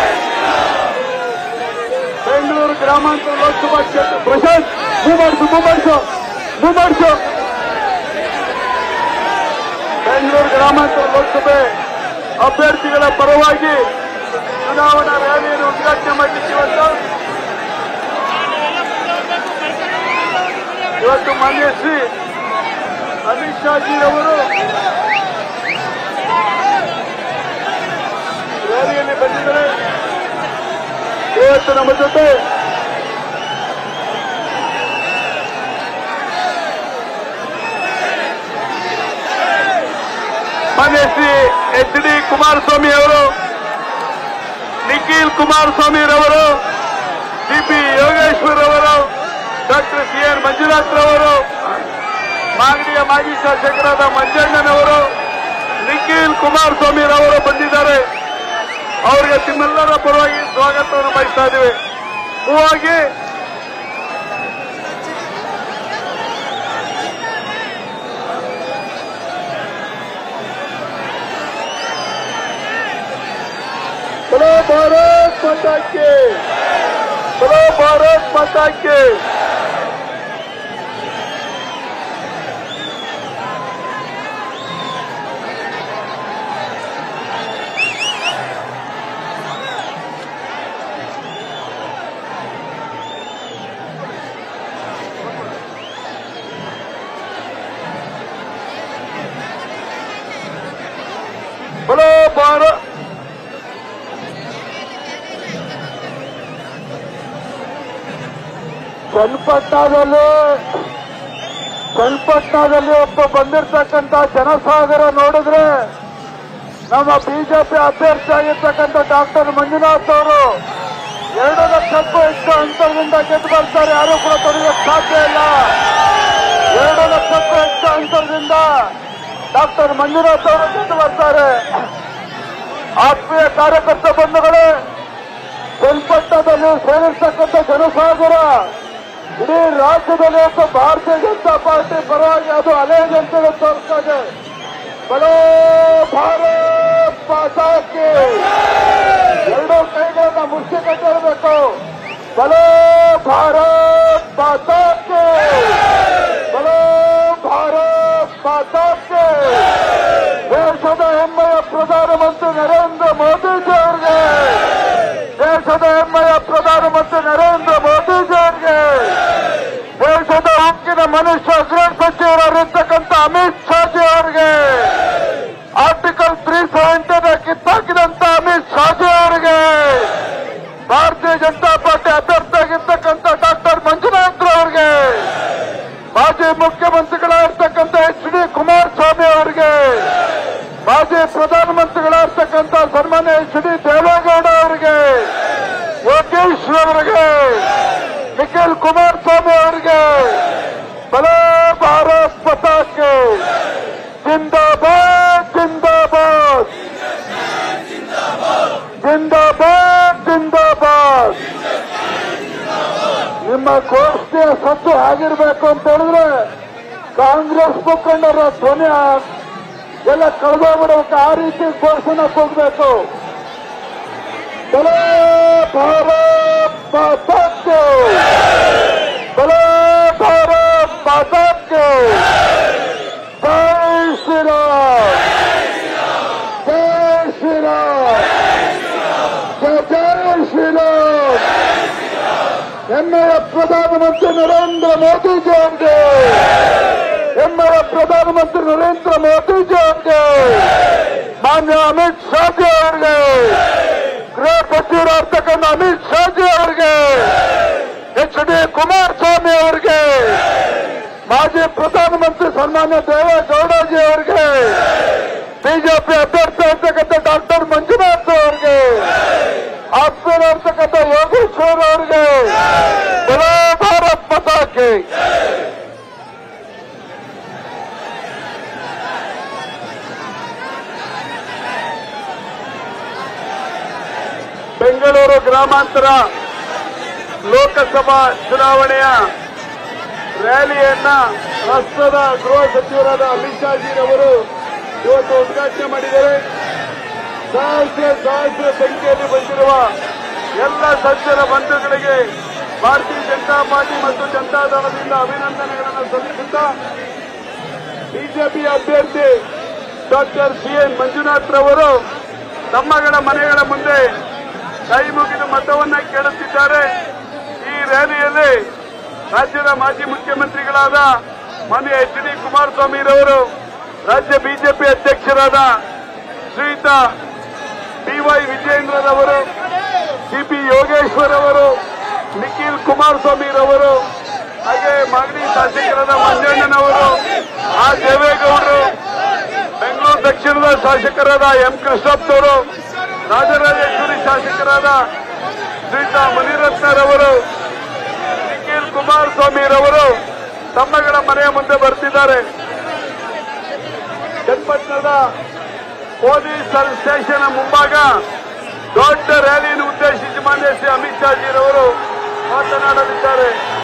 ಬೆಂಗಳೂರು ಗ್ರಾಮಾಂತರ ಲೋಕಸಭಾ ಕ್ಷೇತ್ರ ಪ್ರಶಾಂತ್ ಮೂವರ್ಸು ಮೂವರ್ಸು ಮೂವರ್ಸು ಬೆಂಗಳೂರು ಗ್ರಾಮಾಂತರ ಲೋಕಸಭೆ ಅಭ್ಯರ್ಥಿಗಳ ಪರವಾಗಿ ಚುನಾವಣಾ ರ್ಯಾಲಿಯನ್ನು ಉದ್ಘಾಟನೆ ಮಾಡಲಿಕ್ಕೆ ಇವತ್ತು ಇವತ್ತು ಮಾನ್ಯ ಶ್ರೀ ಅಮಿತ್ ಶಾ ಜಿ ಅವರು ರ್ಯಾಲಿಯಲ್ಲಿ ಬಂದಿದ್ದಾರೆ ಇವತ್ತು ನಮ್ಮ ಜೊತೆ ಮಾನ್ಯ ಶ್ರೀ ಎಚ್ ಡಿ ಕುಮಾರಸ್ವಾಮಿ ಅವರು ನಿಖಿಲ್ ಕುಮಾರಸ್ವಾಮಿ ರವರು ಸಿಪಿ ಯೋಗೇಶ್ವರ್ ಅವರು ಡಾಕ್ಟರ್ ಸಿ ಎನ್ ಮಂಜುನಾಥ್ ರವರು ಮಾಗಡಿಯ ಮಾಜಿ ಶಾಸಕರಾದ ಮಂಜಣ್ಣನವರು ನಿಖಿಲ್ ಕುಮಾರಸ್ವಾಮಿ ರವರು ಬಂದಿದ್ದಾರೆ ಅವರಿಗೆ ನಿಮ್ಮೆಲ್ಲರ ಪರವಾಗಿ ಸ್ವಾಗತವನ್ನು ಬಯಸ್ತಾ ಇದ್ದೇವೆ ಹೂವಾಗಿ बोलो भारत माता के बोलो भारत माता के बोलो भारत ಚನ್ನಪಟ್ಟಣದಲ್ಲಿ ಚನ್ನಪಟ್ಟಣದಲ್ಲಿ ಒಬ್ಬ ಬಂದಿರತಕ್ಕಂತ ಜನಸಾಗರ ನೋಡಿದ್ರೆ ನಮ್ಮ ಬಿಜೆಪಿ ಅಭ್ಯರ್ಥಿ ಆಗಿರ್ತಕ್ಕಂಥ ಡಾಕ್ಟರ್ ಮಂಜುನಾಥ್ ಅವರು ಎರಡು ಲಕ್ಷಕ್ಕೂ ಹೆಚ್ಚು ಅಂತರದಿಂದ ಗೆದ್ದು ಬರ್ತಾರೆ ಯಾರು ಕೂಡ ತೊಡಗಕ್ಕೆ ಸಾಧ್ಯ ಇಲ್ಲ ಎರಡು ಲಕ್ಷಕ್ಕೂ ಹೆಚ್ಚು ಅಂತರದಿಂದ ಡಾಕ್ಟರ್ ಮಂಜುನಾಥ್ ಅವರು ಗೆದ್ದು ಬರ್ತಾರೆ ಆತ್ಮೀಯ ಕಾರ್ಯಕರ್ತ ಬಂಧುಗಳೇ ಚನ್ನಪಟ್ಟಣದಲ್ಲಿ ಸೇರಿರ್ತಕ್ಕಂಥ ಜನಸಾಗರ ಇಡೀ ರಾಜ್ಯದಲ್ಲಿ ಒಬ್ಬ ಭಾರತೀಯ ಜನತಾ ಪಾರ್ಟಿ ಪರವಾಗಿ ಅದು ಅಲೆ ಜನತೆಗೆ ತೋರಿಸ್ತಾ ಇದೆ ಬಲೋ ಭಾರತ್ ಮಾತಾಕ್ಕೆ ಎರಡೂ ಕೈಗಳನ್ನ ಮುಚ್ಚಿ ಕಟ್ಟಿರಬೇಕು ಬಲೋ ಭಾರತ್ ಮಾತಾಕ್ಕೆ ಬಲೋ ಭಾರತ್ ಮಾತಾಕ್ಕೆ ದೇಶದ ಹೆಮ್ಮೆಯ ಪ್ರಧಾನಮಂತ್ರಿ ನರೇಂದ್ರ ಮೋದಿಜಿ ಅವರಿಗೆ ದೇಶದ ಹೆಮ್ಮೆಯ ಪ್ರಧಾನಮಂತ್ರಿ ನರೇಂದ್ರ ಮೋದಿಜಿ ಅವರಿಗೆ ದೇಶದ ಉಕ್ಕಿನ ಮನುಷ್ಯ ಗೃಹ ಸಚಿವರಾಗಿರ್ತಕ್ಕಂಥ ಅಮಿತ್ ಶಾಜಿ ಅವರಿಗೆ ಆರ್ಟಿಕಲ್ ತ್ರೀ ಸೆವೆಂಟಿನ ಕಿತ್ತಾಕಿದಂತ ಅಮಿತ್ ಶಾಜಿ ಅವರಿಗೆ ಭಾರತೀಯ ಜನತಾ ಪಾರ್ಟಿ ಅಭ್ಯರ್ಥಿಯಾಗಿರ್ತಕ್ಕಂಥ ಡಾಕ್ಟರ್ ಮಂಜುನಾಥ್ ಅವರಿಗೆ ಮಾಜಿ ಮುಖ್ಯಮಂತ್ರಿಗಳಾಗಿರ್ತಕ್ಕಂಥ ಎಚ್ ಡಿ ಕುಮಾರಸ್ವಾಮಿ ಅವರಿಗೆ ಮಾಜಿ ಪ್ರಧಾನಮಂತ್ರಿಗಳಾಗಿರ್ತಕ್ಕಂಥ ಸನ್ಮಾನ್ಯ ಎಚ್ ಡಿ ದೇವೇಗೌಡ ಅವರಿಗೆ ಯೋಗೇಶ್ ಅವರಿಗೆ ನಿಖಿಲ್ ಕುಮಾರಸ್ವಾಮಿ ಅವರಿಗೆ ಬಲೋ ಭಾರತ್ ಪತಾಕೆ ಜಿಂದಾಬಾದ್ ಜಿಂದಾಬಾದ್ ಜಿಂದಾಬಾದ್ ಜಿಂದಾಬಾದ್ ನಿಮ್ಮ ಗೋಷ್ಠಿಯ ಸದ್ದು ಆಗಿರ್ಬೇಕು ಅಂತ ಹೇಳಿದ್ರೆ ಕಾಂಗ್ರೆಸ್ ಮುಖಂಡರ ಧ್ವನಿ ಎಲ್ಲ ಕಳೆದೋಗ್ಬಿಡ್ಬೇಕು ಆ ರೀತಿ ಘೋಷಣೆ ಹೋಗ್ಬೇಕು ಬಲೋ ಭಾರತ್ ಮಾತಾಕ್ಕೆ ಬಲೋ ಭಾರತ್ ಮಾತಾಕ್ಕೆ ಜೈ ಶ್ರೀರಾಮ್ ಜೈ ಶ್ರೀರಾಮ್ ಜಯ ಜಯ ಶ್ರೀರಾಮ್ ಹೆಮ್ಮೆಯ ಪ್ರಧಾನಮಂತ್ರಿ ನರೇಂದ್ರ ಮೋದಿಜಿ ಅವರಿಗೆ ಹೆಮ್ಮೆಯ ಪ್ರಧಾನಮಂತ್ರಿ ನರೇಂದ್ರ ಮೋದಿಜಿ ಅವರಿಗೆ ಮಾನ್ಯ ಅಮಿತ್ ಶಾಜಿ ಅವರಿಗೆ ಗೃಹ ಸಚಿವರಾಗ್ತಕ್ಕಂಥ ಅಮಿತ್ ಶಾಜಿ ಅವರಿಗೆ ಎಚ್ ಡಿ ಕುಮಾರಸ್ವಾಮಿ ಅವರಿಗೆ ಮಾಜಿ ಪ್ರಧಾನಮಂತ್ರಿ ಸನ್ಮಾನ್ಯ ದೇವೇಗೌಡಜಿ ಅವರಿಗೆ ಬಿಜೆಪಿ ಅಭ್ಯರ್ಥಿ ಆಗ್ತಕ್ಕಂಥ ಡಾಕ್ಟರ್ ಮಂಜುನಾಥ್ ಅವರಿಗೆ ಆಪ್ತರಾಗ್ತಕ್ಕಂಥ ಯೋಗೇಶ್ವರ್ ಅವರಿಗೆ ಬಲೋ ಭಾರತ್ ಮತಾಕ್ಕೆ ಬೆಂಗಳೂರು ಗ್ರಾಮಾಂತರ ಲೋಕಸಭಾ ಚುನಾವಣೆಯ ರ್ಯಾಲಿಯನ್ನ ರಾಷ್ಟ್ರದ ಗೃಹ ಸಚಿವರಾದ ಅಮಿತ್ ಶಾಜಿರವರು ಇವತ್ತು ಉದ್ಘಾಟನೆ ಮಾಡಿದ್ದಾರೆ ಸಹಸ್ರ ಸಹಸ್ರ ಸಂಖ್ಯೆಯಲ್ಲಿ ಬಂದಿರುವ ಎಲ್ಲ ಸಜ್ಜನ ಬಂಧುಗಳಿಗೆ ಭಾರತೀಯ ಜನತಾ ಪಾರ್ಟಿ ಮತ್ತು ಜನತಾ ದಳದಿಂದ ಅಭಿನಂದನೆಗಳನ್ನು ಸಲ್ಲಿಸುತ್ತಾ ಬಿಜೆಪಿ ಅಭ್ಯರ್ಥಿ ಡಾಕ್ಟರ್ ಸಿ ಎನ್ ಮಂಜುನಾಥ್ ರವರು ತಮ್ಮಗಳ ಮನೆಗಳ ಮುಂದೆ ಕೈ ಮುಗಿದು ಮತವನ್ನ ಕೇಳುತ್ತಿದ್ದಾರೆ ಈ ರ್ಯಾಲಿಯಲ್ಲಿ ರಾಜ್ಯದ ಮಾಜಿ ಮುಖ್ಯಮಂತ್ರಿಗಳಾದ ಮಾನ್ಯ ಎಚ್ ಡಿ ಕುಮಾರಸ್ವಾಮಿರವರು ರಾಜ್ಯ ಬಿಜೆಪಿ ಅಧ್ಯಕ್ಷರಾದ ಶ್ರೀಯುತ ಡಿವೈ ವಿಜೇಂದ್ರರವರು ಸಿಪಿ ಯೋಗೇಶ್ವರ್ ಅವರು ನಿಖಿಲ್ ಕುಮಾರಸ್ವಾಮಿರವರು ಹಾಗೆ ಮಾಗಡಿ ಶಾಸಕರಾದ ಮಂಜಣ್ಣನವರು ಆ ದೇವೇಗೌಡರು ಬೆಂಗಳೂರು ದಕ್ಷಿಣದ ಶಾಸಕರಾದ ಎಂ ಕೃಷ್ಣಪ್ಪನವರು ರಾಜರಾಜೇಶ್ವರಿ ಶಾಸಕರಾದ ಶ್ರೀಯುತ ಮುನಿರತ್ನರವರು ನಿಖಿಲ್ ಕುಮಾರಸ್ವಾಮಿರವರು ತಮ್ಮಗಳ ಮನೆಯ ಮುಂದೆ ಬರ್ತಿದ್ದಾರೆ ಚನ್ನಪಟ್ಟಣದ ಪೊಲೀಸ್ ಸಬ್ ಸ್ಟೇಷನ್ ಮುಂಭಾಗ ದೊಡ್ಡ ರ್ಯಾಲಿಯನ್ನು ಉದ್ದೇಶಿಸಿ ಮಾನ್ಯ ಶ್ರೀ ಅಮಿತ್ ಶಾಜಿರವರು ಮಾತನಾಡಲಿದ್ದಾರೆ